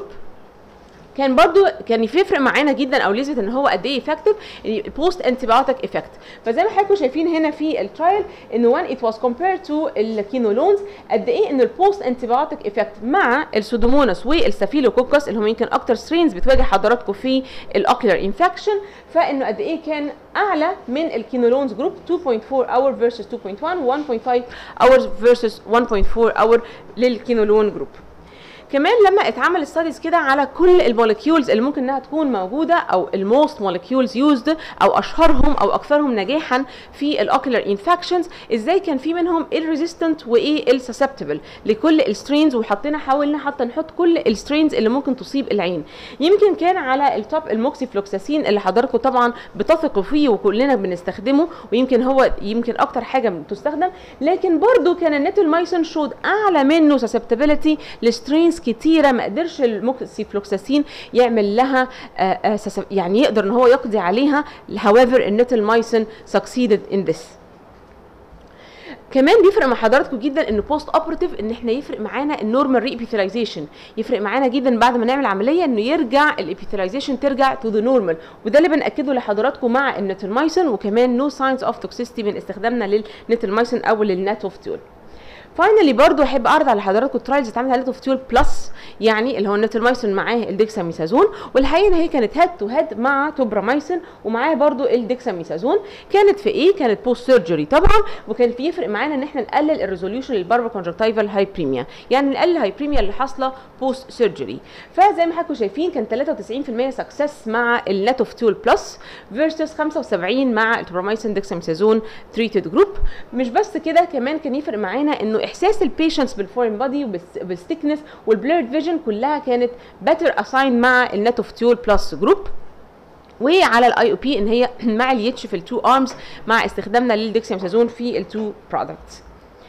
كان برضو كان يفرق معانا جدا او ليزت ان هو قد ايه افكتيف بوست انتيبيوتيك افكت فزي ما حضراتكم شايفين هنا في الترايل ان وان ات واز كومبيرد تو الكينولونز قد ايه ان البوست انتيبيوتيك افكت مع السودوموناس والستافيلوكوكس اللي هم يمكن اكتر سترينز بتواجه حضراتكم في الاوكيولار انفكشن فانه قد ايه كان اعلى من الكينولونز جروب 2.4 اور فيرسس 2.1 1.5 اور فيرسس 1.4 اور للكينولون جروب كمان لما اتعمل ستاديز كده على كل المولكيولز اللي ممكن انها تكون موجوده او الموست مولكيولز يوزد او اشهرهم او اكثرهم نجاحا في الاوكيولار انفكشنز ازاي كان في منهم الريزيستنت وايه السسبتبل لكل السترينز وحطينا حاولنا حتى نحط كل السترينز اللي ممكن تصيب العين يمكن كان على التوب الموكسيفلوكساسين اللي حضراتكم طبعا بتثقوا فيه وكلنا بنستخدمه ويمكن هو يمكن اكتر حاجه بتستخدم لكن برضو كان النيتلمايسين شود اعلى منه سسبتبيليتي لسترينز كتيره ما قدرش الموكسيفلوكساسين يعمل لها آه، آه، سس- يعني يقدر ان هو يقضي عليها however النيتلمايسين succeeded in this كمان بيفرق مع حضراتكم جدا ان بوست اوبراتيف ان احنا يفرق معانا النورمال ريبيثيلايزيشن يفرق معانا جدا بعد ما نعمل عمليه انه يرجع الابيثيلايزيشن ترجع تو ذا نورمال وده اللي بناكده لحضراتكم مع النيتلمايسين وكمان نو ساينز اوف توكسيستي من استخدامنا للنيتلمايسين او للناتوفتول فاينلي برضو احب اعرض على حضراتكم الترايلز اتعملت على توفتيول بلس يعني اللي هو النيترمايسين معاه الديكساميثازون والحقيقه ان هي كانت هيد تو هيد مع توبرامايسين ومعاه برضو الديكساميثازون كانت في ايه كانت بوست سيرجري طبعا وكان في يفرق معانا ان احنا نقلل الريزوليوشن للباربا كونجكتيفال هايبريميا يعني نقلل الهايبريميا اللي حاصله بوست سيرجري فزي ما حضراتكم شايفين كان 93% سكسس مع الناتوفتول بلس فيرسس 75 مع التوبرامايسين ديكساميثازون تريتد جروب مش بس كده كمان كان يفرق معانا انه احساس البيشنتس بالفورين بادي وبالستيكنس والبليرد فيجن كلها كانت باتر اساين مع الناتوفتول بلس جروب وعلى الاي او بي ان هي مع اليتش في التو ارمز مع استخدامنا للديكساميثازون في التو برودكتس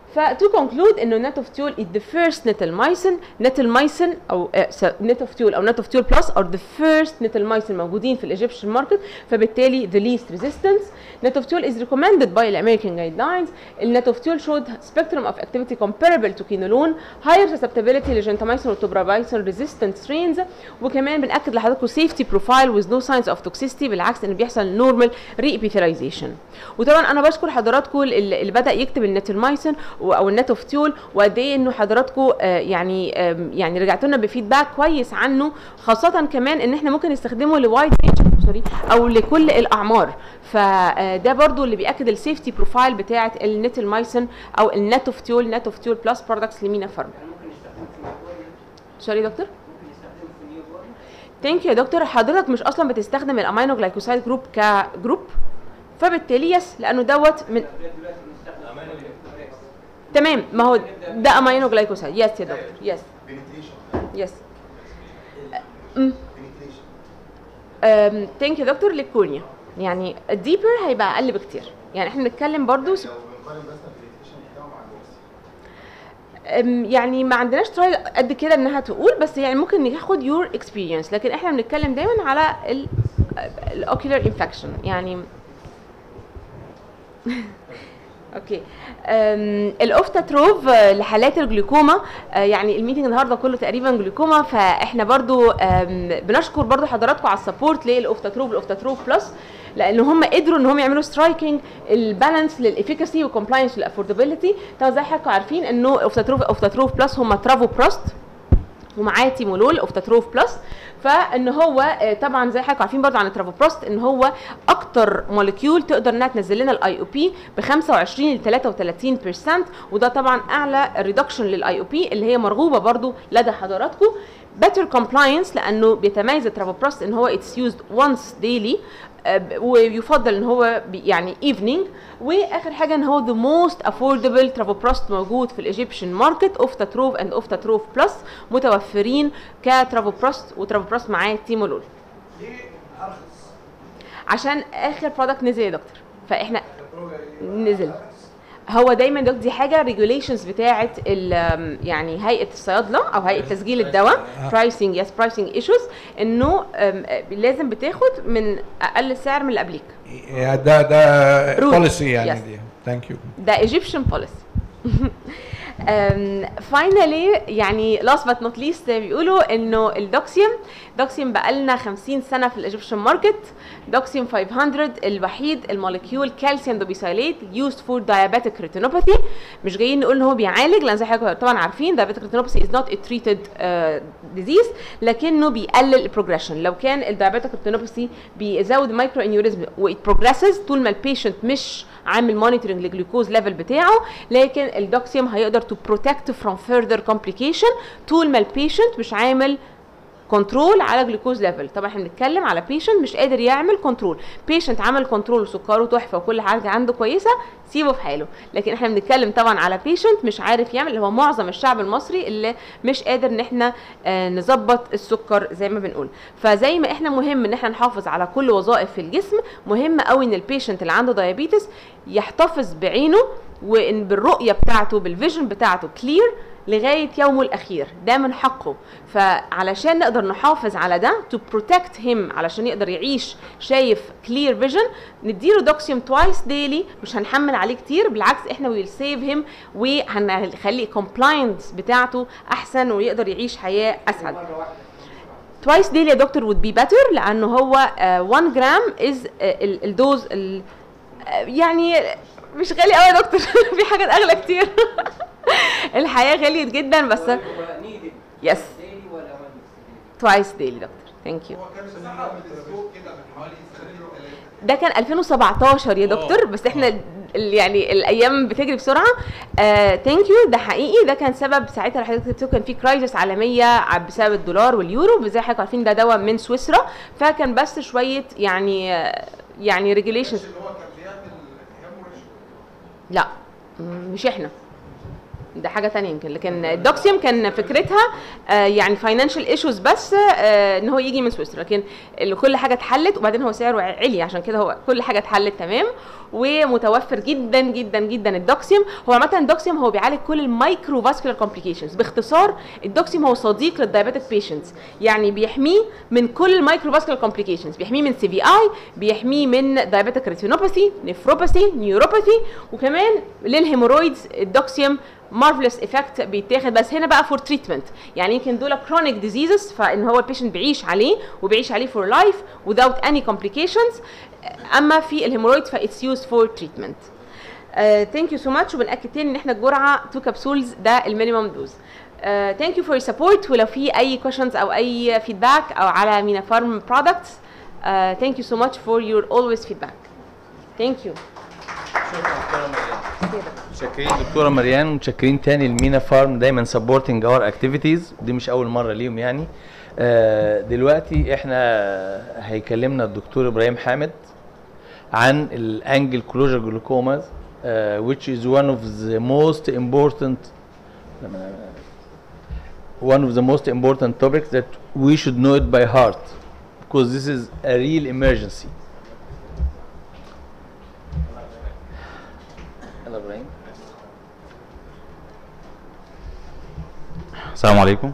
ف to conclude انه ناتوفتيول is the first نيتلمايسين نيتلمايسين او ناتوفتيول او ناتوفتيول بلس are the first نيتلمايسين موجودين في الايجيبشن ماركت فبالتالي the least resistance ناتوفتيول is recommended by the American guidelines الناتوفتيول showed spectrum of activity comparable to quinolone higher susceptibility لجنتاميسين وتوبراميسين resistant strains وكمان بنأكد لحضراتكم safety profile with no signs of toxicity بالعكس انه بيحصل normal reepithelialization وطبعا انا بشكر حضراتكم اللي اللي بدا يكتب النتلمايسين و- او الناتوفتيول وقد ايه انه حضراتكم آه، يعني آم، يعني رجعتوا لنا بفيدباك كويس عنه خاصه كمان ان احنا ممكن نستخدمه لوايد رينج سوري او لكل الاعمار فده برضو اللي بياكد السيفتي بروفايل بتاعه النتلمايسين او الناتوفتيول ناتوفتيول بلس برودكتس لمينا فارما ممكن يستخدم في النيوبورن سوري دكتور ممكن يستخدم في النيوبورن ثانك يو يا دكتور حضرتك مش اصلا بتستخدم الامينو جلايكوسايد جروب كجروب فبالتالي يس لانه دوت من دلوقتي بنستخدم الكوريكس. تمام ما هو ده امينو جلايكوسايد يس يا دكتور يس يس ثانك يو دكتور للكورنيا يعني الديبر هيبقى اقل بكتير يعني احنا بنتكلم برضو س- أم، يعني ما عندناش ترايل قد كده انها تقول بس يعني ممكن ناخد يور اكسبيرينس لكن احنا بنتكلم دايما على الاوكيولار انفكشن يعني اوكي أم، الاوفتاتروف آه، لحالات الجلوكوما آه، يعني الميتنج النهارده كله تقريبا جلوكوما فاحنا برضو آم، بنشكر برضو حضراتكم على السبورت للاوفتاتروف والاوفتاتروف بلس لان هم قدروا ان هم يعملوا سترايكنج البالانس للافيكاسي والكومبلاينس والافوردابيلتي طبعا زي حضراتكم عارفين انه اوفتاتروف اوفتاتروف بلس هم ترافو بروست ومعاه تيمولول اوفتاتروف بلس فان هو آه، طبعا زي حضراتكم عارفين برضو عن الترافوبروست ان هو اكتر موليكيول تقدر انها تنزل لنا الاي او بي ب 25 ل 33% وده طبعا اعلى ريدكشن للاي او بي اللي هي مرغوبه برضو لدى حضراتكم better compliance لانه بيتميز الترافوبروست ان هو اتس يوزد وانس ديلي ويفضل ان هو بي- يعني ايفنينج واخر حاجه ان هو the most affordable ترافوبروست موجود في الايجيبشن ماركت اوفتاتروف اند اوفتاتروف بلس متوفرين كترافوبروست وترافوبروست معاه تيمولول ليه ارخص؟ عشان اخر برودكت نزل يا دكتور فاحنا نزل هو دايما دكتور دي حاجه ريجوليشنز بتاعه ال- يعني هيئه الصيادله او هيئه تسجيل الدواء برايسنج يس برايسنج ايشوز انه أم، لازم بتاخد من اقل سعر من اللي قبليك Yeah, ده ده Rule. بوليسي يعني Yes. دي ثانك يو ده ايجيبشن بوليسي فاينلي يعني لاست بات نوت ليست بيقولوا انه الدوكسيوم دوكسيوم بقالنا 50 سنه في الايجيبشن ماركت دوكسيوم 500 الوحيد الموليكيول كالسيوم دوبيسايليت يوزد فور diabetic retinopathy مش جايين نقول ان هو بيعالج لان زي حضرتك طبعا عارفين diabetic retinopathy is not a treated uh, disease لكنه بيقلل البروجريشن لو كان الدايابيتك retinopathy بيزود مايكرو انيوريزم وبروجريسز طول ما البيشنت مش عامل مونيتورنج للجلوكوز ليفل بتاعه لكن الدوكسيوم هيقدر تو بروتكت فروم فيرذر كومبليكيشن طول ما البيشنت مش عامل كنترول على جلوكوز ليفل طبعا احنا بنتكلم على بيشنت مش قادر يعمل كنترول بيشنت عمل كنترول وسكره تحفه وكل حاجه عنده كويسه سيبه في حاله لكن احنا بنتكلم طبعا على بيشنت مش عارف يعمل اللي هو معظم الشعب المصري اللي مش قادر ان احنا آه، نظبط السكر زي ما بنقول فزي ما احنا مهم ان احنا نحافظ على كل وظائف في الجسم مهم قوي ان البيشنت اللي عنده دايابيتس يحتفظ بعينه وان بالرؤيه بتاعته بالفيجن بتاعته كلير لغايه يومه الاخير ده من حقه فعلشان نقدر نحافظ على ده تو بروتكت هيم علشان يقدر يعيش شايف كلير فيجن نديله دوكسيوم توايس ديلي مش هنحمل عليه كتير بالعكس احنا ويل سيف هيم وهنخلي الكومبلاينس بتاعته احسن ويقدر يعيش حياه اسعد توايس ديلي يا دكتور would be better لانه هو 1 جرام از الدوز ال- آه، يعني مش غالي قوي يا دكتور في حاجات اغلى كتير الحياه غليت جدا بس هو نيدد يس ديلي ولا وانس توايس ديلي دكتور ثانك يو هو كان سحب السوق كده من حوالي سنتين ثلاثه ده كان 2017 يا دكتور بس احنا ال- يعني الايام بتجري بسرعه ثانك يو ده حقيقي ده كان سبب ساعتها اللي حضرتك بتقول كان في كرايسس عالميه ع- بسبب الدولار واليورو زي حضرتك عارفين ده دواء من سويسرا فكان بس شويه يعني آه، يعني ريجوليشنز اللي هو كان بيعمل هيموريج لا م- مش احنا ده حاجه تانية يمكن لكن الدوكسيوم كان فكرتها آه، يعني فاينانشال ايشوز بس آه، ان هو يجي من سويسرا لكن ال- كل حاجه اتحلت وبعدين هو سعره علي عشان كده هو كل حاجه اتحلت تمام ومتوفر جدا جدا جدا الدوكسيوم هو عامه الدوكسيوم هو بيعالج كل المايكرو فاسكولار كومبليكيشنز باختصار الدوكسيوم هو صديق للدايابيتك بيشنتس يعني بيحميه من كل المايكرو فاسكولار كومبليكيشنز بيحميه من سي في اي بيحميه من دايابيتك ريتينوباثي نيفروباثي نيوروباثي وكمان للهيمورويدز الدوكسيوم مارفلس افكت بيتاخد بس هنا بقى فور تريتمنت يعني يمكن دول كرونيك ديزيزز فان هو البيشنت بيعيش عليه وبيعيش عليه فور لايف without any complications اما في الهيمورويد فايتس يوز فور تريتمنت ثانك يو سو ماتش وبناكد تاني ان احنا الجرعه 2 كبسولز ده المينيمم دوز ثانك يو فور يور سبورت ولو في اي كويشنز او اي فيدباك او على مينا فارم برودكتس ثانك يو سو ماتش فور يور اولويز فيدباك ثانك يو متشكرين دكتوره مريان ومتشكرين تاني لمينا فارم دايما سبورتنج اور اكتيفيتيز دي مش اول مره ليهم يعني آه، دلوقتي احنا هيكلمنا الدكتور ابراهيم حامد عن الانجل كلوجر جلوكوما which is one of the most important one of the most important topics that we should know it by heart because this is a real emergency يلا ابراهيم السلام عليكم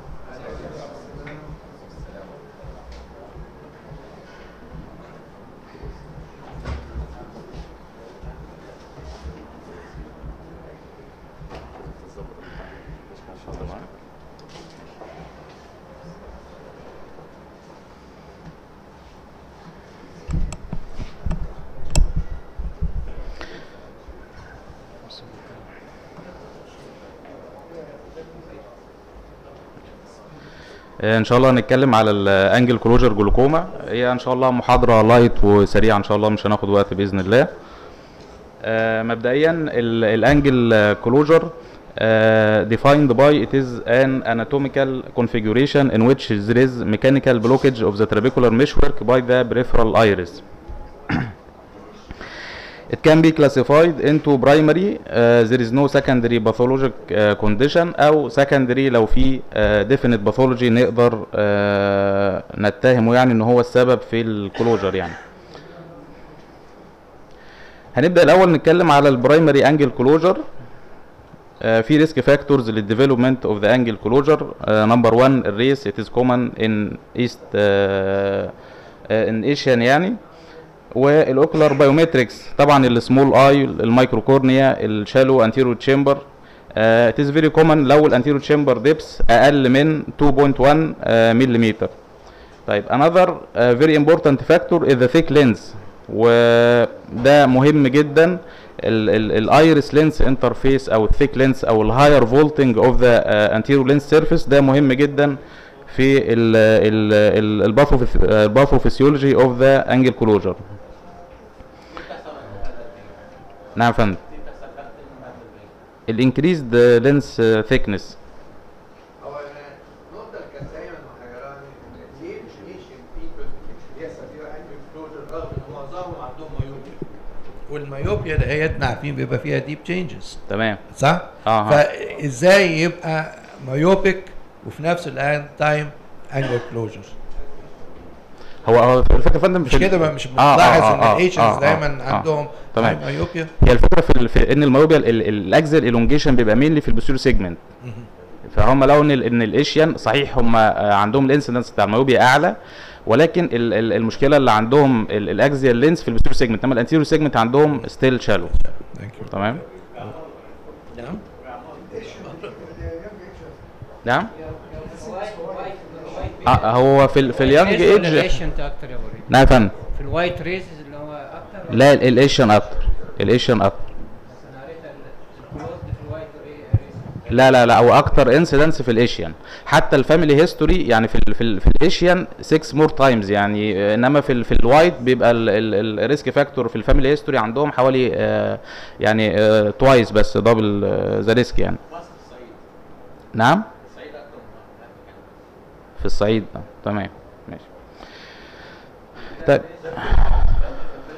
ان شاء الله هنتكلم على الانجل كلوجر جلوكوما هي ان شاء الله محاضره لايت وسريعه ان شاء الله مش هناخد وقت باذن الله آه، مبدئيا الانجل كلوجر defined by it is an anatomical configuration in which there is mechanical blockage of the trabecular meshwork by the peripheral iris It can be classified into primary uh, there is no secondary pathologic uh, condition أو secondary لو في uh, definite pathology نقدر uh, نتهمه يعني إن هو السبب في الكلوجر يعني. هنبدأ الأول نتكلم على البرايمري انجل كلوجر في ريسك فاكتورز للديفلوبمنت اوف ذا انجل كلوجر نمبر 1 الريس it is common in east ان ايشيان يعني والاوكلر بايومتريكس طبعا السمول اي المايكرو كورنيا الشالو انتيرو تشامبر ات از فيري كومن لو الانتيرو تشامبر ديبس اقل من 2.1 ملم طيب another uh, very important factor is the thick lens وده مهم جدا الايرس لينس انترفيس او الثيك لينس او الهاير فولتنج اوف ذا انتيرو لينس سيرفيس ده مهم جدا في الباثوفيسيولوجي اوف ذا انجل كلوجر نعم يا فندم الانكريزد لينس ثيكنس هو النقطة اللي كانت دايما محيراني إن ليه مش ايشن بيبل بيحصل فيها انجل كلوجر رغم ان معظمهم عندهم مايوبيا والمايوبيا دهيت عارفين بيبقى فيها ديب تشينجز تمام صح؟ اه فازاي يبقى مايوبيك وفي نفس الان تايم انجل كلوجر هو هو الفكره يا فندم مش في ال- كده بقى مش آه، بتلاحظ آه، ان آه، الايشنز آه، دايما آه، عندهم تمام مايوبيا هي الفكره في, ال- في ان المايوبيا ال- ال- الاجزاء الالونجيشن بيبقى مينلي في البوستيريور سيجمنت فهم لقوا ان ال- ان الايشيان صحيح هم آه، عندهم الانسيدنس بتاع المايوبيا اعلى ولكن ال- ال- المشكله اللي عندهم ال- الاكزيال لينس في البوستيريور سيجمنت انما الانتيريور سيجمنت عندهم ستيل شالو تمام نعم نعم آه هو في ال في اليانج ايج الايشنت اكتر يا ابو نعم يا فندم في الوايت ريزز اللي هو اكتر لا ال- الايشيان اكتر الايشيان اكتر انا قريت الكلوزد في الوايت ريز لا لا لا هو اكتر انسيدنس في الايشيان حتى الفاميلي هيستوري يعني في ال في, ال في الايشيان 6 مور تايمز يعني آه، انما في ال في الوايت بيبقى الريسك فاكتور في الفاميلي هيستوري عندهم حوالي آه يعني توايس بس دبل ذا ريسك يعني نعم في الصعيد آه، تمام ماشي طيب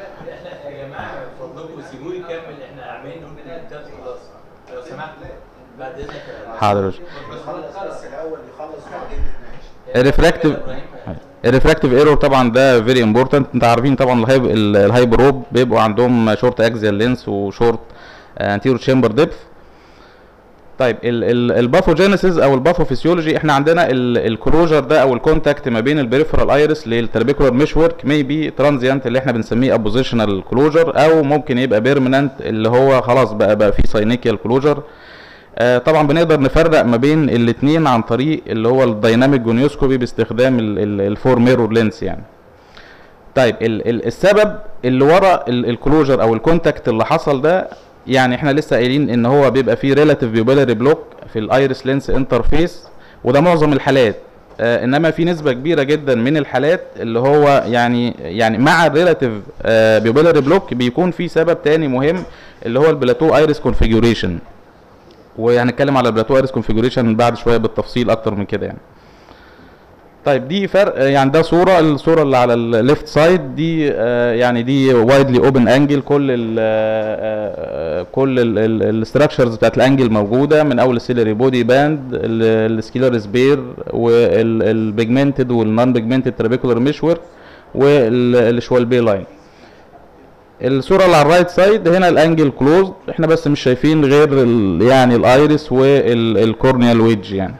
يا جماعه من فضلكم سيبوني اكمل احنا عاملين نقول كده خلاص لو سمحت بعد اذنك يا حاضر يا باشا. خلص الاول يخلص بعدين نتناقش الريفراكتيف الريفراكتيف ايرور طبعا ده فيري امبورتنت انت عارفين طبعا الهايب الهايبروب بيبقوا عندهم شورت اكزيال لينس وشورت انتيرو تشامبر ديبث طيب الباثوجينيسيس او الباثوفيسيولوجي احنا عندنا الكلوجر ده او الكونتاكت ما بين البريفرال ايرس للتربيكولار مش ورك مي بي ترانزيانت اللي احنا بنسميه ابوزيشنال كلوجر او ممكن يبقى بيرمننت اللي هو خلاص بقى بقى في ساينيكيال كلوجر آه، طبعا بنقدر نفرق ما بين الاثنين عن طريق اللي هو الدايناميك جونيوسكوبي باستخدام الفور ميرور لينس يعني طيب ال ال السبب اللي ورا الكلوجر او الكونتاكت اللي حصل ده يعني احنا لسه قايلين ان هو بيبقى فيه ريلاتيف بيوبيلاري بلوك في الايرس لينس انترفيس وده معظم الحالات آه انما في نسبه كبيره جدا من الحالات اللي هو يعني يعني مع الريلاتيف آه بيوبيلاري بلوك بيكون في سبب تاني مهم اللي هو البلاتو ايرس كونفيجوريشن وهنتكلم على البلاتو ايرس كونفيجوريشن بعد شويه بالتفصيل اكتر من كده يعني طيب دي فرق يعني ده صوره الصوره اللي على الليفت سايد دي آه، يعني دي وايدلي اوبن انجل كل ال آه، كل الاستراكشرز بتاعت الانجل موجوده من اول السيلري بودي باند السكيلر سبير والبيجمنتد والنون بيجمنتد ترابيكولار مشور والشوالبي لاين الصوره اللي على الرايت سايد هنا الانجل كلوزد احنا بس مش شايفين غير ال يعني الايرس والكورنيال ويدج يعني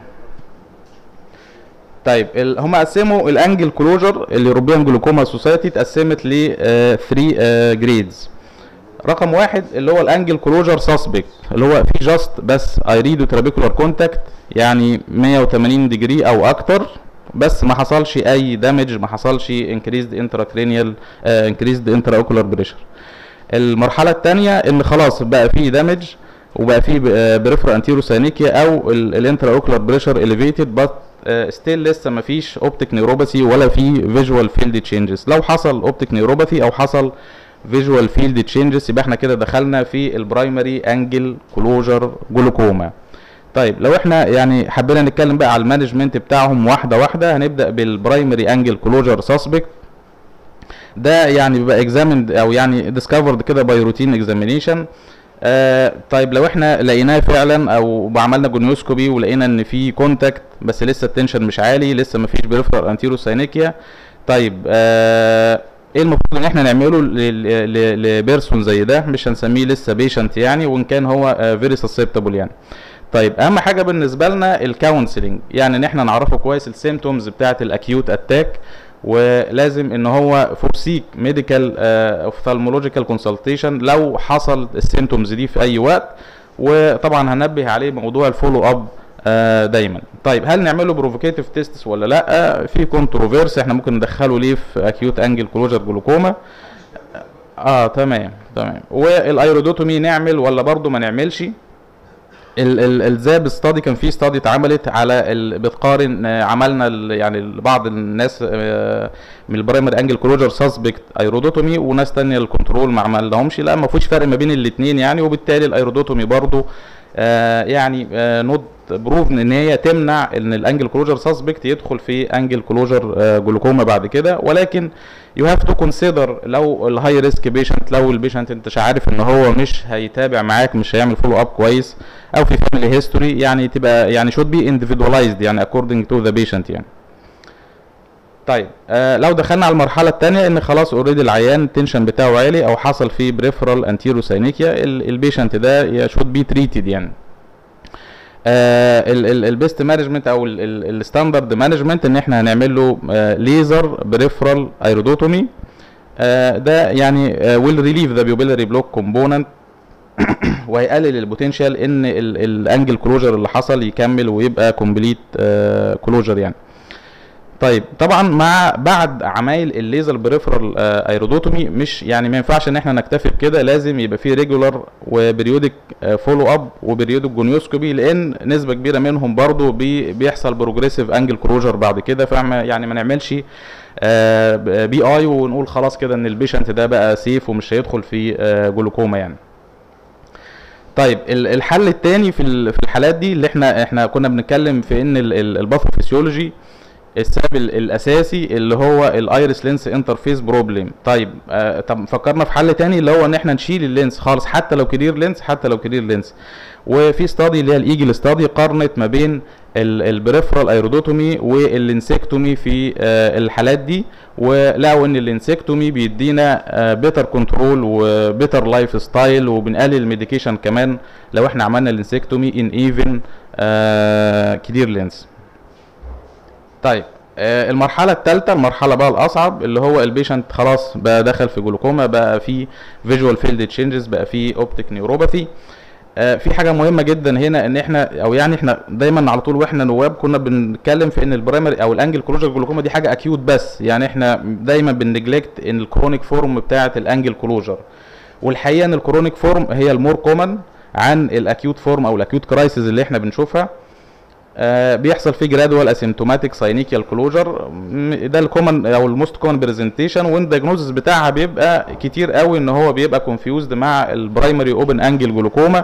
طيب ال- هم قسموا الانجل كلوجر اليوروبيان جلوكوما سوسايتي اتقسمت ل 3 جريدز رقم واحد اللي هو الانجل كلوجر سسبكت اللي هو في جاست بس ايريدو ترابيكولار كونتاكت يعني 180 ديجري او اكتر بس ما حصلش اي دامج ما حصلش انكريزد انتراكرينيال انكريزد انترا اوكولار بريشر المرحله الثانيه ان خلاص بقى في دامج وبقى في بريفرا انتيرو ساينيكيا او الانترا اوكولار بريشر اليفيتد بس ستيل لسه ما فيش اوبتيك نيوروباثي ولا في فيجوال فيلد تشينجز لو حصل اوبتيك نيوروباثي او حصل فيجوال فيلد تشينجز يبقى احنا كده دخلنا في البرايمري انجل كلوجر جلوكوما طيب لو احنا يعني حبينا نتكلم بقى على المانجمنت بتاعهم واحده واحده هنبدا بالبرايمري انجل كلوجر سسبكت ده يعني بيبقى اكزامند او يعني ديسكفرد كده باي روتين اكزامينيشن آه طيب لو احنا لقيناه فعلا او عملنا جونيوسكوبي ولقينا ان في كونتاكت بس لسه التنشن مش عالي لسه ما فيش بريفرال انتيرو ساينيكيا طيب آه ايه المفروض ان احنا نعمله لبيرسون زي ده مش هنسميه لسه بيشنت يعني وان كان هو فيري سسبتبل يعني طيب اهم حاجه بالنسبه لنا الكونسلنج يعني ان احنا نعرفه كويس السيمتومز بتاعه الاكيوت اتاك ولازم ان هو فورسيك ميديكال اوفثالمولوجيكال كونسلتيشن لو حصل السيمتومز دي في اي وقت وطبعا هنبه عليه موضوع الفولو اب آه دايما طيب هل نعمله بروفوكيتيف تيستس ولا لا آه في كونتروفيرس احنا ممكن ندخله ليه في اكيوت انجل كلوجر جلوكوما اه تمام تمام والايرودوتومي نعمل ولا برضو ما نعملش الزاب ستادي كان في ستادي اتعملت على ال... بتقارن آه، عملنا ال... يعني بعض الناس آه، من البرايمري انجل كلوجر سسبكت ايرودوتومي وناس تانية الكنترول ما عملناهمش لا ما فيش فرق ما بين الاثنين يعني وبالتالي الايرودوتومي برضو آه، يعني نوت بروف ان هي تمنع ان الانجل كلوجر سسبكت يدخل في انجل كلوجر جلوكوما بعد كده ولكن يو هاف تو كونسيدر لو الهاي ريسك بيشنت لو البيشنت انت مش عارف ان هو مش هيتابع معاك مش هيعمل فولو اب كويس او في فاميلي هيستوري يعني تبقى يعني should be individualized يعني according to the patient يعني طيب آه لو دخلنا على المرحله الثانيه ان خلاص اوريدي العيان التنشن بتاعه عالي او حصل فيه بريفرال انتيرو ساينيكيا البيشنت ده should be treated يعني البيست مانجمنت او الستاندرد مانجمنت ان احنا هنعمل له ليزر بريفرال ايرودوتومي ده يعني ويل ريليف ذا بيوبيلاري بلوك كومبوننت وهيقلل البوتنشال ان الانجل كلوجر اللي حصل يكمل ويبقى كومبليت كلوجر يعني طيب طبعا مع بعد عمايل الليزر بريفرال ايرودوتومي مش يعني ما ينفعش ان احنا نكتفي بكده لازم يبقى في ريجولار وبريودك فولو اب وبريودك جونيوسكوبي لان نسبه كبيره منهم برضو بي بيحصل بروجريسيف انجل كلوجر بعد كده فاحنا يعني ما نعملش بي اي ونقول خلاص كده ان البيشنت ده بقى سيف ومش هيدخل في جلوكوما يعني طيب الحل الثاني في في الحالات دي اللي احنا احنا كنا بنتكلم في ان الباثوفيسيولوجي السبب ال- الاساسي اللي هو الايرس لينس انترفيس بروبلم طيب آه طب فكرنا في حل تاني اللي هو ان احنا نشيل اللينس خالص حتى لو كلير لينس حتى لو كلير لينس وفي ستادي اللي هي الايجل ستادي قارنت ما بين البريفرال ايرودوتومي واللينسكتومي في آه الحالات دي ولقوا ان اللينسكتومي بيدينا بيتر كنترول وبيتر لايف ستايل وبنقلل الميديكيشن كمان لو احنا عملنا اللينسكتومي ان ايفن كلير لينس طيب آه، المرحله الثالثه المرحله بقى الاصعب اللي هو البيشنت خلاص بقى دخل في جلوكوما بقى في فيجوال فيلد تشينجز بقى في اوبتيك نيوروباثي آه، في حاجه مهمه جدا هنا ان احنا او يعني احنا دايما على طول واحنا نواب كنا بنتكلم في ان البرايمري او الانجل كلوجر جلوكوما دي حاجه اكيوت بس يعني احنا دايما بنجلكت ان الكرونيك فورم بتاعه الانجل كلوجر والحقيقه ان الكرونيك فورم هي المور كومن عن الاكيوت فورم او الاكيوت كرايسيس اللي احنا بنشوفها آه، بيحصل فيه جرادوال اسيمتوماتيك ساينيكيال كلوجر ده الكومن او الموست كومن برزنتيشن والدياجنوزس بتاعها بيبقى كتير قوي ان هو بيبقى كونفيوزد مع البرايمري اوبن انجل جلوكوما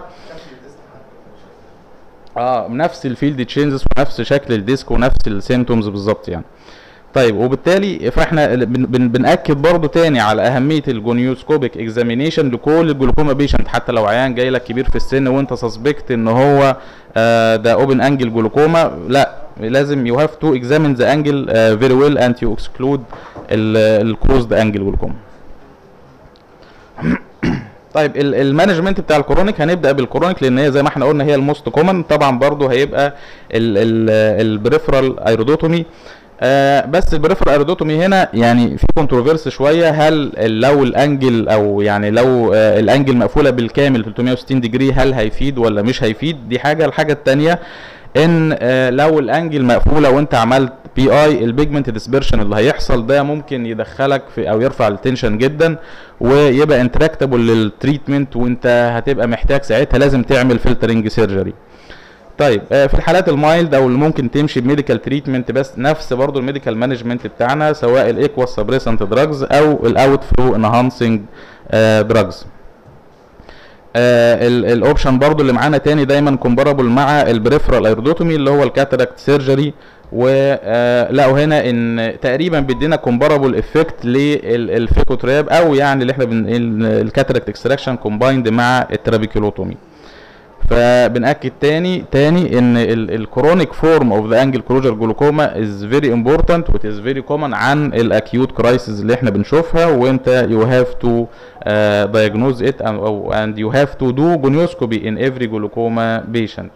اه نفس الفيلد تشينجز ونفس شكل الديسك ونفس السيمتومز بالظبط يعني طيب وبالتالي فاحنا بن بن بناكد برضو تاني على اهميه الجونيوسكوبيك اكزامينيشن لكل الجلوكوما بيشنت حتى لو عيان جاي لك كبير في السن وانت سسبكت ان هو آه ده اوبن انجل جلوكوما لا لازم يو هاف تو اكزامين ذا انجل فيري ويل اند يو اكسكلود الكلوزد انجل جلوكوما طيب ال- المانجمنت بتاع الكرونيك هنبدا بالكرونيك لان هي زي ما احنا قلنا هي الموست كومن طبعا برضو هيبقى البريفرال ايرودوتومي آه بس البريفرال ايرودوتومي هنا يعني في كونتروفيرس شويه هل لو الانجل او يعني لو آه الانجل مقفوله بالكامل 360 ديجري هل هيفيد ولا مش هيفيد دي حاجه الحاجه الثانيه ان آه لو الانجل مقفوله وانت عملت بي اي البيجمنت ديسبرشن اللي هيحصل ده ممكن يدخلك في او يرفع التنشن جدا ويبقى انتراكتابل للتريتمنت وانت هتبقى محتاج ساعتها لازم تعمل فلترنج سيرجري طيب آه، في الحالات المايلد او اللي ممكن تمشي بميديكال تريتمنت بس نفس برضو الميديكال مانجمنت بتاعنا سواء الايكوا سبريسنت دراجز او الاوت فلو انهانسنج دراجز الاوبشن برضو اللي معانا تاني دايما كومبارابل مع البريفرال ايرودوتومي اللي هو الكاتاراكت سيرجري ولقوا هنا ان تقريبا بيدينا كومبارابل افكت للفيكوتراب او يعني اللي احنا بن الكاتاراكت اكستراكشن كومبايند مع الترابيكيلوتومي فبنأكد تاني تاني ان الكرونيك فورم اوف ذا انجل كلوجر جلوكوما از فيري امبورتنت وات از فيري كومن عن الاكيوت كرايسيس اللي احنا بنشوفها وانت يو هاف تو diagnose it and, أو- and you have to do gonioscopy in every glaucoma patient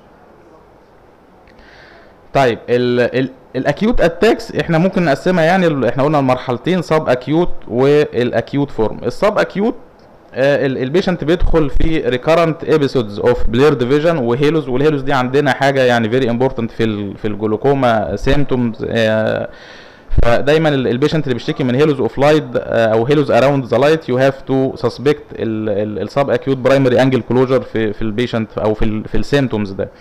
طيب ال ال الاكيوت اتاكس احنا ممكن نقسمها يعني ال- احنا قلنا المرحلتين سب اكيوت والاكيوت فورم السب اكيوت البيشنت بيدخل في ريكارنت ابيسودز اوف بلير ديفيجن وهيلوز والهيلوز دي عندنا حاجه يعني فيري امبورتنت في ال في الجلوكوما سيمتومز فدايما البيشنت اللي بيشتكي من هيلوز اوف لايت او هيلوز اراوند ذا لايت يو هاف تو سسبكت السب اكيوت برايمري انجل كلوجر في في البيشنت او في ال في السيمتومز ده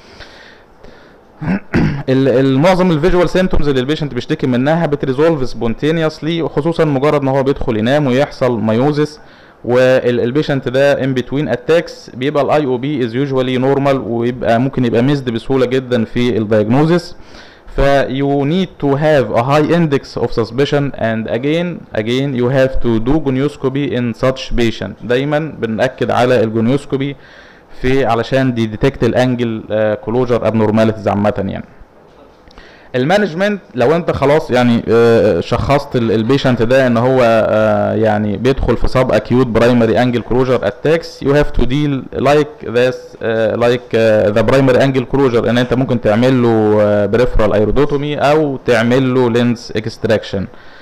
ال- المعظم الفيجوال سيمتومز اللي البيشنت بيشتكي منها بتريزولف سبونتينيوسلي وخصوصا مجرد ان هو بيدخل ينام ويحصل مايوزس والبيشنت ده ان بتوين اتاكس بيبقى الاي او بي از يوجوالي نورمال ويبقى ممكن يبقى ميزد بسهوله جدا في الدايجنوزس ف you need to have a high index of suspicion and again again you have to do gonioscopy in such patient دايما بنأكد على الجونيوسكوبي في علشان دي ديتكت الانجل كلوجر ابنورماليتيز عامه يعني المانجمنت لو انت خلاص يعني آه، شخصت البيشنت ده ان هو آه، يعني بيدخل في سب اكيوت برايمري انجل كلوجر اتاكس يو هاف تو ديل لايك ذس لايك ذا برايمري انجل كلوجر ان انت ممكن تعمل له بريفرال ايرودوتومي او تعمل له لينس اكستراكشن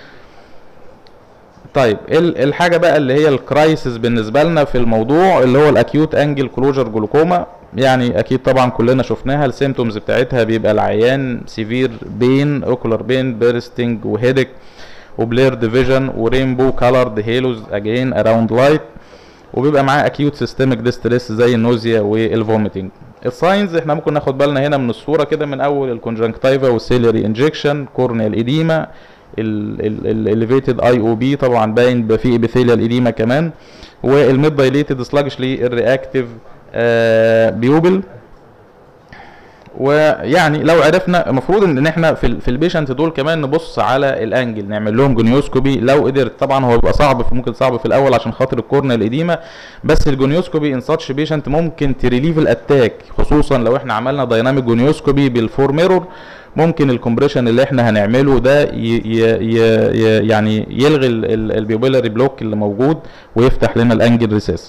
طيب ال- الحاجه بقى اللي هي الكرايسيس بالنسبه لنا في الموضوع اللي هو الاكيوت انجل كلوجر جلوكوما يعني اكيد طبعا كلنا شفناها السيمتومز بتاعتها بيبقى العيان سيفير بين اوكولار بين بيرستنج وهيدك وبلير ديفيجن ورينبو كالرد هيلوز اجين اراوند لايت وبيبقى معاه اكيوت سيستميك ديستريس زي النوزيا والفوميتنج الساينز احنا ممكن ناخد بالنا هنا من الصوره كده من اول الكونجنكتيفا والسيلري انجكشن كورنيال ايديما الاليفيتد اي او بي طبعا باين بيبقى فيه ابيثيليال ايديما كمان والميد دايليتد سلاجشلي الرياكتيف بيوبل ويعني لو عرفنا المفروض ان إن احنا في ال في البيشنت دول كمان نبص على الانجل نعمل لهم جونيوسكوبي لو قدرت طبعا هو بيبقى صعب في ممكن صعب في الاول عشان خاطر الكورنيا الاديمه بس الجونيوسكوبي ان ساتش بيشنت ممكن تريليف الاتاك خصوصا لو احنا عملنا دايناميك جونيوسكوبي بالفور ميرور ممكن الكومبريشن اللي احنا هنعمله ده ي ي ي ي يعني يلغي البيوبيلاري بلوك اللي موجود ويفتح لنا الانجل ريسيس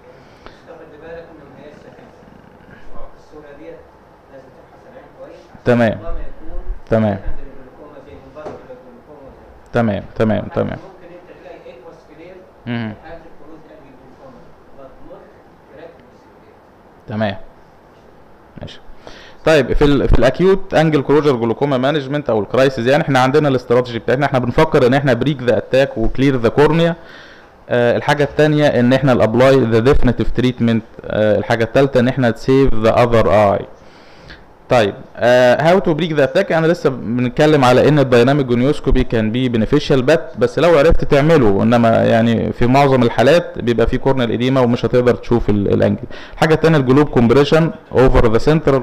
الصورة ديت لازم تبحث عنها كويس عشان تمام. ربما يكون تمام عند الجلوكوما زي مبرر الجلوكوما زي تمام تمام تمام ممكن انت تلاقي ايكوس كلير مهم. حاجة الخروج قلب الجلوكوما but not correct تمام ماشي طيب في ال في الاكيوت انجل كلوجر جلوكوما مانجمنت او الكرايسيس يعني احنا عندنا الاستراتيجي بتاعتنا احنا بنفكر ان احنا بريك ذا اتاك وكلير ذا كورنيا آه الحاجه الثانيه ان احنا الابلاي ذا ديفينيتيف تريتمنت آه الحاجه الثالثه ان احنا تسيف ذا اذر اي طيب هاو تو بريك ذا اتاك انا لسه بنتكلم على ان الدايناميك جونيوسكوبي كان بي بنفيشال بات بس لو عرفت تعمله انما يعني في معظم الحالات بيبقى في كورنيال اديما ومش هتقدر تشوف ال- الانجل الحاجه الثانيه الجلوب كومبريشن اوفر ذا سنترال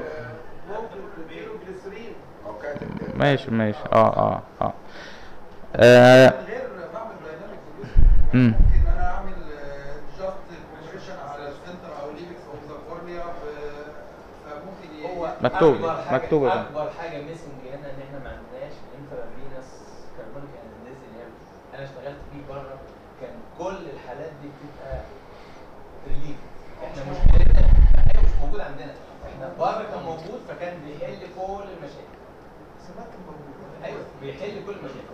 ماشي ماشي اه اه اه آه. مم. انا اعمل جاست كومبريشن على السنتر او الليبكس اوف ذا كورنيا فممكن هو مكتوب أكبر حاجة- مكتوب يا فندم. اكبر حاجه ميسنج هنا ان احنا ما عندناش انترافينس كربونيك انستيزيا اللي هي انا اشتغلت فيه بره كان كل الحالات دي بتبقى ريليف احنا مشكلتنا احنا مش موجود عندنا احنا بره كان موجود فكان بيحل كل المشاكل ايوه بيحل كل المشاكل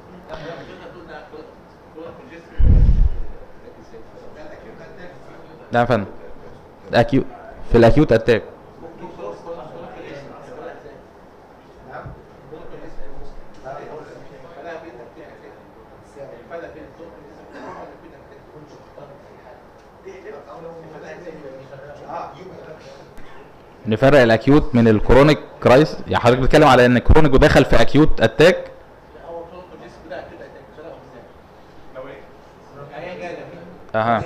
لا يا فندم اكيوت في الاكيوت اتاك نفرق الاكيوت من الكرونيك كرايس يعني حضرتك بتتكلم على ان كرونيك ودخل في اكيوت اتاك اها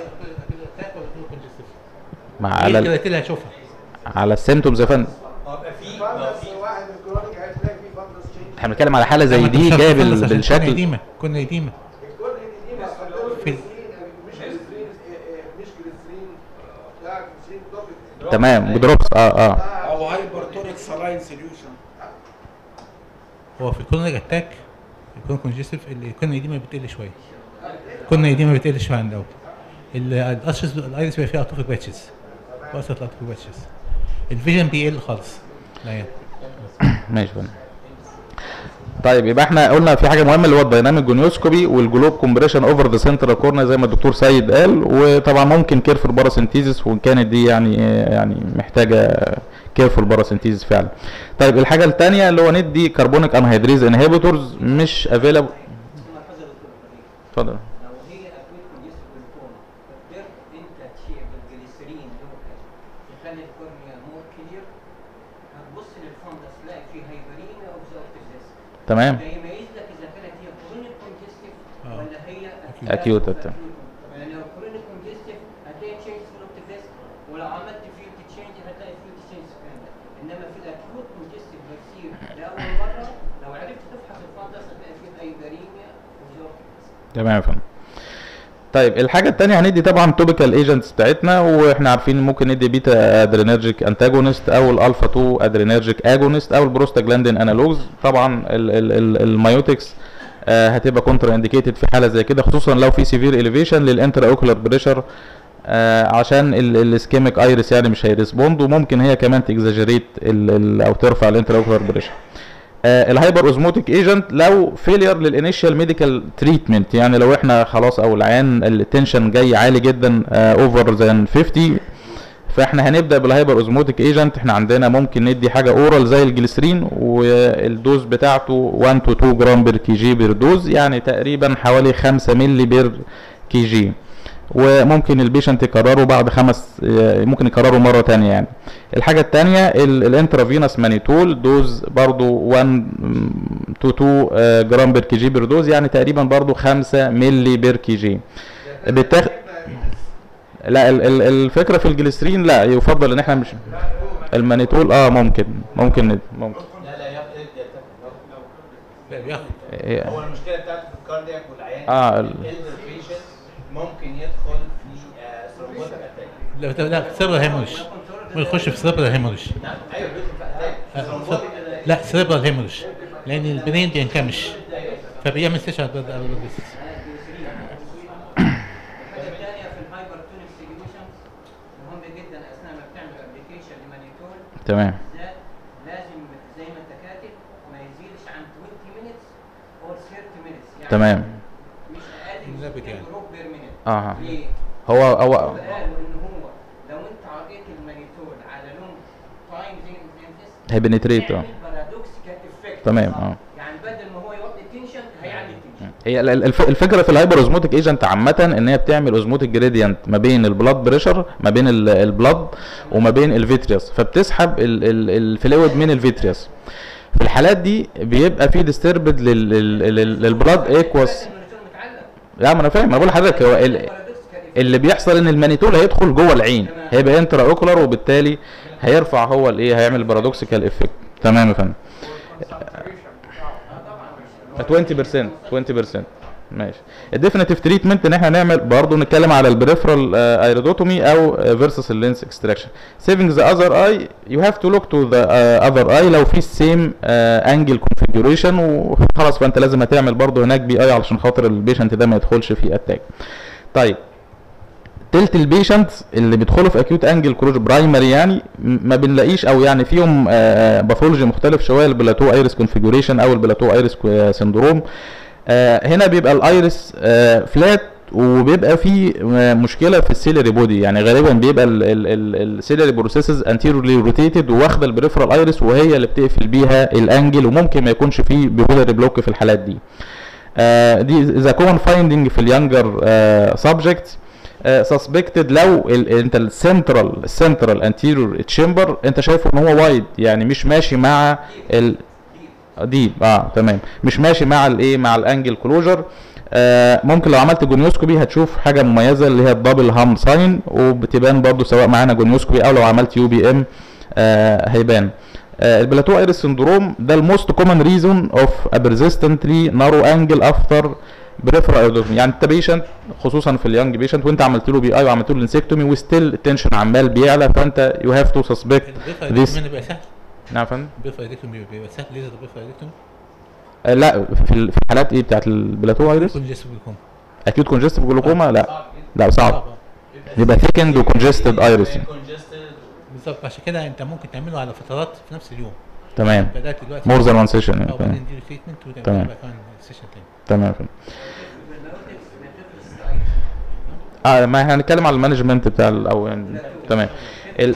مع على كده ال- كده هشوفها على السيمتومز يا فندم فانس واحد الكرونيك هتلاقي فيه فانس تشينج احنا بنتكلم على حاله زي دي جايه بال- بالشكل قديمه كنا قديمه في مش جليسرين مش جليسرين لا جليسرين دوبل تمام بدروبس اه اه او هايبرتونيك سلاين سوليوشن هو في الكورنيك اتاك الكورن كونجستيف الكورنيا دي ما بتقل شويه الكورنيا دي ما بتقل شويه عن الاول ال- الاشخاص الايرس بيبقى فيها اتروفيك باتشز وسط الاتروفيك باتشز الفيجن بيقل خالص لا يعني. ماشي فندم طيب يبقى احنا قلنا في حاجه مهمه اللي هو الدايناميك جونيوسكوبي والجلوب كومبريشن اوفر ذا سنترال كورنر زي ما الدكتور سيد قال وطبعا ممكن كيرفول باراسينتيزيس وان كانت دي يعني يعني محتاجه كيرفول باراسينتيزيس فعلا طيب الحاجه الثانيه اللي هو ندي كربونيك انهيدريز انهبيتورز مش افيلابل اتفضل لو هي اكويت كونجستيف جلوكوما قدرت انت تشيل بالجليسرين لوكال تخلي الكورنيا مور كلير هتبص للفندس تلاقي فيه هايبريميا اوف ذا اوبتيك تمام. ده يميز لك اذا كانت هي كرونيك كونجستيف آه. ولا هي Acute attack. يعني لو كرونيك كونجستيف هتلاقي تشينج في الاوبتيك ولو عملت فيلد تشينج هتلاقي فيلد تشينج في الكلام انما في الاكيوت كونجستيف فاكسين لاول مره لو عرفت تفحص الفندس هتلاقي فيه هايبريميا اوف ذا اوبتيك تمام يا فندم طيب الحاجة التانية هندي طبعا توبيكال ايجنتس بتاعتنا واحنا عارفين ممكن ندي بيتا ادرينرجيك انتاجونست او الالفا 2 ادرينرجيك اجونست او البروستاجلاندين انالوجز طبعا ال- ال- ال- المايوتكس آه هتبقى كونترا انديكيتد في حالة زي كده خصوصا لو في سيفير اليفيشن للانترا اوكولار بريشر آه عشان الاسكيميك ايرس يعني مش هيرسبوند وممكن هي كمان تكزاجريت او ترفع الانترا اوكولار بريشر آه الهايبر اوزموتيك ايجنت لو فيلير للانيشال ميديكال تريتمنت يعني لو احنا خلاص او العيان التنشن جاي عالي جدا اوفر ذان 50 فاحنا هنبدا بالهايبر اوزموتيك ايجنت احنا عندنا ممكن ندي حاجه اورال زي الجليسرين والدوز بتاعته 1 تو 2 جرام بير كي جي بير دوز يعني تقريبا حوالي 5 مللي بير كي جي وممكن البيشنت يكرره بعد خمس آه، ممكن يكرره مره تانية يعني الحاجه التانية الانترافينوس مانيتول دوز برضو 1 تو 2 آه، جرام بير كي جي بير دوز يعني تقريبا برضو 5 مللي بير كي جي بتاخد لا ال- ال- الفكره في الجليسرين لا يفضل ان احنا مش المانيتول اه ممكن ممكن ند- ممكن لا لا ياخد لا بياخد إيه. هو المشكله بتاعته في الكاردياك والعيان آه، ال- الالدر بيشنت ممكن يدخل في ثرومبوتيك اتاك لا لا سيربرال هيموريج ما يخش في سيربرال هيموريج نعم ايوه بيدخل في اتاك آه، ثرومبوتيك لا سيربرال هيموريج لان البنين بينكمش فبيعمل سيشن الحاجه الثانيه في الهايبرتونيك سيجنيشنز مهم جدا اثناء ما بتعمل ابلكيشن لمانيتول تمام بالذات لازم زي ما انت كاتب ما يزيدش عن 20 minutes or 30 minutes يعني تمام مش اقل من ثابت 60 يعني. جروب بير مينيت اه ليه؟ هو هو قالوا ان هو لو انت عطيت المانيتول على لونج تايم زي ما هيبنتريت اه بارادوكسيكال افكت تمام اه يعني بدل ما هو يوطي التنشن هيعلي التنشن هي ال- ال- الف- الفكره في الهايبر اوزموتيك ايجنت عامه ان هي بتعمل اوزموتيك جريدينت ما بين البلاد بريشر ما بين ال- البلاد وما بين الفيتريوس فبتسحب ال- ال- الفلويد من الفيتريوس في الحالات دي بيبقى في ديستربد للبلاد ايكوس لا ما انا فاهم انا بقول لحضرتك هو ال- اللي بيحصل ان المانيتول هيدخل جوه العين هيبقى انترا اوكولار وبالتالي هيرفع هو الايه هيعمل بارادوكسيكال افكت تمام يا فندم 20% 20% ماشي الديفينيتيف تريتمنت ان احنا نعمل برضه نتكلم على البريفرال ايرودوتومي او فيرسس اللينس اكستراكشن سيفنج ذا اذر اي يو هاف تو لوك تو ذا اذر اي لو في السيم انجل كونفيجريشن وخلاص فانت لازم هتعمل برضه هناك بي اي علشان خاطر البيشنت ده ما يدخلش في اتاك طيب تلت البيشنت اللي بيدخلوا في اكيوت انجل كروج برايمري يعني م- ما بنلاقيش او يعني فيهم باثولوجي مختلف شويه البلاتو ايرس كونفيجريشن او البلاتو ايرس سندروم آه، هنا بيبقى الايرس فلات وبيبقى في آه، مشكله في السيلري بودي يعني غالبا بيبقى السيلري بروسيسز انتيرولي روتيتد واخده البريفرال ايرس وهي اللي بتقفل بيها الانجل وممكن ما يكونش فيه بيبولاري بلوك في الحالات دي آه، دي ذا كومن فايندنج في اليانجر سبجكت سسبكتد لو ال انت السنترال السنترال انتيريور تشامبر انت شايفه ان هو وايد يعني مش ماشي مع ال ديب اه تمام مش ماشي مع الايه مع الانجل كلوجر آه ممكن لو عملت جونيوسكوبي هتشوف حاجه مميزه اللي هي الدبل هام ساين وبتبان برضو سواء معانا جونيوسكوبي او لو عملت يو بي ام آه هيبان آه البلاتو ايرس سندروم ده الموست كومن ريزون اوف ا بيرزيستنتلي نارو انجل افتر بريفرال ايرودومي يعني انت بيشنت خصوصا في اليونج بيشنت وانت عملت له بي اي وعملت له انسكتومي وستيل التنشن عمال بيعلى فانت يو هاف تو سسبكت ذيس البيفا بيبقى سهل نعم يا فندم البيفا بيبقى سهل ليزر البيفا آه، لا في ال- في الحالات ايه بتاعت البلاتو ايرس كونجستيف جلوكوما اكيد كونجستيف جلوكوما لا لا صعب يبقى ثيكند وكونجستد ايرس بالظبط عشان كده انت ممكن تعمله على فترات في نفس اليوم تمام بدات دلوقتي مور ذان وان سيشن او بعدين دي تريتمنت وتعمل تمام بقى كمان سيشن تاني تمام يا فندم اه ما احنا هنتكلم على المانجمنت بتاع ال- او يعني تمام ال...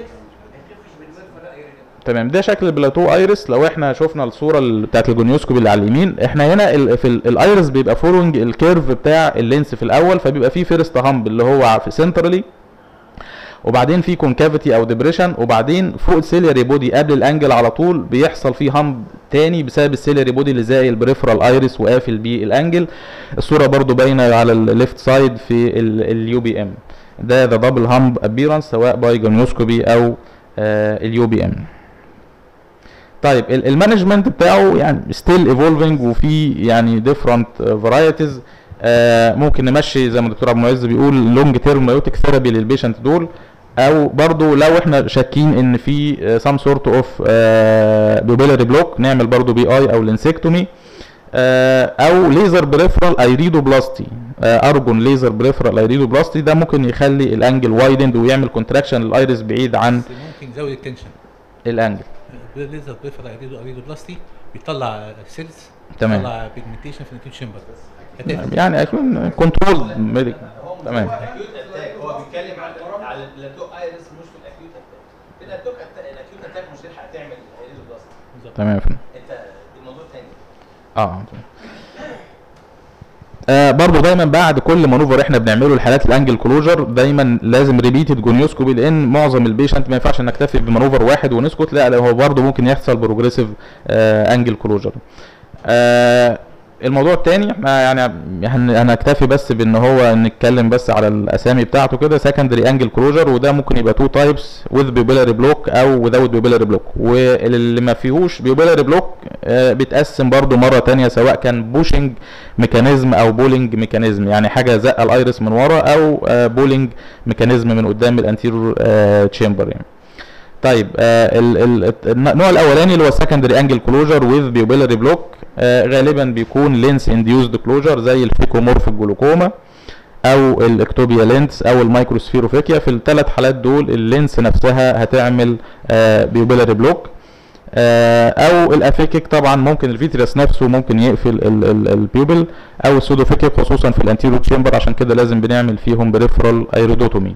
تمام ده شكل البلاتو ايرس لو احنا شفنا الصوره ال- بتاعت الجونيوسكوبي اللي على اليمين احنا هنا ال... في ال- الايرس بيبقى فولوينج الكيرف بتاع اللينس في الاول فبيبقى فيه فيرست هامب اللي هو في سنترالي وبعدين في كونكافيتي او ديبريشن وبعدين فوق السيلياري بودي قبل الانجل على طول بيحصل فيه هامب تاني بسبب السيلياري بودي اللي زي البريفرال ايرس وقافل بيه الانجل الصوره برضو باينه على الليفت سايد في اليو بي ام ده ذا دبل هامب ابيرنس سواء باي جونيوسكوبي او اليو بي ام طيب ال- المانجمنت بتاعه يعني ستيل ايفولفنج وفي يعني ديفرنت فرايتيز ممكن نمشي زي ما الدكتور عبد المعز بيقول لونج تيرم بايوتيك ثيرابي للبيشنت دول او برضو لو احنا شاكين ان في سام سورت اوف بيبيلاري بلوك نعمل برضو بي اي او لينسكتومي او ليزر بريفرال ايريدو بلاستي ارجون ليزر بريفرال ايريدو بلاستي ده ممكن يخلي الانجل وايدند ويعمل كونتراكشن للايرس بعيد عن ممكن يزود التنشن الانجل الليزر بريفر اريدو اريدو بلاستي بيطلع سيلز تمام. بيطلع بيجمنتيشن في النيوتن شامبر يعني هيكون كنترول ميديك تمام الاكيوت اتاك هو بيتكلم على على البلاتو ايرس مش في الاكيوت اتاك في الاكيوت اتاك الاكيوت اتاك مش هتلحق تعمل ايريزو بلاست تمام يا فندم انت الموضوع تاني اه آه برضو دايما بعد كل مانوفر احنا بنعمله لحالات الانجل كلوجر دايما لازم ريبيتد جونيوسكوبي لان معظم البيشنت ما ينفعش نكتفي بمانوفر واحد ونسكت لا لا هو برضو ممكن يحصل بروجريسيف آه انجل كلوجر آه الموضوع التاني احنا يعني هن- هنكتفي بس بان هو نتكلم بس على الاسامي بتاعته كده سكندري انجل كلوجر وده ممكن يبقى تو تايبس وذ بيبيلاري بلوك او without بيبيلاري بلوك واللي ما فيهوش بيبيلاري بلوك آه، بيتقسم برضو مره تانية سواء كان بوشنج ميكانيزم او بولينج ميكانيزم يعني حاجه زق الايرس من ورا او بولينج ميكانيزم من قدام الانتيرور تشامبر يعني طيب آه ال ال النوع الاولاني اللي هو secondary انجل كلوجر وذ بيوبيلاري بلوك آه غالبا بيكون لينس انديوزد كلوجر زي الفيكومورفيك جلوكوما او الاكتوبيا لينس او المايكروسفيروفيكيا في الثلاث حالات دول اللينس نفسها هتعمل آه بيوبيلاري بلوك آه او الافيكيك طبعا ممكن الفيتريس نفسه ممكن يقفل ال- ال- البيوبل او السودوفيكيك خصوصا في الانتيرو تشامبر عشان كده لازم بنعمل فيهم بريفرال ايرودوتومي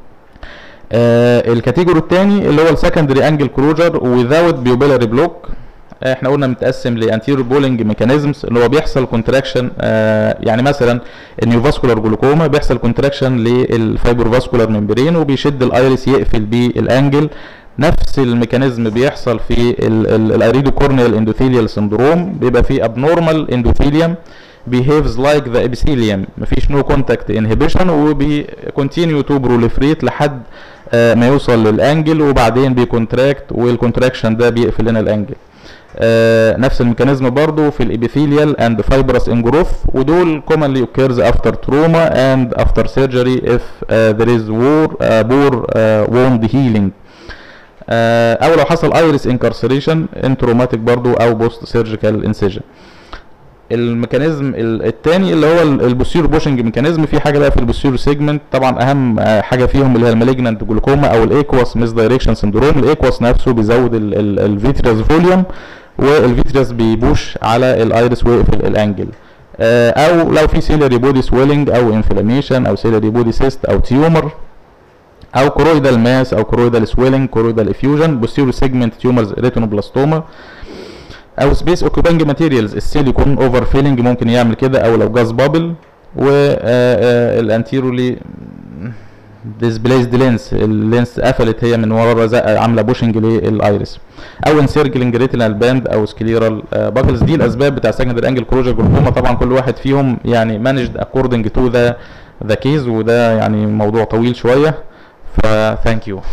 آه الكاتيجوري الثاني اللي هو السكندري انجل كلوجر without بيوبيلاري بلوك احنا قلنا متقسم لانتيريور بولينج ميكانيزمز اللي هو بيحصل كونتراكشن آه يعني مثلا النيوفاسكولار جلوكوما بيحصل كونتراكشن للفايبر فاسكولار ممبرين وبيشد الايرس يقفل بيه الانجل نفس الميكانيزم بيحصل في الايريدو كورنيال اندوثيليال سندروم بيبقى فيه abnormal endothelium behaves like the epithelium مفيش no contact inhibition وبي continue to proliferate لحد آه ما يوصل للانجل وبعدين بيكونتراكت والكونتراكشن ده بيقفل لنا الانجل آه نفس الميكانيزم برضو في الابيثيليال اند fibrous ingrowth ودول commonly occurs after trauma and after surgery if uh, there is war, uh, poor uh, wound healing آه او لو حصل iris incarceration in traumatic برضو او post surgical incision الميكانيزم ال- التاني اللي هو البوستيرو بوشنج ميكانيزم في حاجه بقى في البوستيرو سيجمنت طبعا اهم آه، حاجه فيهم اللي هي المالجنانت جلوكوما او الايكواس ميس دايركشن سندروم الايكواس نفسه بيزود الفيترياس فوليوم والفيترياس بيبوش على الايرس ويقفل الانجل آه، او لو في سيلري بودي سويلنج او انفلاميشن او سيلري بودي سيست او تيومر او كرويدال ماس او كرويدال سويلنج كرويدال افيوجن بوستيرو سيجمنت تيومرز ريتينوبلاستوما او سبيس اوكيبانج ماتيريالز السيليكون اوفر فيلنج ممكن يعمل كده او لو جاز بابل والانتيرولي ديسبليسد لينس اللينس قفلت هي من ورا زقه عامله بوشنج للايرس او انسيركلينج ريتينال باند او سكليرال باكلز دي الاسباب بتاع سكندري انجل كلوجر جلوكوما طبعا كل واحد فيهم يعني مانجد اكوردنج تو ذا ذا كيز وده يعني موضوع طويل شويه فثانك يو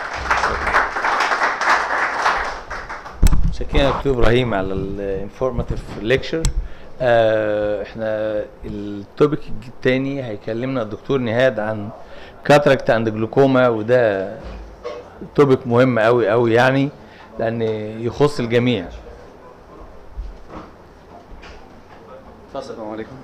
شكرا يا دكتور ابراهيم على الانفورماتيف ليكتشر احنا التوبيك التاني هيكلمنا الدكتور نهاد عن كاتراكت اند جلوكوما وده توبيك مهم قوي قوي يعني لان يخص الجميع السلام عليكم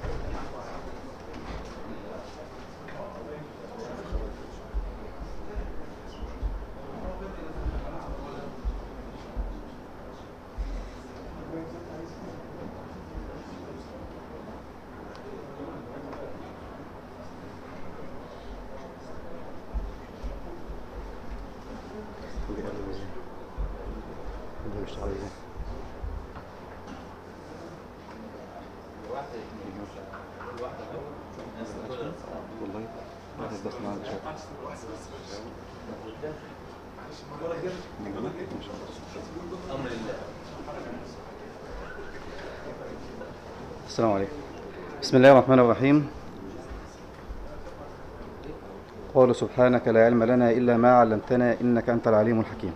السلام عليكم بسم الله الرحمن الرحيم قال سبحانك لا علم لنا إلا ما علمتنا إنك أنت العليم الحكيم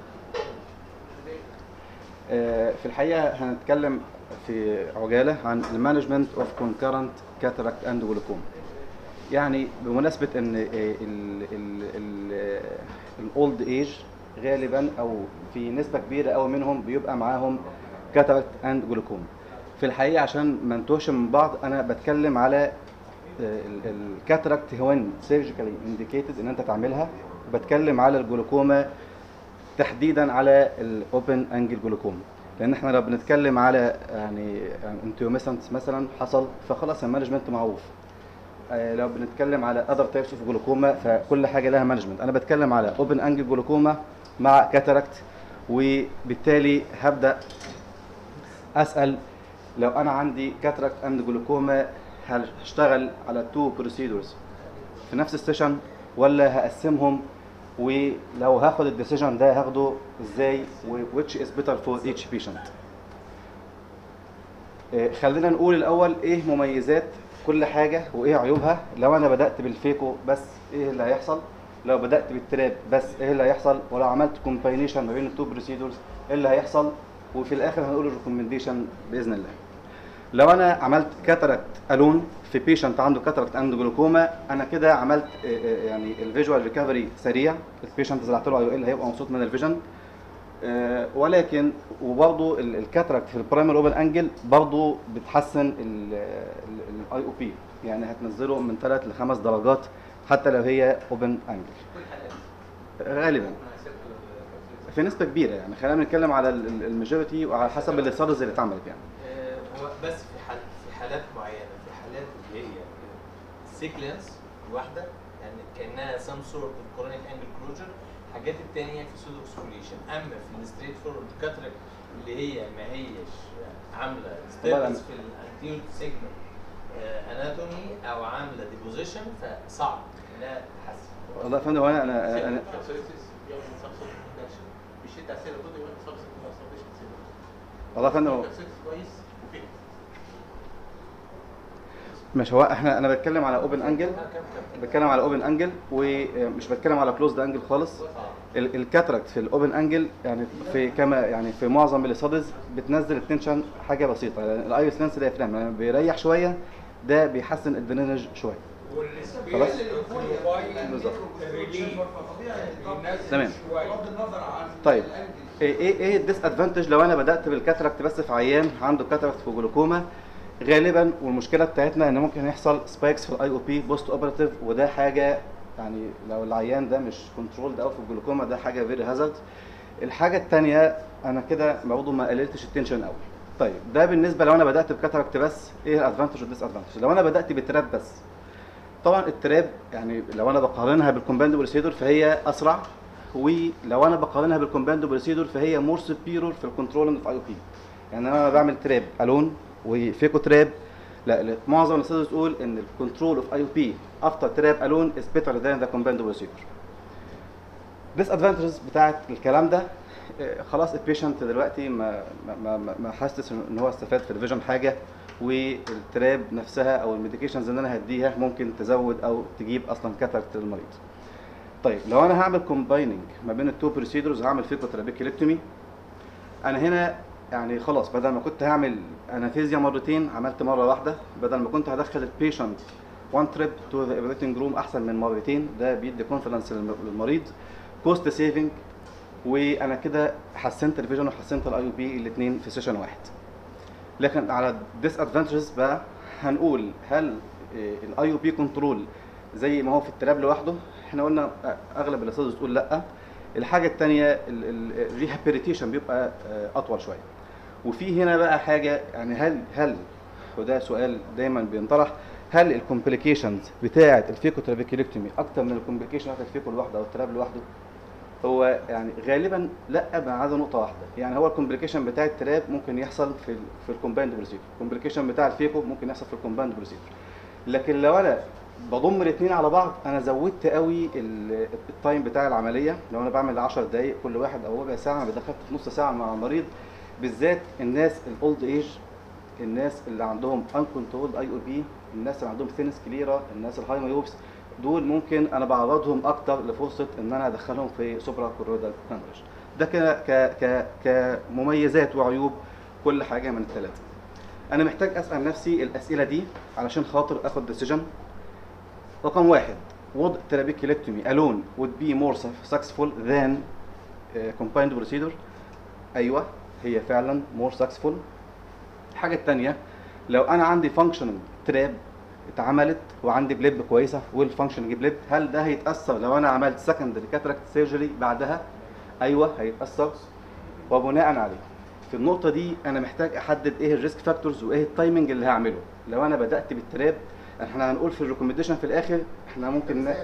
آه، في الحقيقة هنتكلم في عجالة عن المانجمنت اوف كونكرنت كاتاراكت اند جلوكوما يعني بمناسبة ان الاولد ايج غالبا او في نسبة كبيرة قوي منهم بيبقى معاهم كاتاراكت اند جلوكوما في الحقيقة عشان ما نتوهش من بعض انا بتكلم على الكاتاراكت هو سيرجيكالي انديكيتد ان انت تعملها وبتكلم على الجلوكوما تحديدا على الاوبن انجل جلوكوما لان احنا لو بنتكلم على يعني انتيوميسنت مثلا حصل فخلاص المانجمنت معروف آه، لو بنتكلم على اذر تايبس اوف جلوكوما فكل حاجه لها مانجمنت انا بتكلم على اوبن انجل جلوكوما مع كاتاراكت وبالتالي هبدا اسال لو انا عندي كاتاراكت اند جلوكوما هل هشتغل على تو بروسيدورز في نفس السيشن ولا هقسمهم ولو هاخد الديسيجن ده هاخده ازاي و which is better for each patient آه، خلينا نقول الاول ايه مميزات كل حاجه وايه عيوبها لو انا بدات بالفيكو بس ايه اللي هيحصل لو بدات بالتراب بس ايه اللي هيحصل ولو عملت كومباينيشن ما بين التو بروسيدورز ايه اللي هيحصل وفي الاخر هنقول الريكومنديشن باذن الله لو انا عملت كاتاراكت الون في بيشنت عنده كاتاراكت اند جلوكوما انا كده عملت آه، آه، يعني الفيجوال ريكفري سريع البيشنت زرعت له اي ال هيبقى مبسوط من الفيجن آه، ولكن وبرضه ال- الكاتراكت في البرايمر اوبن انجل برضه بتحسن الاي او بي يعني هتنزله من 3 ل 5 درجات حتى لو هي اوبن انجل غالبا في نسبه كبيره يعني خلينا نتكلم على الماجوريتي وعلى حسب الاستادز اللي اتعملت يعني آه، هو بس في حال في حالات معينه في حالات اللي هي سيكلنس واحده يعني كانها سام سورت كورونيك انجل كلوجر الحاجات التانية في سودو اكسفوليشن اما في الستريت فورورد كاتراك اللي هي ما هيش عامله ستيبلز في الانتيول سيجمنت اناتومي او عامله ديبوزيشن فصعب انها تحسن والله يا فندم هو انا انا, أنا مش انت اسئله كنت يقول لك سبسيت والله يا فندم هو- كويس وفين مش هو احنا انا بتكلم على اوبن انجل بتكلم على اوبن انجل ومش بتكلم على كلوزد انجل خالص ال- الكاتراكت في الاوبن انجل يعني في كما يعني في معظم الاستاديز بتنزل التنشن حاجه بسيطه يعني الايرس لينس ده يفهم يعني بيريح شويه ده بيحسن الدرينج شويه خلاص بالظبط تمام بغض النظر عن طيب ايه ايه ايه الديس ادفانتج لو انا بدات بالكاتراكت بس في عيان عنده كاتراكت في جلوكوما غالبا والمشكله بتاعتنا ان ممكن يحصل سبايكس في الاي او بي بوست اوبراتيف وده حاجه يعني لو العيان ده مش كنترولد قوي في الجلوكوما ده حاجه فيري هازارد الحاجه الثانيه انا كده برضه ما قللتش التنشن قوي طيب ده بالنسبه لو انا بدات بكاتراكت بس ايه الادفانتج والديس ادفانتج لو انا بدات بالتراب بس طبعا التراب يعني لو انا بقارنها بالكومباند بروسيدور فهي اسرع ولو انا بقارنها بالكومباند بروسيدور فهي مور سبيرور في الكنترولنج في اي او بي يعني انا بعمل تراب الون وفيكو تراب لا لا، معظم الاستاذ تقول ان الكنترول اوف اي او بي افتر تراب الون از بيتر ذان ذا كومباند بروسيدور ديس ادفانتجز بتاعت الكلام ده آه، خلاص البيشنت دلوقتي ما ما ما, ما حاسس ان هو استفاد في الفيجن حاجه والتراب نفسها او الميديكيشنز اللي انا هديها ممكن تزود او تجيب اصلا كاتاراكت للمريض. طيب لو انا هعمل كومبايننج ما بين التو بروسيدورز هعمل فيكو ترابيكيلكتومي انا هنا يعني خلاص بدل ما كنت هعمل انافيزيا مرتين عملت مره واحده بدل ما كنت هدخل البيشنت وان تريب تو ذا ايفالويتنج روم احسن من مرتين ده بيدي كونفيدنس للمريض كوست سيفنج وانا كده حسنت الفيجن وحسنت الاي او بي الاثنين في سيشن واحد لكن على الديس ادفانتجز بقى هنقول هل الاي او بي كنترول زي ما هو في التراب لوحده احنا قلنا آه، اغلب الاستاذ تقول لا الحاجه الثانيه الريهابيليتيشن بيبقى آه، اطول شويه وفي هنا بقى حاجه يعني هل هل وده سؤال دايما بينطرح هل الكومبليكيشنز بتاعه الفيكو ترابيكيلكتومي اكتر من الكومبليكيشن بتاعه الفيكو لوحده او التراب لوحده هو يعني غالبا لا ما عدا نقطه واحده يعني هو الكومبليكيشن بتاع التراب ممكن يحصل في ال في الكومبايند بروسيدور الكومبليكيشن بتاع الفيكو ممكن يحصل في الكومبايند بروسيدور لكن لو انا بضم الاثنين على بعض انا زودت قوي ال- التايم بتاع العمليه لو انا بعمل 10 دقائق كل واحد او ربع ساعه انا دخلت في نص ساعه مع المريض بالذات الناس الاولد ايج الناس اللي عندهم انكنترول اي او بي الناس اللي عندهم ثينس كليرا الناس الهاي مايوبس دول ممكن انا بعرضهم اكتر لفرصه ان انا ادخلهم في سوبرا كورودال هemorrhage ده كده ك ك كمميزات وعيوب كل حاجه من الثلاثه انا محتاج اسال نفسي الاسئله دي علشان خاطر اخد ديسيجن رقم واحد would trabeculectomy alone would be more successful than uh, combined procedure ايوه هي فعلا more successful الحاجه الثانيه لو انا عندي functional تراب اتعملت وعندي بليب كويسه والفانكشننج بليب هل ده هيتاثر لو انا عملت سكندري كاتراكت سيرجري بعدها ايوه هيتاثر وبناء عليه في النقطه دي انا محتاج احدد ايه الريسك فاكتورز وايه التايمنج اللي هعمله لو انا بدات بالتراب احنا هنقول في الريكومنديشن في الاخر احنا ممكن ن...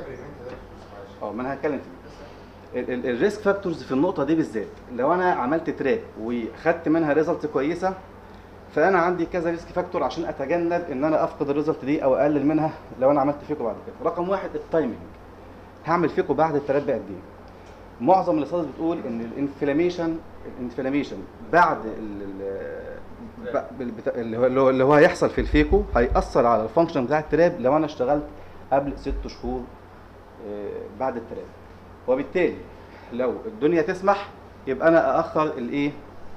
اه ما انا هتكلم فيه الريسك فاكتورز في النقطه دي بالذات لو انا عملت تراب وخدت منها ريزلت كويسه فانا عندي كذا ريسك فاكتور عشان اتجنب ان انا افقد الريزلت دي او اقلل منها لو انا عملت فيكو بعد كده رقم واحد التايمنج هعمل فيكو بعد التراب بقد ايه معظم الاستاذ بتقول ان الانفلاميشن الانفلاميشن بعد ال- ال- ب- بالبتا- اللي هو اللي هو- اللي هو هيحصل في الفيكو هيأثر على الفانكشن بتاع التراب لو انا اشتغلت قبل ست شهور آه، بعد التراب وبالتالي لو الدنيا تسمح يبقى انا ااخر الايه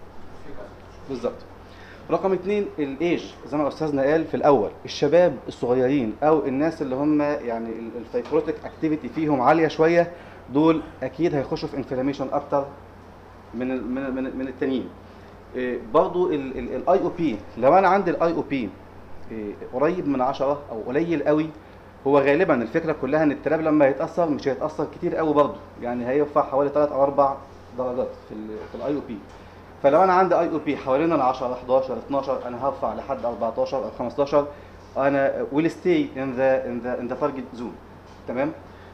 بالظبط رقم اتنين الايج زي ما استاذنا قال في الاول الشباب الصغيرين او الناس اللي هم يعني الفايبروتيك اكتيفيتي فيهم عاليه شويه دول اكيد هيخشوا في انفلاميشن اكتر من ال- من من, من التانيين إيه، برضو الاي او بي لو انا عندي الاي او بي قريب من 10 او قليل قوي هو غالبا الفكره كلها ان التراب لما يتاثر مش هيتاثر كتير قوي برضو يعني هيرفع حوالي 3 او 4 درجات في ال في الاي او بي فلو انا عندي اي او بي حوالين ال 10 11 12 انا هرفع لحد 14 او 15 انا ويل ستي ان ذا ان ذا ان ذا تارجت زون تمام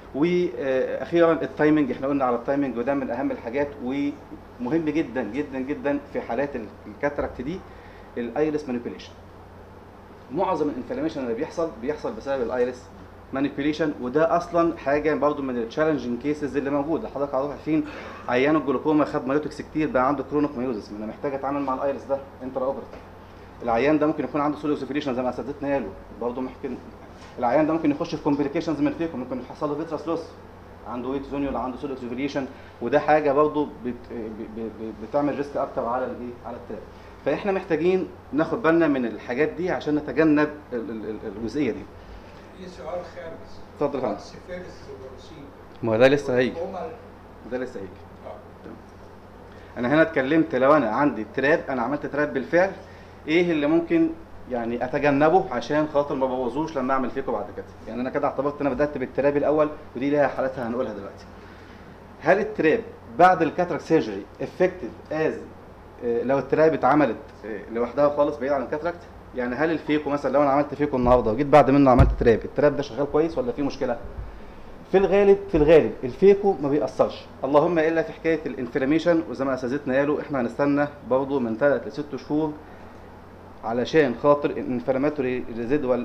واخيرا التايمنج احنا قلنا على التايمنج وده من اهم الحاجات ومهم جدا جدا جدا في حالات ال- الكاتراكت دي الايرس مانيبيوليشن معظم الانفلاميشن اللي بيحصل بيحصل بسبب الايرس مانيبيوليشن وده اصلا حاجه برضو من التشالنجينج كيسز اللي موجوده حضرتك عارفين عيان الجلوكوما خد مايوتكس كتير بقى عنده كرونيك مايوزس ما انا محتاج اتعامل مع الايرس ده انترا اوبرتيف العيان ده ممكن يكون عنده سولو سيفيليشن زي ما اساتذتنا قالوا برضه ممكن العيان ده ممكن يخش في كومبليكيشنز من فيكم ممكن يحصل له فيترس لوس عنده ويت زونيول عنده سولو سيفيليشن وده حاجه برضه بت... ب... ب... ب... بتعمل ريسك اكتر على الايه على التراب فاحنا محتاجين ناخد بالنا من الحاجات دي عشان نتجنب ال- ال- ال- الجزئيه دي في سؤال خامس اتفضل يا فندم. رأس فارس وبروسين ما هو ده لسه هيجي هما ده لسه هيجي تمام. انا هنا اتكلمت لو انا عندي تراب انا عملت تراب بالفعل ايه اللي ممكن يعني اتجنبه عشان خاطر ما بوظوش لما اعمل فيكو بعد كده يعني انا كده اعتبرت ان انا بدات بالتراب الاول ودي ليها حالاتها هنقولها دلوقتي هل التراب بعد الكاتراك سيرجري افكتيف از لو التراب اتعملت آه، لوحدها خالص بعيد عن الكاتراكت يعني هل الفيكو مثلا لو انا عملت فيكو النهارده وجيت بعد منه عملت تراب التراب ده شغال كويس ولا فيه مشكله في الغالب في الغالب الفيكو ما بيأثرش اللهم الا في حكايه الانفلاميشن وزي ما اساتذتنا قالوا احنا هنستنى برضه من 3 ل 6 شهور علشان خاطر الانفلاماتوري ريزيدوال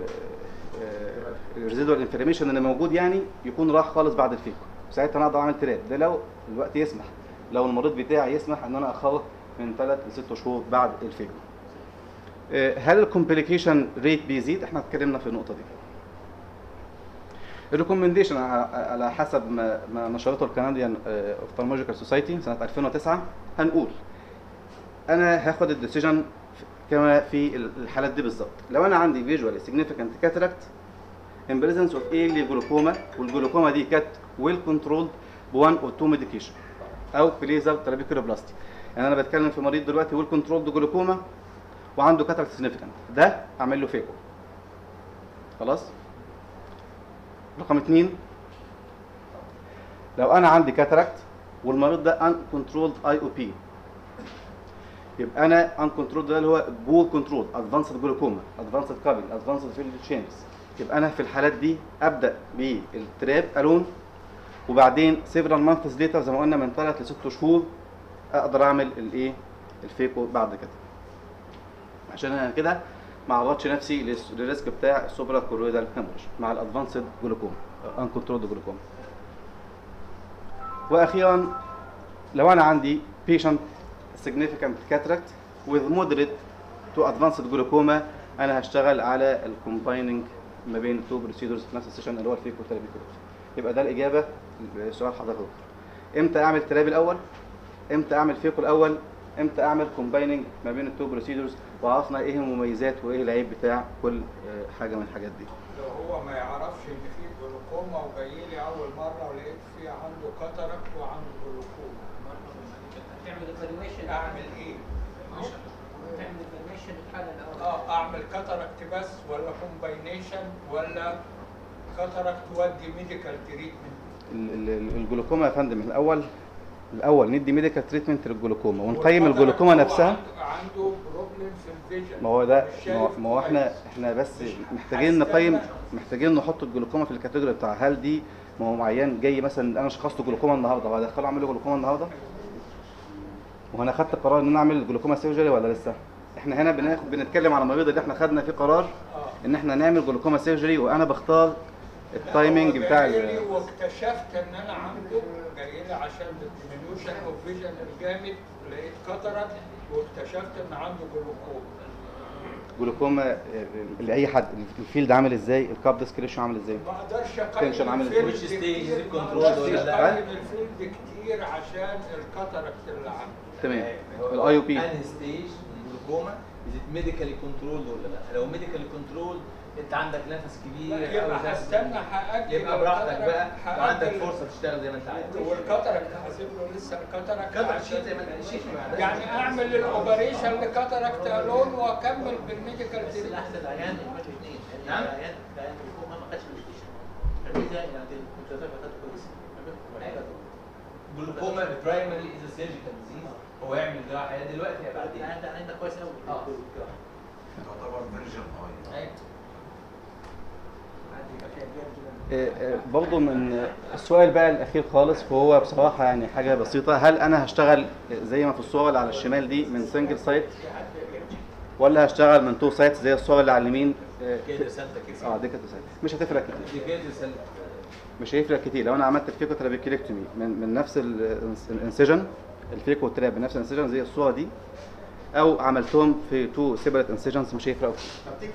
الريزيدوال انفلاميشن اللي موجود يعني يكون راح خالص بعد الفيكو ساعتها انا اقدر اعمل تراب ده لو الوقت يسمح لو المريض بتاعي يسمح ان انا اخره من 3 ل 6 شهور بعد الفيكو آه، هل الكومبليكيشن ريت بيزيد احنا اتكلمنا في النقطه دي الريكومنديشن على حسب ما ما نشرته الكنديان اوفتالمولوجيكال سوسايتي سنه 2009 هنقول انا هاخد الديسيجن كما في الحالات دي بالظبط لو انا عندي فيجوال سيجنيفيكانت كاتراكت ان بريزنس اوف ايرلي جلوكوما والجلوكوما دي كانت ويل كنترولد بوان اور تو ميديكيشن او بليزر ترابيكولوبلاستي يعني انا بتكلم في مريض دلوقتي ويل كنترولد جلوكوما وعنده كاتراكت سيجنيفيكانت ده اعمل له فيكو خلاص رقم اتنين لو انا عندي كاتراكت والمريض ده ان كنترولد اي او بي يبقى انا ان كنترولد ده اللي هو بور كنترول ادفانسد جلوكوما ادفانسد كابل ادفانسد فيلد تشينجز يبقى انا في الحالات دي ابدا بالتراب الون وبعدين سيفرال مانثز ليتر زي ما قلنا من 3 ل 6 شهور اقدر اعمل الايه الفيكو بعد كده عشان انا كده ما عرضتش نفسي للس- للريسك بتاع السوبرا كورويدال هيموريج مع الادفانسد جلوكوما ان كنترولد جلوكوما واخيرا لو انا عندي patient significant cataract with moderate to advanced glaucoma انا هشتغل على الكومبايننج ما بين التو بروسيدورز في نفس السيشن اللي هو الفيكوثيرابي يبقى ده الاجابه لسؤال حضرتك امتى اعمل تراب الاول امتى اعمل فيكو الاول امتى اعمل كومبايننج ما بين التو بروسيدورز وعرفنا ايه المميزات وايه العيب بتاع كل آه، حاجه من الحاجات دي لو هو ما يعرفش ان في جلوكوما وجاي لي اول مره ولقيت في عنده كاتاراكت وعنده جلوكوما هتعمل ايفالويشن اعمل ايه؟ تعمل ايفالويشن الحاله الاول اه اعمل كاتاراكت بس ولا كومباينيشن ولا كاتاراكت ودي ميديكال تريتمنت ال- ال- ال- الجلوكوما يا فندم الاول الاول ندي ميديكال تريتمنت للجلوكوما ونقيم الجلوكوما نفسها عنده بروبلم في الفيجن ما هو ده مش ما هو- شايف ما هو احنا كويس. احنا بس محتاجين نقيم محتاجين نحط الجلوكوما في الكاتيجوري بتاع هل دي ما هو عيان جاي مثلا انا شخصته جلوكوما النهارده وهدخله اعمل له جلوكوما النهارده وانا خدت قرار ان انا اعمل جلوكوما سيرجري ولا لسه احنا هنا بناخد بنتكلم على المريض اللي احنا خدنا فيه قرار ان احنا نعمل جلوكوما سيرجري وانا بختار التايمنج بتاع جاي لي ال- واكتشفت ان انا عنده جاي لي عشان الديمينيوشن اوف فيجن الجامد لقيت كاتاراكت واكتشفت ان عنده جلوكوم جلوكوما آه، لاي حد الفيلد عامل ازاي الكاب ديسكريشن عامل ازاي ما اقدرش Tension اقيم عامل ازاي؟ الفيلد Which كتير stage ما control اقدرش ولا لا؟ اقيم الفيلد كتير عشان الكاتاراكت اللي عنده تمام الاي او بي انهي ستيج الجلوكوما از ميديكالي كنترول ولا لا لو ميديكالي كنترول انت عندك نفس كبير يبقى أو نفس- هستنى هاجل يبقى براحتك بقى هأجل. وعندك فرصه تشتغل زي ما انت عايز والكاتاراكت هسيب له لسه الكاتاراكت كاتاراكت عشان- زي ما انت شيء يعني اعمل الاوبريشن لكاتاراكت الون واكمل بالميديكال بس الاحسن العيان يعمل الاثنين نعم. العيان العيان الجلوكوما ما خدش ميديكيشن فبالتالي يعني الكمبيوتر خدته كويس جلوكوما برايمري از سيرجيكال ديزيز هو يعمل جراحه يا دلوقتي يا بعدين انت انت كويس قوي اه تعتبر فيرجن اي آه، آه، برضه من السؤال بقى الاخير خالص وهو بصراحه يعني حاجه بسيطه هل انا هشتغل زي ما في الصور اللي على الشمال دي من سنجل سايت ولا هشتغل من تو سايتس زي الصور اللي على اليمين آه، كده سنتك كده اه دي كده سايت مش هتفرق كتير دي كده سنتك مش هيفرق كتير لو انا عملت الفيكو ترابيكيلكتومي من من نفس ال- الانسجن الفيكو والتراب بنفس الانسجن زي الصوره دي او عملتهم في تو سيبريت انسجنز مش هيفرقوا كتير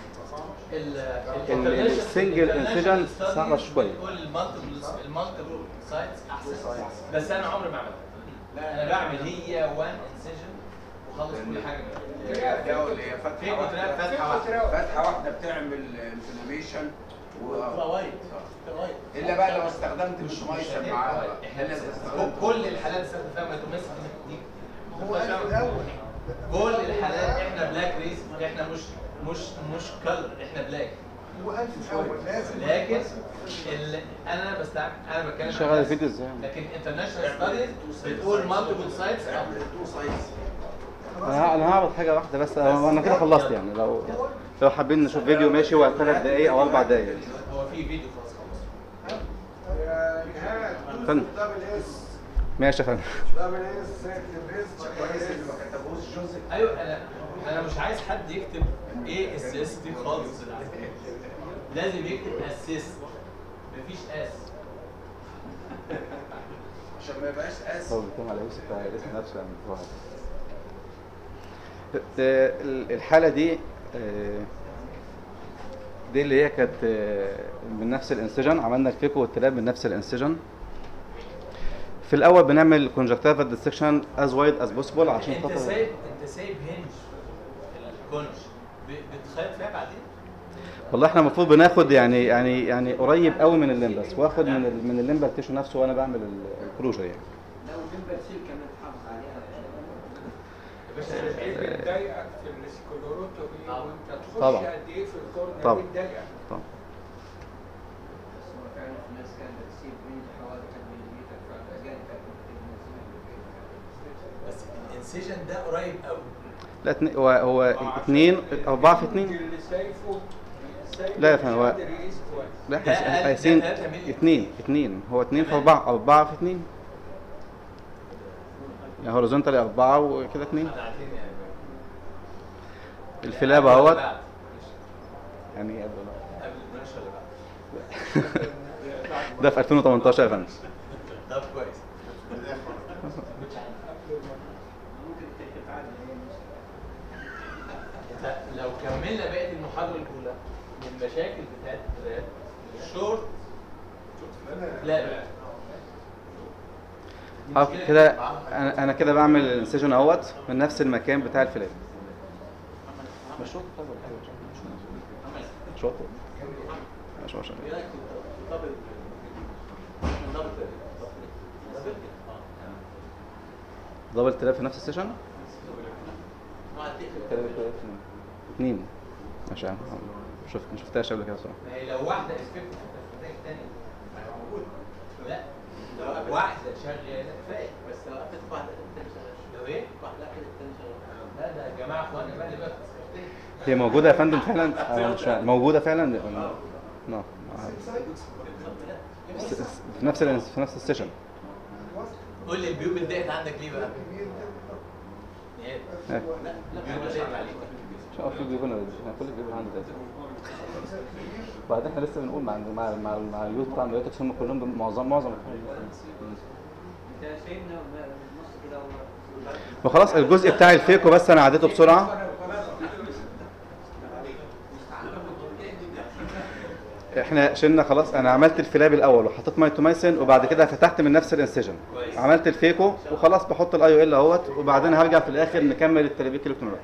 ال- السنجل انسجن صعبه شويه بتقول المالتيبل المالتيبل سايتس احسن بس انا عمري ما عملتها انا بعمل هي وان انسجن وخلص كل حاجه ده اللي هي فتحه فيكو تراب واحده فتحه واحده فتحه واحده بتعمل انفلاميشن فوايد فوايد الا بقى لو استخدمت مش مايسر معاها بقى. احنا الا اذا استخدمت كل الحالات اللي استخدم فيها ميتوميسك دي هو قال في الاول كل الحالات احنا بلاك ريس احنا مش مش مش كلر احنا بلاك هو قال في الاول لازم لكن ال... انا بستعمل انا بتكلم عن شغل نفسي. الفيديو ازاي؟ لكن انترناشونال ستاديز بتقول مالتيبل سايتس او تو سايتس انا انا هعرض حاجه واحده بس انا أنا كده خلصت يعني لو لو حابين نشوف فيديو ماشي هو ثلاث دقايق او اربع دقايق هو في فيديو خلاص خلاص يا نهاد فن. دبل اس ماشي يا فندم دبل اس اكتب اس كويس اللي ما كتبوش جوزيف ايوه انا انا مش عايز حد يكتب ايه اسيست دي خالص لازم يكتب اسيست مفيش اس عشان ما يبقاش اس هو بيتكلم على يوسف بتاع الاسم نفسه يعني هو هذا. ال- الحالة دي آه، دي اللي هي كانت آه، من نفس الانسجن عملنا الفيكو والتراب من نفس الانسجن في الاول بنعمل كونجكتيفا ديسكشن از وايد از بوسيبل عشان انت خاطر سايب انت سايب هنج الكونش ب- بتخيط فيها بعدين والله احنا المفروض بناخد يعني يعني يعني قريب قوي من الليمبس واخد من ال- من الليمبا تيشو نفسه وانا بعمل ال- الكلوجر يعني لو الليمبر سيل كمان تحافظ عليها بس ايه بتضايقك في السكلوروتومي وانت تخش طبعا. قد ايه في الكورنر طبعا. بتضايقك طبعا بس هو فعلا في ناس كان بتسيب رينج حوالي 10 ملم فالأجانب كانوا بتنزل بس الانسيجن ده قريب قوي لا اتنين- هو هو اتنين أربعة في اتنين اللي شايفه لا يا فندم هو قادر يقيس كويس لا ده احنا أقل- قايسين ده تلاتة مللي. اتنين اتنين هو اتنين في أربعة أربعة في اتنين يعني هوريزونتالي أربعة وكده اتنين احنا عارفين يعني الفلاب قبل ولا اهوت بعد؟ يعني إيه قبل ولا قبل البرش ولا بعد؟ بعد؟ ده في 2018 يا فندم طب كويس ممكن تفعل انت لو كملنا بقيه المحاضره الاولى من المشاكل بتاعت الراب الشورت لا لا اه كده انا انا كده بعمل الانسجن اهوت من نفس المكان بتاع الفلاب مش شرط طبعا مش شرط مش مش دبل تراب في نفس السيشن اتنين ماشي يا عم شوف ما شفتهاش قبل كده صراحه ما هي لو واحده اسفكت هتحتاج تاني موجود لا لو واحده شغاله كفايه بس لو قفلت واحدة التاني شغال لو ايه؟ واحدة قفلت التاني شغال لا ده يا جماعه اخوانا بقى اللي بقى هي موجوده يا فندم فعلا أنا مش فاهم. موجوده فعلا ولا- نو س- س- في نفس ال- في نفس السيشن قول لي البيوب اتضايقت عندك ليه بقى؟ نهائي. إيه. لا البيوب اتضايقت عليك مش عارف في بيقول احنا كل بيقول عندي ده وبعدين احنا لسه بنقول مع مع مع, مع اليوت بتاع البيوتكس هم كلهم معظم معظم انت سيبنا نص كده وخلاص الجزء بتاع الفيكو بس انا عديته بسرعه احنا شلنا خلاص انا عملت الفلاب الاول وحطيت مايتومايسين وبعد كده فتحت من نفس الانسجن عملت الفيكو وخلاص بحط الاي او ال اهوت وبعدين هرجع في الاخر نكمل الترابيك الكترونيه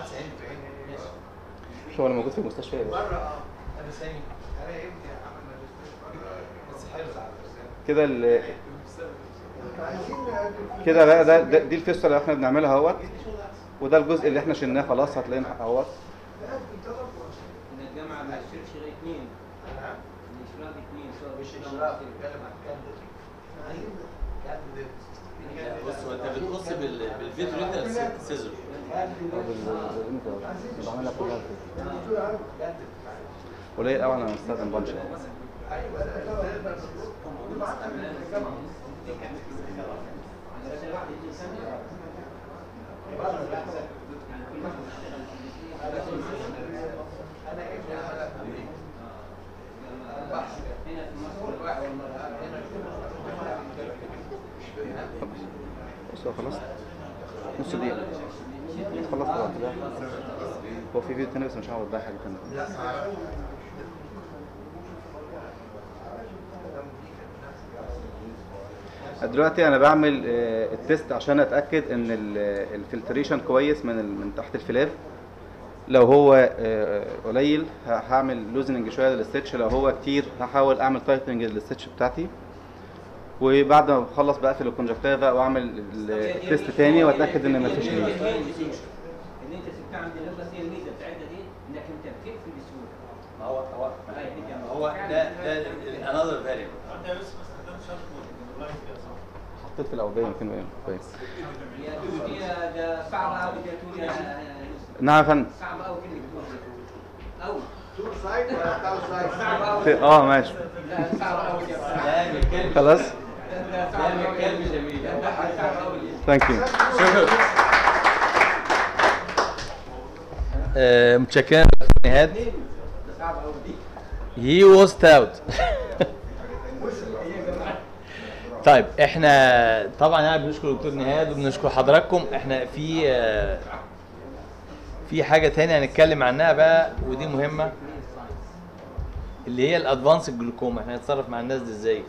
مش هو اللي موجود في المستشفى بره اه انا سامي انا ابني عمل ماجستير بس حلو كده ال- كده بقى ده, ده دي الفيستولا اللي احنا بنعملها اهوت وده الجزء اللي احنا شلناه خلاص هتلاقيه اهوت ان الجامعه ما تشيلش غير اثنين الاشراف اثنين مش اشراف بيتكلم عن كانديديت كانديديت بص هو انت بتقص بال- بالفيديو ريتال سيزر بعملها كلها قليل قوي انا بستخدم بانش بص هو خلاص نص دقيقة خلصت بقى كده هو في فيديو تاني بس مش هقعد بقى حاجة تانية دلوقتي انا بعمل آه، التيست عشان اتاكد ان ال- الفلتريشن كويس من ال- من تحت الفلاف لو هو آه، قليل ه- هعمل لوزننج شويه للستitch لو هو كتير هحاول اعمل تايتنج للستitch بتاعتي وبعد ما بخلص بقفل الكونجكتيفا واعمل ال- التيست تاني واتاكد ان مفيش ليك اللي انت سبتها عند الناس بس هي الميزه بتاعتها دي انك انت بتقفل بسهوله ما هو هو هو ده ده another variable انت لسه ما استخدمتش اللايف يا صاحبي حطيت في الاوديه يمكن ايه كويس يا دكتور يا ده صعب قوي يا دكتور يا يوسف نعم يا فندم صعب قوي كلمه دكتور قوي تور سايد ولا تاو سايد صعب قوي اه ماشي لا صعب قوي يا لا بالكلمة خلاص ده صعب قوي كلمة جميلة صعب قوي ثانك يو شكرا آه، متشكرين يا دكتور نهاد صعب قوي he was stout طيب احنا طبعا يعني بنشكر الدكتور نهاد وبنشكر حضراتكم احنا في آه، في حاجه تانية هنتكلم عنها بقى ودي مهمه اللي هي الادفانس جلوكوما احنا هنتصرف مع الناس دي ازاي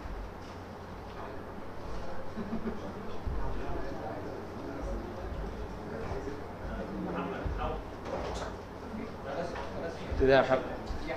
ابتدي يا محمد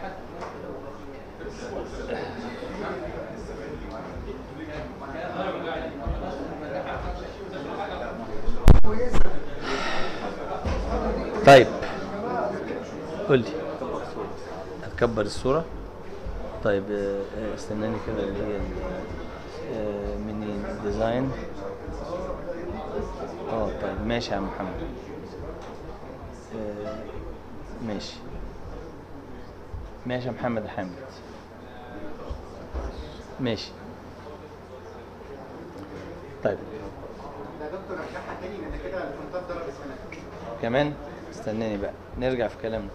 طيب قول لي هتكبر الصورة طيب آه، آه، استناني كده اللي هي ال- آه، منين ديزاين اه طيب ماشي يا عم محمد آه، ماشي ماشي يا محمد يا حامد ماشي طيب ده دكتور رجعها تاني من كده الكونتات ضرب اسمنا كمان استناني بقى نرجع في كلامنا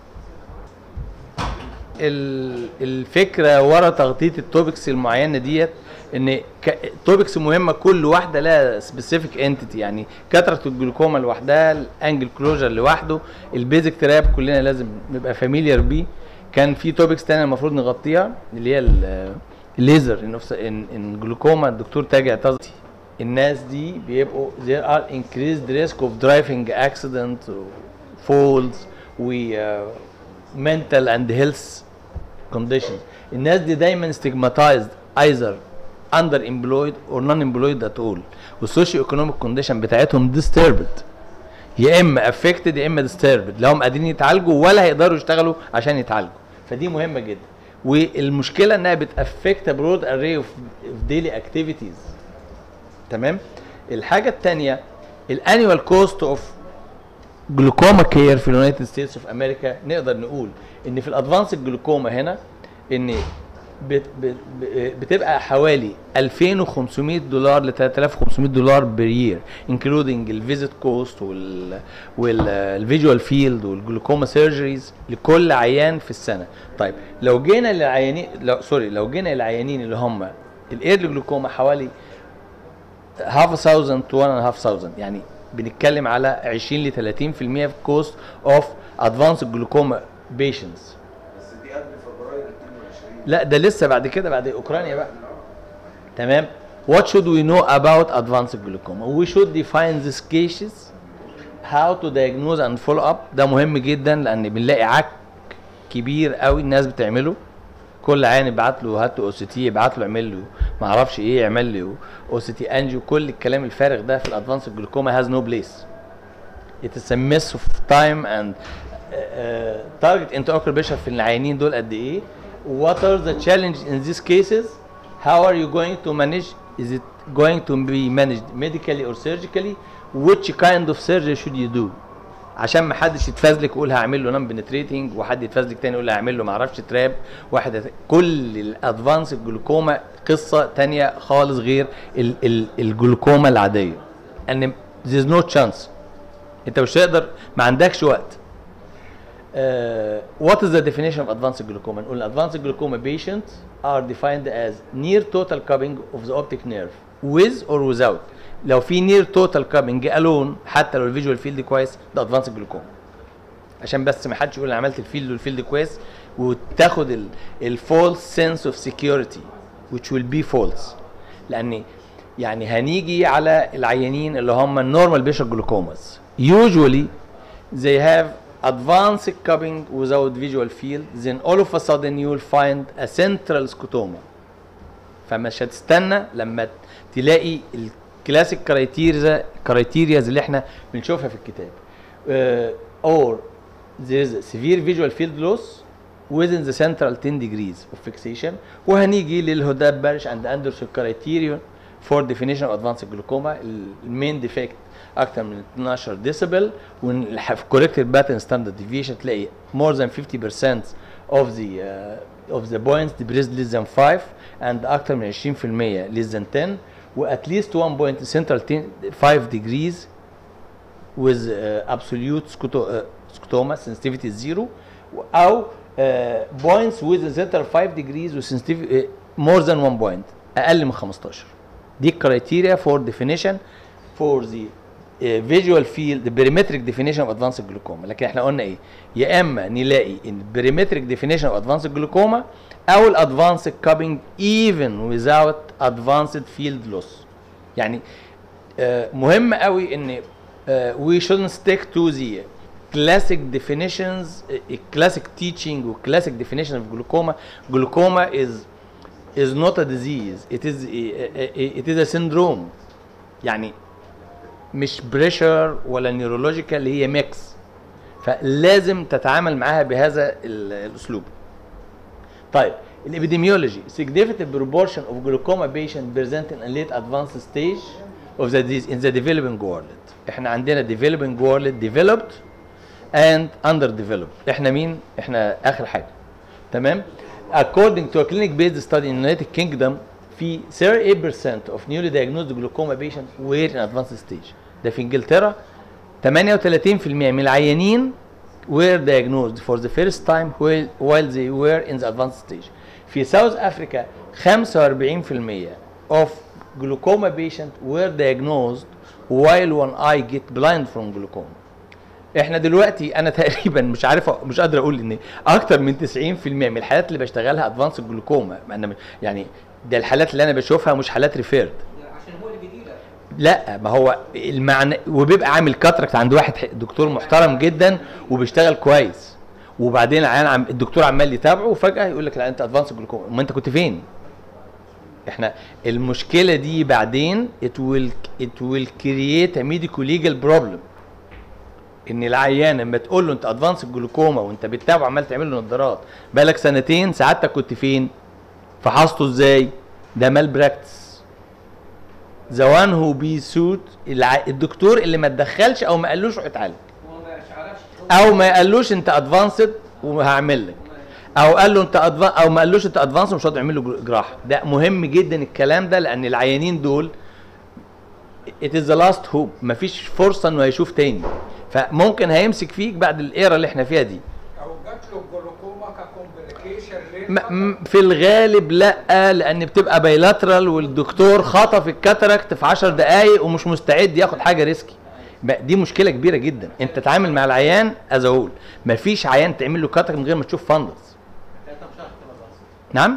ال- الفكره ورا تغطيه التوبكس المعينه ديت ان توبكس مهمه كل واحده لها سبيسيفيك انتيتي يعني كتره الجلوكوما لوحدها الانجل كلوجر لوحده البيزك تراب كلنا لازم نبقى فاميليار بيه كان في توبكس تانية المفروض نغطيها اللي هي ال- الليزر ان ان جلوكوما الدكتور تاج اعتذر الناس دي بيبقوا there are increased risk of driving accident falls و uh, mental and health conditions الناس دي دايما stigmatized either underemployed or non-employed at all والسوشيو ايكونوميك كونديشن بتاعتهم disturbed يا اما affected يا اما disturbed لا هم قادرين يتعالجوا ولا هيقدروا يشتغلوا عشان يتعالجوا فدي مهمه جدا والمشكله انها بتافكت برود array of, of daily activities تمام الحاجه الثانيه الانيوال كوست اوف جلوكوما كير في اليونايتد ستيتس اوف امريكا نقدر نقول ان في الادفانس الجلوكوما هنا ان بت بت بتبقى حوالي 2500 دولار ل 3500 دولار بير يير انكلودنج الفيزيت كوست وال والفيجوال فيلد والجلوكوما سيرجريز لكل عيان في السنه طيب لو جينا للعيانين لو سوري لو جينا للعيانين اللي هم الايرلي جلوكوما حوالي half a thousand to one and a half thousand يعني بنتكلم على 20 ل 30% في كوست اوف ادفانس جلوكوما بيشنتس بس دي قبل فبراير 22 لا ده لسه بعد كده بعد اوكرانيا بقى تمام what should we know about advanced glaucoma we should define these cases how to diagnose and follow up ده مهم جدا لان بنلاقي عك كبير قوي الناس بتعمله كل عين يبعت له هات له او سي تي يبعت له اعمل له ما اعرفش ايه يعمل له او سي تي انجيو كل الكلام الفارغ ده في الادفانس جلوكوما هاز نو بليس it is a mess of time and تارجت انت اوكر بيشرب في العيانين دول قد ايه what are the challenges in these cases how are you going to manage is it going to be managed medically or surgically which kind of surgery should you do عشان ما حدش يتفزلك يقول هعمل له نون بنتريتنج وحد يتفزلك تاني يقول هعمل له ما اعرفش تراب واحد يت- كل الادفانس جلوكوما قصه تانية خالص غير ال ال الجلوكوما العاديه ان there's no chance انت مش هتقدر ما عندكش وقت Uh, what is the definition of advanced glaucoma? نقول advanced glaucoma patients are defined as near total cupping of the optic nerve with or without. لو في near total cupping alone حتى لو الفيجوال فيلد كويس ده advanced glaucoma. عشان بس ما حدش يقول انا عملت الفيلد والفيلد كويس وتاخد ال ال false sense of security which will be false. لان يعني هنيجي على العيانين اللي هم النورمال بيشر جلوكوماز. Usually they have advanced cupping without visual field then all of a sudden you will find a central scotoma فمش هتستنى لما تلاقي الكلاسيك كرايتيريا كرايتيرياز اللي احنا بنشوفها في الكتاب uh, or there is a severe visual field loss within the central 10 degrees of fixation وهنيجي للهداب بارش and اندرسون criterion for definition of advanced glaucoma المين ديفكت اكتر من 12 ديسيبل وفي corrected pattern standard deviation تلاقي more than 50% of the uh, of the points depressed less than 5 and اكتر من 20% less than 10 و at least one point central 10 5 degrees with uh, absolute scoto- uh, scotoma sensitivity zero او uh, points with the central 5 degrees with sensitivity uh, more than one point اقل من 15 دي الكرايتيريا for definition for the uh, visual field the perimetric definition of advanced glaucoma لكن احنا قلنا ايه يا اما نلاقي ال perimetric definition of advanced glaucoma او ال advanced cupping even without advanced field loss يعني آه، مهم قوي ان آه، we shouldn't stick to the classic definitions uh, classic teaching و classic definition of glaucoma glaucoma is is not a disease it is a, it is a syndrome يعني مش بريشر ولا نيورولوجيكال هي ميكس فلازم تتعامل معاها بهذا ال- الاسلوب طيب الابيديميولوجي significant proportion of glaucoma patient present in a late advanced stage of the disease in the developing world احنا عندنا developing world developed and underdeveloped احنا مين احنا اخر حاجه تمام according to a clinic based study in United Kingdom في 38% of newly diagnosed glaucoma patients were in advanced stage ده في انجلترا 38% من العيانين were diagnosed for the first time while, while they were in the advanced stage في ساوث افريكا 45% of glaucoma patients were diagnosed while one eye get blind from glaucoma احنا دلوقتي انا تقريبا مش عارف أ- مش قادر اقول ان اكتر من 90% من الحالات اللي بشتغلها ادفانس جلوكوما انا م- يعني ده الحالات اللي انا بشوفها مش حالات ريفيرد عشان هو اللي بيجي لك لا ما هو المعنى وبيبقى عامل كاتراكت عند واحد ح- دكتور محترم جدا وبيشتغل كويس وبعدين العيان عم الدكتور عمال يتابعه وفجاه يقول لك لا انت ادفانس جلوكوما ما انت كنت فين؟ احنا المشكله دي بعدين it will it will create a medical legal problem ان العيان لما تقول له انت ادفانس جلوكوما وانت بتتابعه عمال تعمل له نظارات بقالك سنتين سعادتك كنت فين؟ فحصته ازاي؟ ده مال براكتس ذا وان هو بي سوت الدكتور اللي ما اتدخلش او ما قالوش روح اتعالج هو ما يعرفش او ما قالوش انت ادفانسد وهعمل لك او قال له انت أدفان او ما قالوش انت ادفانس ومش هقدر اعمل له جراحه ده مهم جدا الكلام ده لان العيانين دول it is the last hope مفيش فرصه انه هيشوف تاني فممكن هيمسك فيك بعد الايرا اللي احنا فيها دي او جات له الجلوكوما ككومبليكيشن م- م- في الغالب لا لان بتبقى بايلاترال والدكتور خطف الكاتراكت في 10 دقائق ومش مستعد ياخد حاجه ريسكي بقى دي مشكله كبيره جدا انت تتعامل مع العيان از اقول مفيش عيان تعمل له كاتك من غير ما تشوف فندس نعم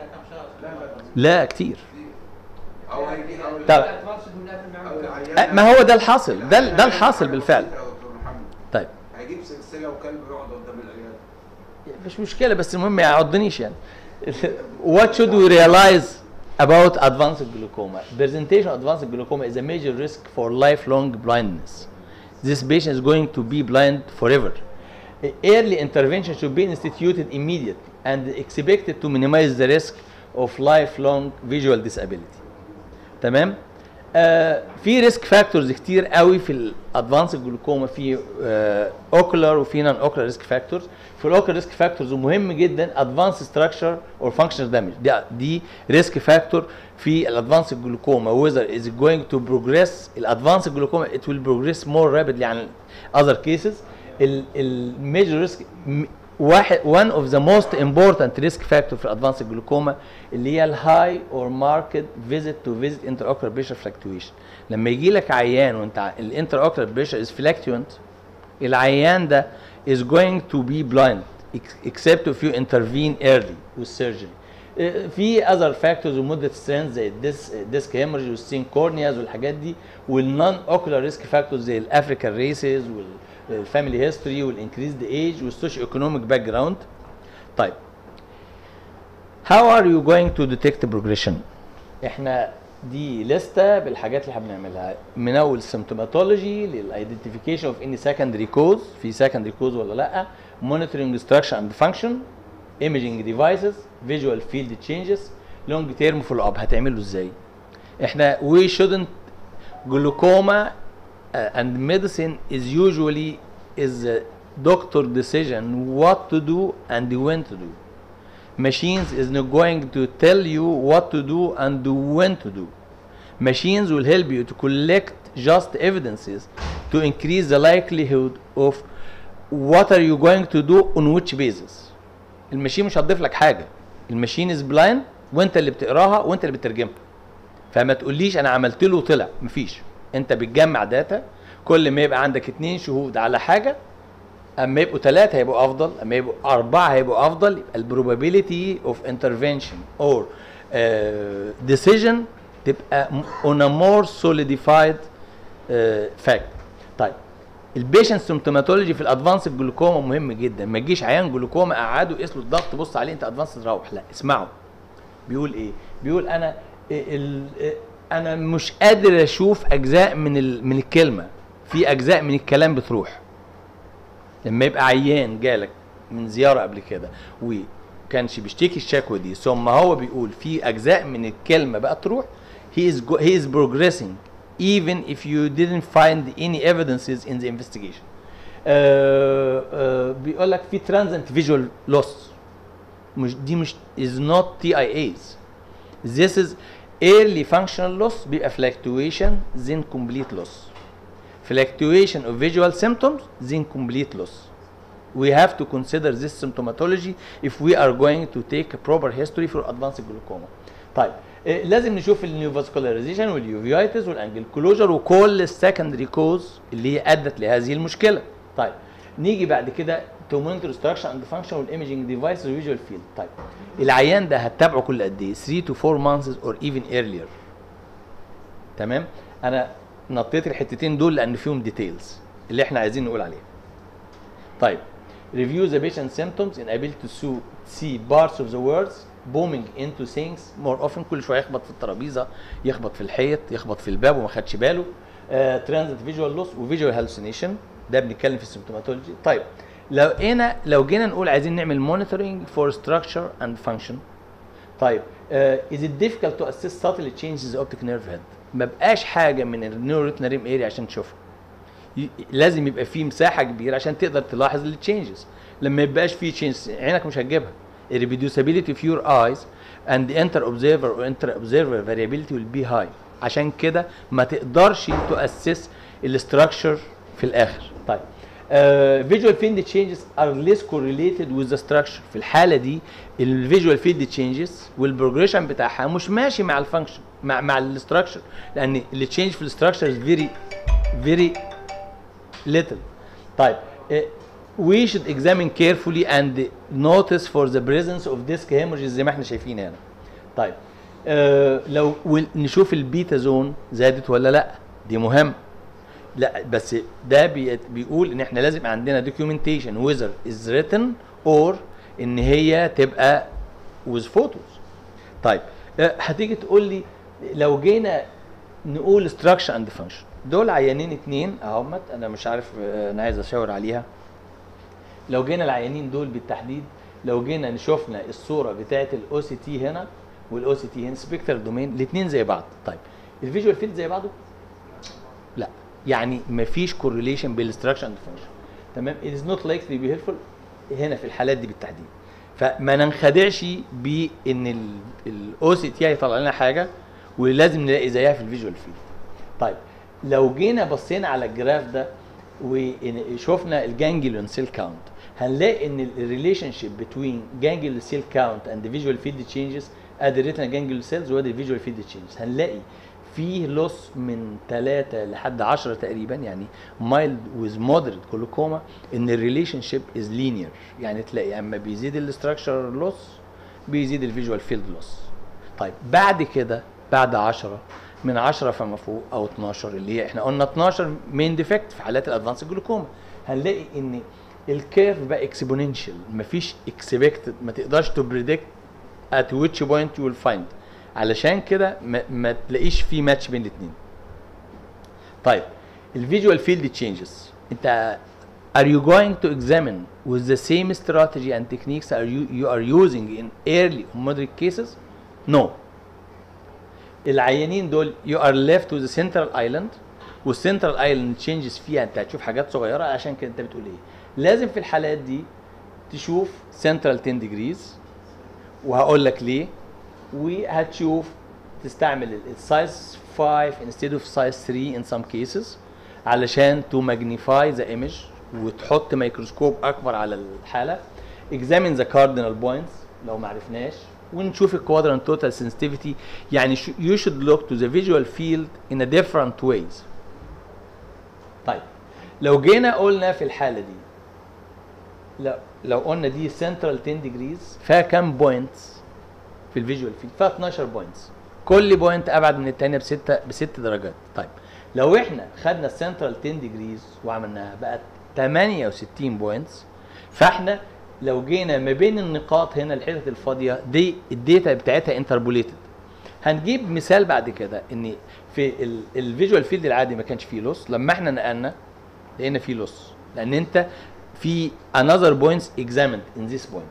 لا كتير او هيجي او طب او العيان أه، ما هو ده الحاصل ده ده الحاصل بالفعل يا دكتور محمد طيب هيجيب سلسله وكلب يقعد قدام العياده مش مشكله بس المهم ما يعضنيش يعني what should we realize about advanced glaucoma presentation of advanced glaucoma is a major risk for lifelong blindness this patient is going to be blind forever early intervention should be instituted immediately and expected to minimize the risk of lifelong visual disability تمام آه في ريسك فاكتورز كتير قوي في الادفانس جلوكوما في اوكولار وفي نون اوكولار ريسك فاكتورز في الاوكولار ريسك فاكتورز ومهم جدا ادفانس ستراكشر اور فانكشنال دامج دي دي ريسك فاكتور في الادفانس جلوكوما whether is going to progress الادفانس جلوكوما it will progress more rapidly عن other cases الميجر ريسك واحد one of the most important risk factor في الادفانس جلوكوما اللي هي الهاي اور ماركت فيزيت تو فيزيت انتر اوكولار بريشر فلكتويشن لما يجي لك عيان وانت الانتر اوكولار بريشر از فلكتوينت العيان ده is going to be blind ex- except if you intervene early with surgery آه، في اذر فاكتورز ومده سترينث زي الديس ديسك هيموريج والسين كورنياز والحاجات دي والنون اوكولار ريسك فاكتورز زي الافريكان ريسز والفاميلي هيستوري والانكريزد ايج والسوشيو ايكونوميك باك جراوند طيب How are you going to detect progression؟ احنا دي لستة بالحاجات اللي احنا بنعملها من اول symptomatology للايدنتيفيكيشن اوف اني secondary cause في secondary cause ولا لا monitoring structure and function imaging devices visual field changes long term follow up هتعمله ازاي؟ احنا we shouldn't glaucoma uh, and medicine is usually is a doctor decision what to do and when to do machines is not going to tell you what to do and when to do machines will help you to collect just evidences to increase the likelihood of what are you going to do on which basis الماشين مش هتضيف لك حاجه الماشين از بلايند وانت اللي بتقراها وانت اللي بتترجمها فما تقوليش انا عملت له وطلع مفيش انت بتجمع داتا كل ما يبقى عندك اتنين شهود على حاجه اما يبقوا ثلاثه هيبقوا افضل اما يبقوا اربعه هيبقوا افضل يبقى البروبابيلتي اوف انترفنشن اور ديسيجن تبقى on a more solidified فاكت طيب البيشنت سيمتوماتولوجي في الادفانس جلوكوما مهم جدا ما تجيش عيان جلوكوما قعده قيس له الضغط بص عليه انت ادفانس تروح لا اسمعه بيقول ايه بيقول انا ال انا مش قادر اشوف اجزاء من ال من الكلمه في اجزاء من الكلام بتروح لما يبقى عيان جالك من زياره قبل كده وكانش بيشتكي الشكوى دي ثم هو بيقول في اجزاء من الكلمه بقى تروح he is go, he is progressing even if you didn't find any evidences in the investigation uh, uh, بيقول لك في transient visual loss مش دي مش is not TIAs this is early functional loss بيبقى fluctuation then complete loss fluctuation of visual symptoms then complete loss we have to consider this symptomatology if we are going to take a proper history for advanced glaucoma طيب إيه لازم نشوف النيوفاسكولاريزيشن واليوفيايتس والانجل كلوجر وكل السكندري كوز اللي هي ادت لهذه المشكله طيب نيجي بعد كده تو مونيتور ستراكشر اند فانكشن والايمجنج ديفايس والفيجوال فيلد طيب العيان ده هتتابعه كل قد ايه 3 تو 4 مانثس اور ايفن ايرلير تمام انا نطيت الحتتين دول لان فيهم ديتيلز اللي احنا عايزين نقول عليها طيب review the patient symptoms in ability to see parts of the words booming into things more often كل شويه يخبط في الترابيزه يخبط في الحيط يخبط في الباب وما خدش باله ترانزيت فيجوال لوس وفيجوال هالوسينيشن ده بنتكلم في السيمتوماتولوجي طيب لو هنا لو جينا نقول عايزين نعمل مونيتورنج فور ستراكشر اند فانكشن طيب از ات difficult تو اسيس subtle changes the optic nerve head ما بقاش حاجه من النيوريتنا ريم اريا عشان تشوفها ي- لازم يبقى في مساحه كبيره عشان تقدر تلاحظ التشينجز لما يبقاش في تشينجز عينك مش هتجيبها الريبيدوسابيلتي في your eyes and the inter observer or inter observer variability will be high عشان كده ما تقدرش تؤسس الاستراكشر في الاخر طيب فيجوال فيلد تشينجز ار ليس correlated with the structure في الحاله دي الفيجوال فيلد تشينجز والبروجريشن بتاعها مش ماشي مع الفانكشن مع مع الاستراكشر لان التشينج في الاستراكشر از فيري فيري little طيب eh, we should examine carefully and notice for the presence of disc hemorrhages زي ما احنا شايفين هنا طيب آه لو ول- نشوف البيتا زون زادت ولا لا دي مهم لا بس ده بي بيقول ان احنا لازم عندنا documentation whether is written or ان هي تبقى with photos طيب آه، هتيجي تقول لي لو جينا نقول structure and function دول عيانين اتنين اهمت انا مش عارف آه، انا عايز اشاور عليها لو جينا العيانين دول بالتحديد لو جينا نشوفنا الصوره بتاعت الاو سي تي هنا والاو سي تي هنا سبيكتر دومين الاثنين زي بعض طيب الفيجوال فيلد زي بعضه لا يعني مفيش كورليشن بالستراكشر اند فانكشن تمام it is not likely to be helpful هنا في الحالات دي بالتحديد فما ننخدعش بان الاو سي تي هيطلع لنا حاجه ولازم نلاقي زيها في الفيجوال فيلد طيب لو جينا بصينا على الجراف ده وشفنا الجانجليون سيل كاونت هنلاقي ان الريليشن شيب بتوين جانجليون سيل كاونت اند فيجوال فيلد تشينجز ادي الريتنا جانجليون سيلز وادي الفيجوال فيلد تشينجز هنلاقي فيه لوس من 3 لحد 10 تقريبا يعني مايلد ويز مودريت كلوكوما ان الريليشن شيب از لينير يعني تلاقي اما بيزيد الاستراكشر لوس بيزيد الفيجوال فيلد لوس طيب بعد كده بعد 10 من 10 فما فوق او 12 اللي هي احنا قلنا 12 مين ديفكت في حالات الادفانس جلوكوما هنلاقي ان الكيرف بقى اكسبوننشال مفيش اكسبكتد ما تقدرش تبريدكت at which point you will find علشان كده ما, ما تلاقيش في ماتش بين الاثنين طيب الفيجوال فيلد تشينجز انت are you going to examine with the same strategy and techniques are you you are using in early or moderate cases no العيانين دول you are left with the central island والسنترال ايلاند تشينجز فيها انت هتشوف حاجات صغيره عشان كده انت بتقول ايه لازم في الحالات دي تشوف سنترال 10 ديجريز وهقول لك ليه وهتشوف تستعمل السايز 5 instead of size 3 in some cases علشان to magnify the image وتحط ميكروسكوب اكبر على الحاله examine the cardinal points لو ما عرفناش ونشوف الكوادرانت توتال sensitivity يعني ش- you should look to the visual field in a different ways طيب لو جينا قلنا في الحاله دي لا لو قلنا دي سنترال 10 ديجريز فيها كام بوينتس في الفيجوال فيلد فيها 12 بوينتس كل بوينت ابعد من الثانيه بستة بست درجات طيب لو احنا خدنا السنترال 10 ديجريز وعملناها بقت 68 بوينتس فاحنا لو جينا ما بين النقاط هنا الحتت الفاضيه دي الداتا بتاعتها انتربوليتد هنجيب مثال بعد كده ان في الفيجوال فيلد العادي ما كانش فيه لوس لما احنا نقلنا لقينا فيه لوس لان انت في another points examined in this point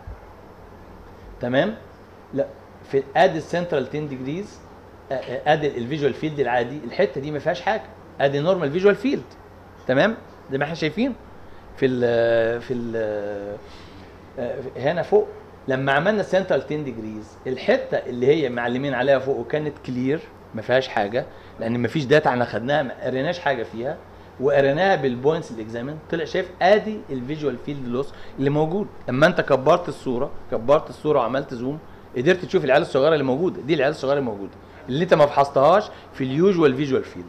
تمام لا في ادي السنترال 10 ديجريز ادي الفيجوال فيلد العادي الحته دي ما فيهاش حاجه ادي نورمال فيجوال فيلد تمام زي ما احنا شايفين في ال في ال هنا فوق لما عملنا سنترال 10 ديجريز الحته اللي هي معلمين عليها فوق وكانت كلير ما فيهاش حاجه لان ما فيش داتا احنا خدناها ما قريناش حاجه فيها وقريناها بالبوينتس الاكزامن طلع شايف ادي الفيجوال فيلد لوس اللي موجود لما انت كبرت الصوره كبرت الصوره وعملت زوم قدرت تشوف العيال الصغيره اللي موجوده دي العيال الصغيره اللي موجوده اللي انت ما فحصتهاش في اليوجوال فيجوال فيلد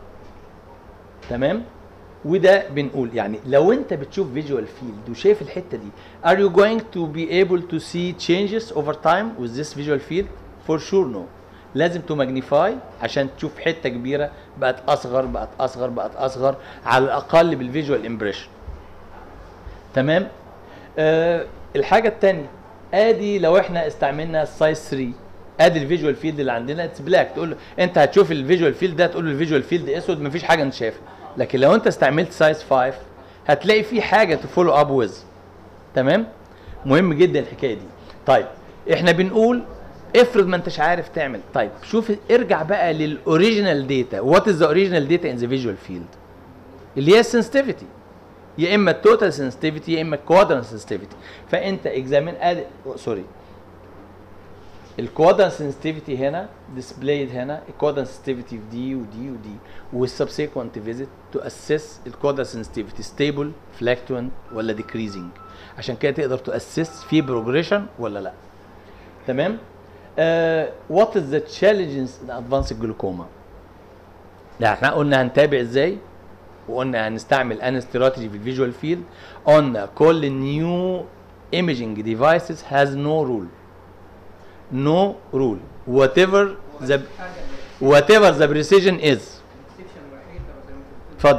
تمام وده بنقول يعني لو انت بتشوف فيجوال فيلد وشايف الحته دي are you going to be able to see changes over time with this visual field for sure no لازم تو ماجنيفاي عشان تشوف حته كبيره بقت اصغر بقت اصغر بقت اصغر على الاقل بالفيجوال امبريشن تمام آه الحاجه الثانيه ادي لو احنا استعملنا السايز 3 ادي الفيجوال فيلد اللي عندنا اتس بلاك تقول له انت هتشوف الفيجوال فيلد ده تقول له الفيجوال فيلد اسود مفيش حاجه انت شايفها لكن لو انت استعملت سايز 5 هتلاقي في حاجه تفولو اب ويز تمام مهم جدا الحكايه دي طيب احنا بنقول افرض ما انتش عارف تعمل طيب شوف ارجع بقى للاوريجينال داتا وات از ذا اوريجينال داتا ان ذا فيجوال فيلد اللي هي السنسيتيفيتي يا اما التوتال سنسيتيفيتي يا اما الكوادرنت سنسيتيفيتي فانت اكزامين ادي سوري الكوادرنت سنسيتيفيتي هنا ديسبلايد هنا الكوادرنت سنسيتيفيتي في دي ودي ودي والسبسيكونت فيزيت تو اسس الكوادرنت سنسيتيفيتي ستيبل فلاكتوينت ولا ديكريزنج عشان كده تقدر تاسس في بروجريشن ولا لا تمام وات از ذا تشالنجز ان ادفانس جلوكوما لا احنا قلنا هنتابع ازاي وقلنا هنستعمل ان استراتيجي في الفيجوال فيلد قلنا كل نيو imaging devices has no rule no rule whatever the whatever the precision is اتفضل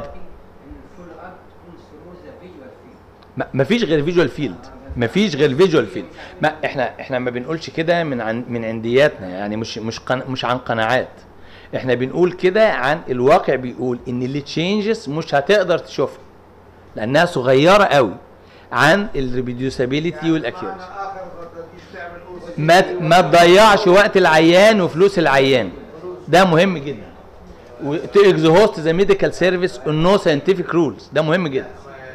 ما- مفيش غير فيجوال فيلد مفيش غير فيجوال فيلد ما احنا احنا ما بنقولش كده من عن من عندياتنا يعني مش مش قن مش عن قناعات احنا بنقول كده عن الواقع بيقول ان اللي تشينجز مش هتقدر تشوفها لانها صغيره قوي عن الريبيديوسابيليتي والاكيورسي ما ت- ما تضيعش وقت العيان وفلوس العيان ده مهم جدا to exhaust the medical service on no scientific rules ده مهم جدا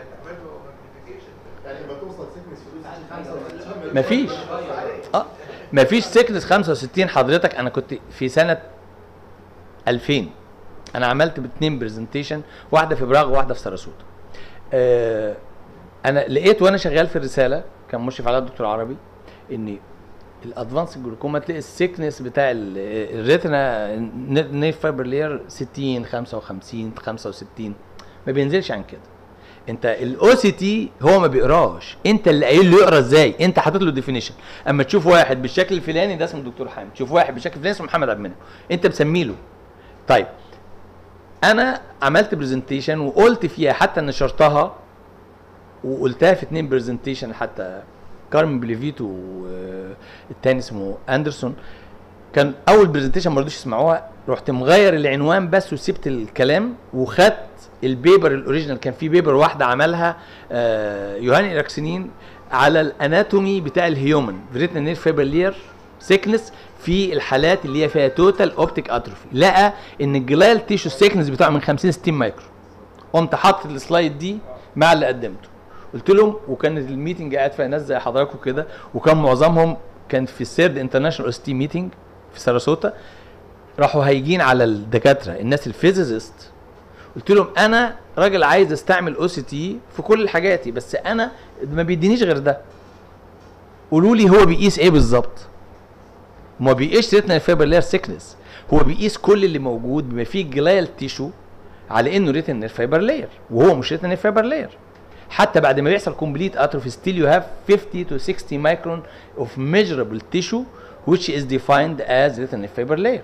مفيش اه مفيش سيكنس 65 حضرتك انا كنت في سنه 2000 انا عملت باتنين برزنتيشن واحده في براغ وواحده في ساراسوتا آه انا لقيت وانا شغال في الرساله كان مشرف عليها الدكتور عربي ان الادفانس جلوكوما تلاقي السيكنس بتاع ال- الريتنا نيف فايبر لير 60 55 65 ما بينزلش عن كده انت الاو سي تي هو ما بيقراش انت اللي قايل له يقرا ازاي انت حاطط له ديفينيشن اما تشوف واحد بالشكل الفلاني ده اسمه الدكتور حامد تشوف واحد بالشكل الفلاني اسمه محمد عبد المنعم انت مسمي له طيب انا عملت برزنتيشن وقلت فيها حتى نشرتها وقلتها في اتنين برزنتيشن حتى كارمن بليفيتو والتاني اسمه اندرسون كان اول برزنتيشن ما رضوش يسمعوها رحت مغير العنوان بس وسبت الكلام وخدت البيبر الاوريجينال كان في بيبر واحده عملها آه، يوهاني اراكسينين على الاناتومي بتاع الهيومن فريتنا نير فيبرلير سيكنس في الحالات اللي هي فيها توتال اوبتيك اتروفي لقى ان الجلايل تيشو السيكنس بتاعه من 50 60 مايكرو قمت حاطط السلايد دي مع اللي قدمته قلت لهم وكانت الميتنج قاعد فيها ناس زي حضراتكم كده وكان معظمهم كان في السيرد انترناشونال اس تي ميتنج في ساراسوتا راحوا هايجين على الدكاتره الناس الفيزيست قلت لهم انا راجل عايز استعمل او سي تي في كل حاجاتي بس انا ما بيدينيش غير ده قولوا لي هو بيقيس ايه بالظبط ما بيقيسش ريتنا فايبر لير سيكنس هو بيقيس كل اللي موجود بما فيه جلايال تيشو على انه ريتنا فايبر لاير وهو مش ريتنا فايبر لاير حتى بعد ما بيحصل كومبليت اتروفي ستيل يو هاف 50 to 60 مايكرون اوف measurable tissue which is defined as retinal fiber layer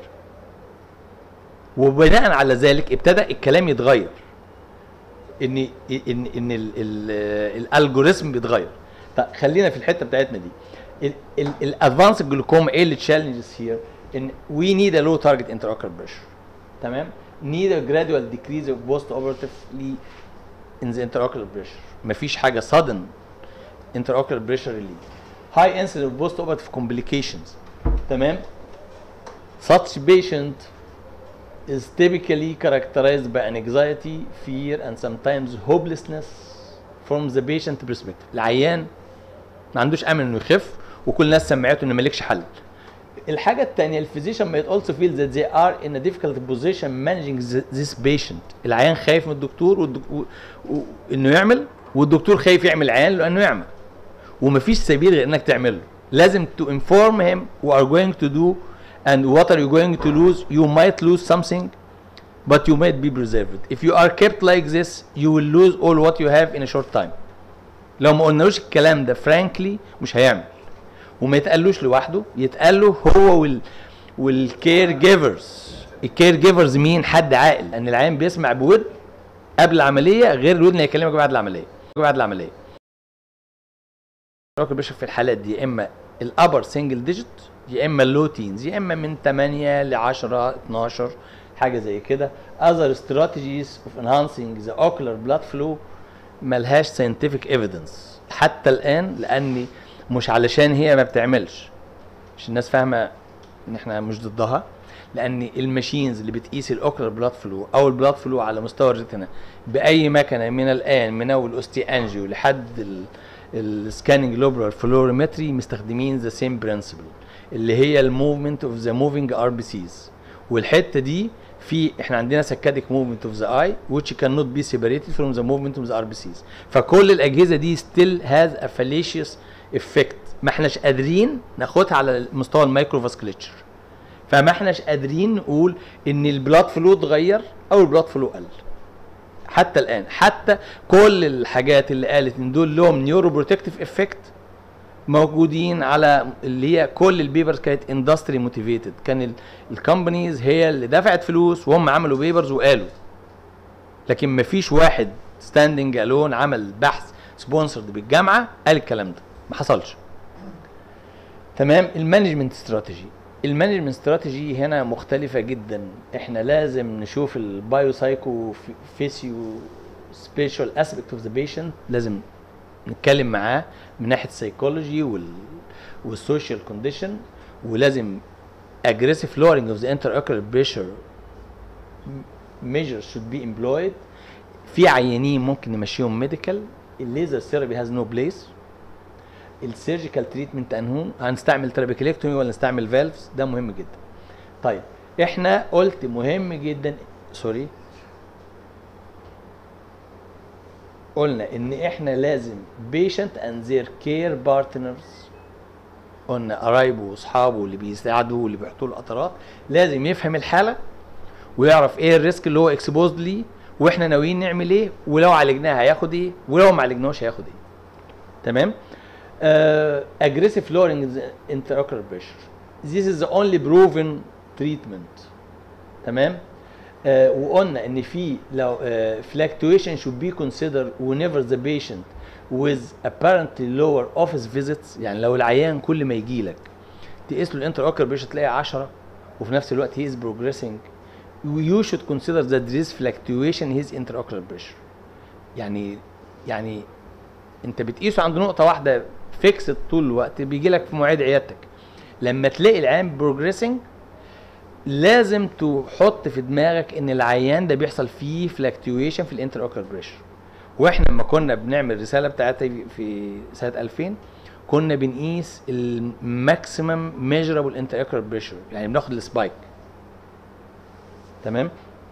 وبناء على ذلك ابتدى الكلام يتغير ان ان ان ال- ال- الالجوريزم بيتغير طب خلينا في الحته بتاعتنا دي الادفانس جلوكوما ايه اللي تشالنجز هير ان وي نيد ا لو تارجت انتراكر بريشر تمام نيد ا جرادوال ديكريز اوف بوست اوبرتيفلي in the intraocular pressure مفيش حاجه sudden intraocular pressure relief high incidence of post-operative complications تمام such patient is typically characterized by anxiety fear and sometimes hopelessness from the patient perspective العيان ما عندوش امل انه يخف وكل الناس سمعته ان مالكش حل الحاجة التانية الفيزيشن might also feel that they are in a difficult position managing th- this patient العيان خايف من الدكتور والدك... و... و... انه يعمل والدكتور خايف يعمل عيان لانه يعمل ومفيش سبيل غير انك تعمله لازم to inform him we are going to do and what are you going to lose you might lose something but you might be preserved if you are kept like this you will lose all what you have in a short time لو ما قلنالوش الكلام ده frankly مش هيعمل وما يتقالوش لوحده يتقال له هو وال والكير جيفرز الكير جيفرز مين حد عاقل لان العيان بيسمع بود قبل العمليه غير الودن اللي هيكلمك بعد العمليه بعد العمليه الراجل بيشرب في الحالات دي يا اما الابر سنجل ديجيت يا اما اللو تينز يا اما من 8 ل 10 12 حاجه زي كده other strategies of enhancing the ocular blood flow ملهاش scientific evidence حتى الان لاني مش علشان هي ما بتعملش مش الناس فاهمه ان احنا مش ضدها لان الماشينز اللي بتقيس الاوكلر بلاد فلو او البلاد فلو على مستوى الريتنا باي مكنه من الان من اول اوستي انجيو لحد السكاننج لوبرال فلوريمتري مستخدمين ذا سيم برنسبل اللي هي الموفمنت اوف ذا موفينج ار بي سيز والحته دي في احنا عندنا سكاديك موفمنت اوف ذا اي which cannot be separated from the movement of the RBCs فكل الاجهزه دي still has a fallacious effect ما احناش قادرين ناخدها على مستوى المايكرو فاسكليتشر فما احناش قادرين نقول ان البلاد فلو اتغير او البلاد فلو قل حتى الان حتى كل الحاجات اللي قالت ان دول لهم نيورو بروتكتيف افكت موجودين على اللي هي كل البيبرز كانت اندستري موتيفيتد كان الكومبانيز هي اللي دفعت فلوس وهم عملوا بيبرز وقالوا لكن ما فيش واحد ستاندنج الون عمل بحث سبونسرد بالجامعه قال الكلام ده ما حصلش تمام المانجمنت استراتيجي المانجمنت استراتيجي هنا مختلفة جدا احنا لازم نشوف البايو سايكو فيسيو سبيشال اسبكت اوف ذا بيشنت لازم نتكلم معاه من ناحية السيكولوجي وال والسوشيال كونديشن ولازم aggressive lowering of the interocular pressure measures should be employed في عيانين ممكن نمشيهم ميديكال الليزر ثيرابي هاز نو بليس السيرجيكال تريتمنت انهون هنستعمل ترابيكليكتومي ولا نستعمل فالفز ده مهم جدا طيب احنا قلت مهم جدا سوري قلنا ان احنا لازم patient and their care partners قلنا قرايبه واصحابه اللي بيساعدوه واللي بيحطوا له قطرات لازم يفهم الحاله ويعرف ايه الريسك اللي هو اكسبوزد ليه واحنا ناويين نعمل ايه ولو عالجناه هياخد ايه ولو ما عالجناهوش هياخد ايه تمام uh, aggressive lowering the interocular pressure this is the only proven treatment تمام uh, وقلنا ان في لو uh, fluctuation should be considered whenever the patient with apparently lower office visits يعني لو العيان كل ما يجي لك تقيس له الانتراوكر بريشر تلاقي 10 وفي نفس الوقت he is progressing you should consider that there is fluctuation in his intraocular pressure يعني يعني انت بتقيسه عند نقطه واحده فيكسد طول الوقت بيجي لك في مواعيد عيادتك لما تلاقي العيان بروجريسنج لازم تحط في دماغك ان العيان ده بيحصل فيه فلكتويشن في الانتراوكر بريشر واحنا لما كنا بنعمل الرساله بتاعتي في سنه 2000 كنا بنقيس الماكسيمم ميجرابل انتراوكر بريشر يعني بناخد السبايك تمام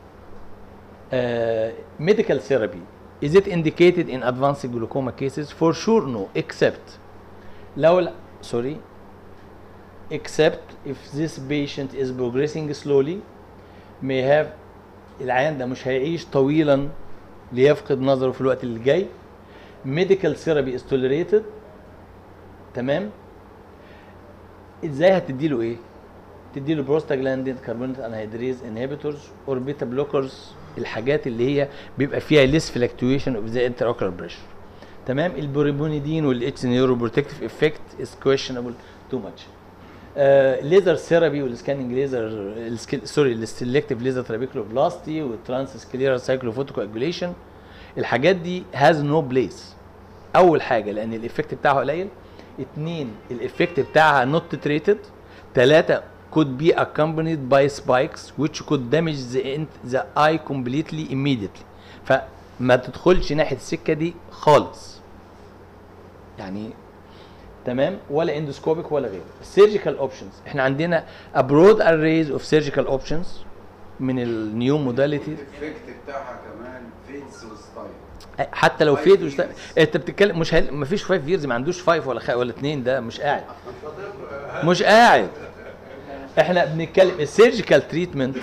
ميديكال ثيرابي Is it indicated in advanced glaucoma cases? For sure no, except لو sorry except if this patient is progressing slowly may have العيان ده مش هيعيش طويلا ليفقد نظره في الوقت اللي جاي medical therapy is tolerated تمام ازاي هتديله ايه تديله بروستاجلاندين كربونات انهيدريز انهبيتورز اور بيتا بلوكرز الحاجات اللي هي بيبقى فيها ليس فلكتويشن اوف ذا انتراوكر بريشر تمام البوريبونيدين والاتش نيورو بروتكتيف افكت از كويشنبل تو ماتش ليزر ثيرابي والسكاننج ليزر سوري السلكتيف ليزر ترابيكلوبلاستي والترانس سكليرال سايكلوفوتوكواجوليشن الحاجات دي هاز نو بليس اول حاجه لان الايفكت بتاعها قليل اثنين الايفكت بتاعها نوت تريتد ثلاثه could be accompanied by spikes which could damage the, the eye completely immediately فما تدخلش ناحيه السكه دي خالص يعني تمام ولا اندوسكوبيك ولا غيره السيرجيكال اوبشنز احنا عندنا a broad arrays of surgical options من النيو موداليتي الافكت بتاعها كمان فيدز وستايل حتى لو فيد وشت... انت بتتكلم مش هل... مفيش 5 ييرز ما عندوش 5 ولا خ... ولا 2 ده مش قاعد مش قاعد احنا بنتكلم السيرجيكال تريتمنت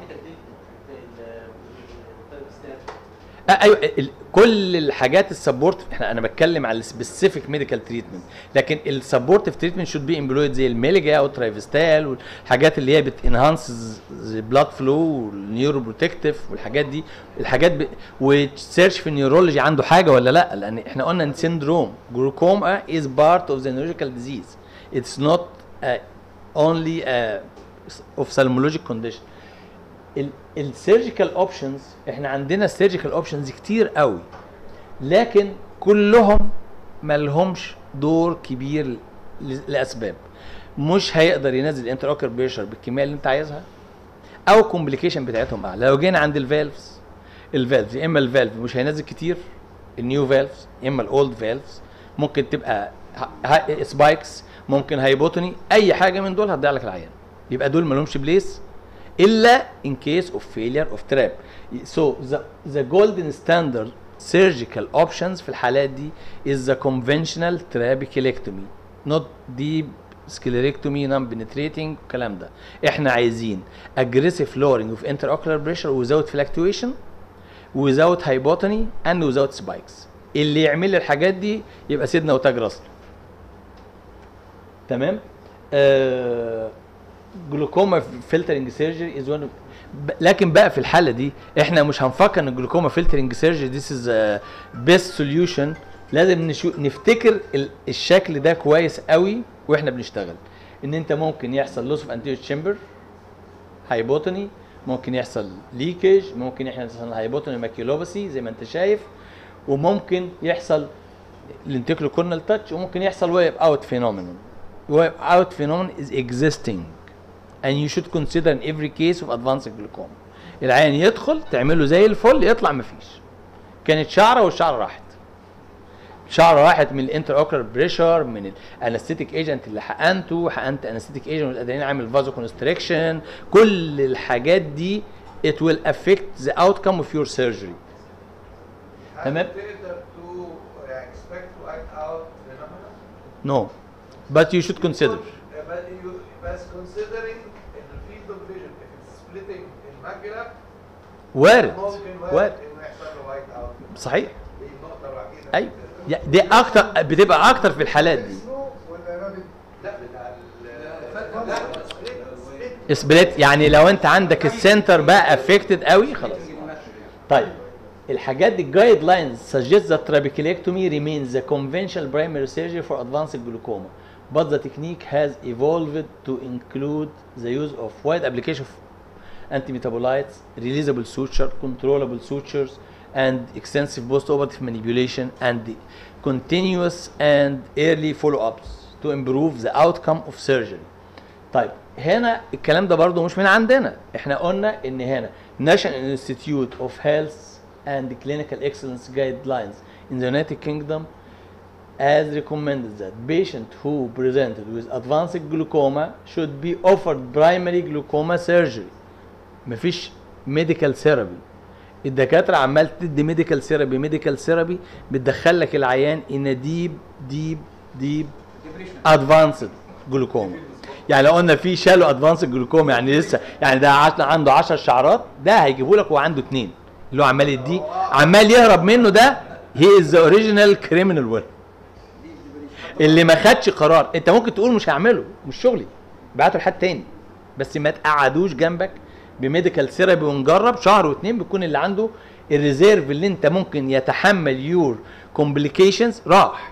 ايوه ال- كل الحاجات السبورت احنا انا بتكلم على السبيسيفيك ميديكال تريتمنت لكن السبورتيف تريتمنت شود بي امبلويد زي الميليجا والترايفستال والحاجات اللي هي بتنهانس بلاد فلو والنيورو بروتكتيف والحاجات دي الحاجات ب... وتسيرش في النيورولوجي عنده حاجه ولا لا لان احنا قلنا ان سيندروم جلوكوما از بارت اوف ذا نيورولوجيكال ديزيز اتس نوت only uh, ophthalmologic condition السيرجيكال اوبشنز احنا عندنا السيرجيكال اوبشنز كتير قوي لكن كلهم ما لهمش دور كبير ل- لاسباب مش هيقدر ينزل الانتراوكر بريشر بالكميه اللي انت عايزها او كومبليكيشن بتاعتهم اعلى لو جينا عند الفالفز الفالفز يا اما الفالف مش هينزل كتير النيو فالفز يا اما الاولد فالفز ممكن تبقى سبايكس ممكن هايبوتوني اي حاجه من دول هتضيع لك العيان يبقى دول ما لهمش بليس الا in case of failure of trap so the the golden standard surgical options في الحالات دي is the conventional trabeculectomy not deep sclerectomy non penetrating الكلام ده احنا عايزين aggressive lowering of intraocular pressure without fluctuation without hypotony and without spikes اللي يعمل لي الحاجات دي يبقى سيدنا وتاج راسنا تمام آه جلوكوما فلترنج سيرجري از وان لكن بقى في الحاله دي احنا مش هنفكر ان الجلوكوما فلترنج سيرجري ذيس از بيست سوليوشن لازم نشو نفتكر ال- الشكل ده كويس قوي واحنا بنشتغل ان انت ممكن يحصل لوس اوف انتيريور تشامبر هايبوتوني ممكن يحصل ليكج ممكن يحصل هايبوتوني ماكيولوباسي زي ما انت شايف وممكن يحصل الانتيكلو كورنال تاتش وممكن يحصل وايب اوت فينومينون وايب اوت فينومينون is existing and you should consider in every case of advanced glaucoma العيان يدخل تعمله زي الفل يطلع مفيش كانت شعره والشعره راحت شعره راحت من الانتر اوكلر بريشر من الانستيتيك ايجنت اللي حقنته حقنت انستيتيك ايجنت والادرينالين عامل فازو كونستريكشن كل الحاجات دي it will affect the outcome of your surgery تمام تقدر to expect to act out phenomena no but you should consider but you بس considering in the field of vision if it's splitting الماكيولا وارد ممكن وارد انه يحصل له وايت اوت صحيح دي النقطة الوحيدة ايوه يا- دي اكتر بتبقى اكتر في الحالات دي لا بتاع ال لا split سبليت يعني لو انت عندك السنتر بقى افكتد قوي خلاص طيب الحاجات دي الجايد لاينز suggest that trabeculectomy remains the conventional primary surgery for advanced glaucoma but the technique has evolved to include the use of wide application of antimetabolites releasable suture controllable sutures and extensive post-operative manipulation and the continuous and early follow-ups to improve the outcome of surgery طيب هنا الكلام ده برضو مش من عندنا احنا قلنا ان هنا National Institute of Health and Clinical Excellence Guidelines in the United Kingdom has recommended that patient who presented with advanced glaucoma should be offered primary glaucoma surgery مفيش medical therapy الدكاترة عمال تدي ميديكال ثيرابي ميديكال ثيرابي بتدخل لك العيان ان ديب ديب ديب ادفانسد جلوكوما يعني لو قلنا في شالو ادفانسد جلوكوما يعني لسه يعني ده عش- عنده 10 شعرات ده هيجيبه لك وهو عنده اثنين اللي هو عمال يديه عمال يهرب منه ده هي از ذا اوريجينال كريمنال ويل اللي ما خدش قرار انت ممكن تقول مش هعمله مش شغلي بعته لحد تاني بس ما تقعدوش جنبك بميديكال ثيرابي ونجرب شهر واتنين بيكون اللي عنده الريزيرف اللي انت ممكن يتحمل يور كومبليكيشنز راح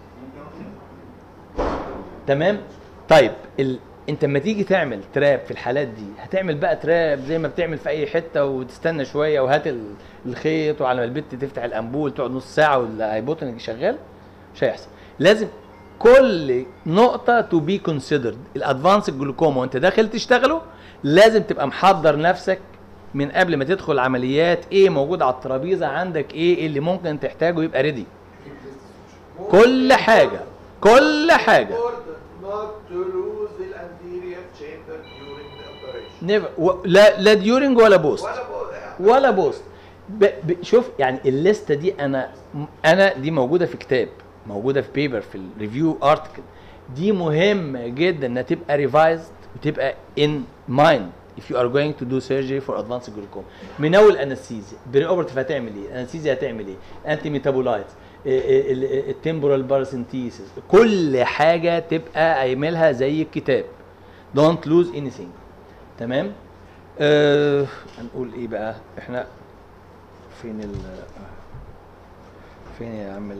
تمام طيب ال... انت لما تيجي تعمل تراب في الحالات دي هتعمل بقى تراب زي ما بتعمل في اي حته وتستنى شويه وهات ال- الخيط وعلى ما البت تفتح الانبول تقعد نص ساعه والهايبوتنج شغال مش هيحصل لازم كل نقطه تو بي كونسيدرد الادفانس جلوكوما وانت داخل تشتغله لازم تبقى محضر نفسك من قبل ما تدخل عمليات ايه موجود على الترابيزه عندك ايه اللي ممكن تحتاجه يبقى ريدي كل حاجه كل حاجه important not to lose the anterior chamber during the operation نيفر و... لا لا ديورنج ولا بوست ولا بو- ولا بوست ب... ب... شوف يعني الليسته دي انا انا دي موجوده في كتاب موجوده في بيبر في الريفيو ارتكل دي مهمه جدا انها تبقى ريفايزد وتبقى ان مايند if you are going to do surgery for advanced glaucoma من اول انستيزيا بري اوبرتيف هتعمل ايه انستيزيا هتعمل ايه انتي ميتابولايت التمبورال باراسنتيسيس كل حاجه تبقى قايملها زي الكتاب don't lose anything تمام آه هنقول ايه بقى احنا فين ال فين يا عم ال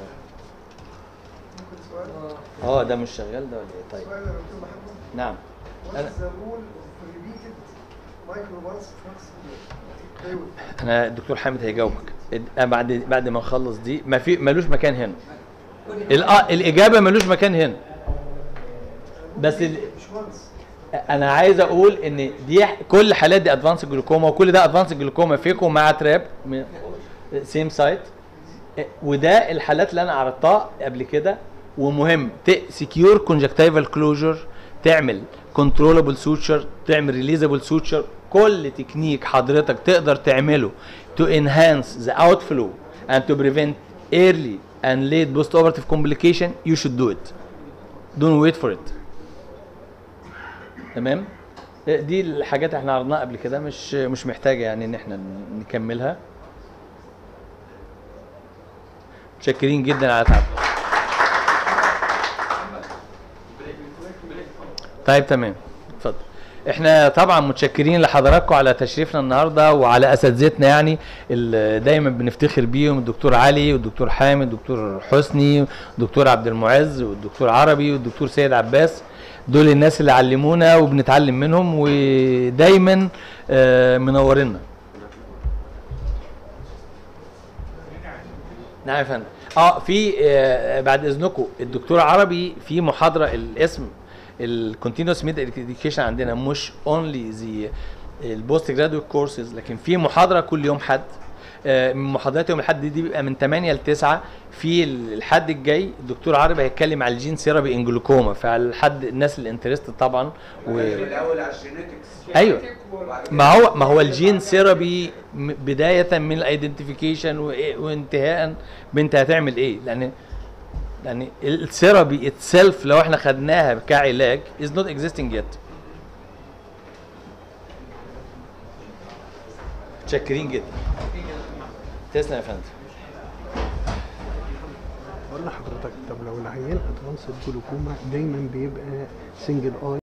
اه ده مش شغال ده ولا ايه طيب سؤال يا دكتور محمد نعم What أنا is the rule of repeated microvals once a year? انا الدكتور حامد هيجاوبك أنا بعد بعد ما نخلص دي ما في ملوش مكان هنا الأ- الاجابه ملوش مكان هنا بس ال... مش once انا عايز اقول ان دي كل حالات دي ادفانس جلوكوما وكل ده ادفانس جلوكوما فيكو مع تراب سيم سايت وده الحالات اللي انا عرضتها قبل كده ومهم سكيور كونجكتيفال كلوجر تعمل كنترولابل سوتشر تعمل ريليزابل سوتشر كل تكنيك حضرتك تقدر تعمله to enhance the outflow and to prevent early and late post-operative complication you should do it don't wait for it تمام دي الحاجات احنا عرضناها قبل كده مش مش محتاجه يعني ان احنا نكملها متشكرين جدا على تعبكم طيب تمام اتفضل احنا طبعا متشكرين لحضراتكم على تشريفنا النهارده وعلى اساتذتنا يعني اللي دايما بنفتخر بيهم الدكتور علي والدكتور حامد والدكتور حسني والدكتور عبد المعز والدكتور عربي والدكتور سيد عباس دول الناس اللي علمونا وبنتعلم منهم ودايما آه، منورينا نعم يا فندم اه في آه بعد اذنكم الدكتور عربي في محاضره الاسم الكونتينوس ميد اديوكيشن عندنا مش اونلي زي البوست جرادويت كورسز لكن في محاضره كل يوم حد آه، من محاضرات يوم الاحد دي بيبقى من 8 ل 9 في الحد الجاي الدكتور عربي هيتكلم على الجين ثيرابي انجلوكوما فالحد الناس اللي انترستد طبعا و... الاول على الجينيتكس ايوه ما هو ما هو الجين ثيرابي م- بدايه من الايدنتيفيكيشن وانتهاء بنت هتعمل ايه لان يعني الثيرابي اتسيلف لو احنا خدناها كعلاج is not existing yet متشكرين جدا تسلم يا فندم بقول لحضرتك طب لو العيان ادفانسد جلوكوما دايما بيبقى سنجل اي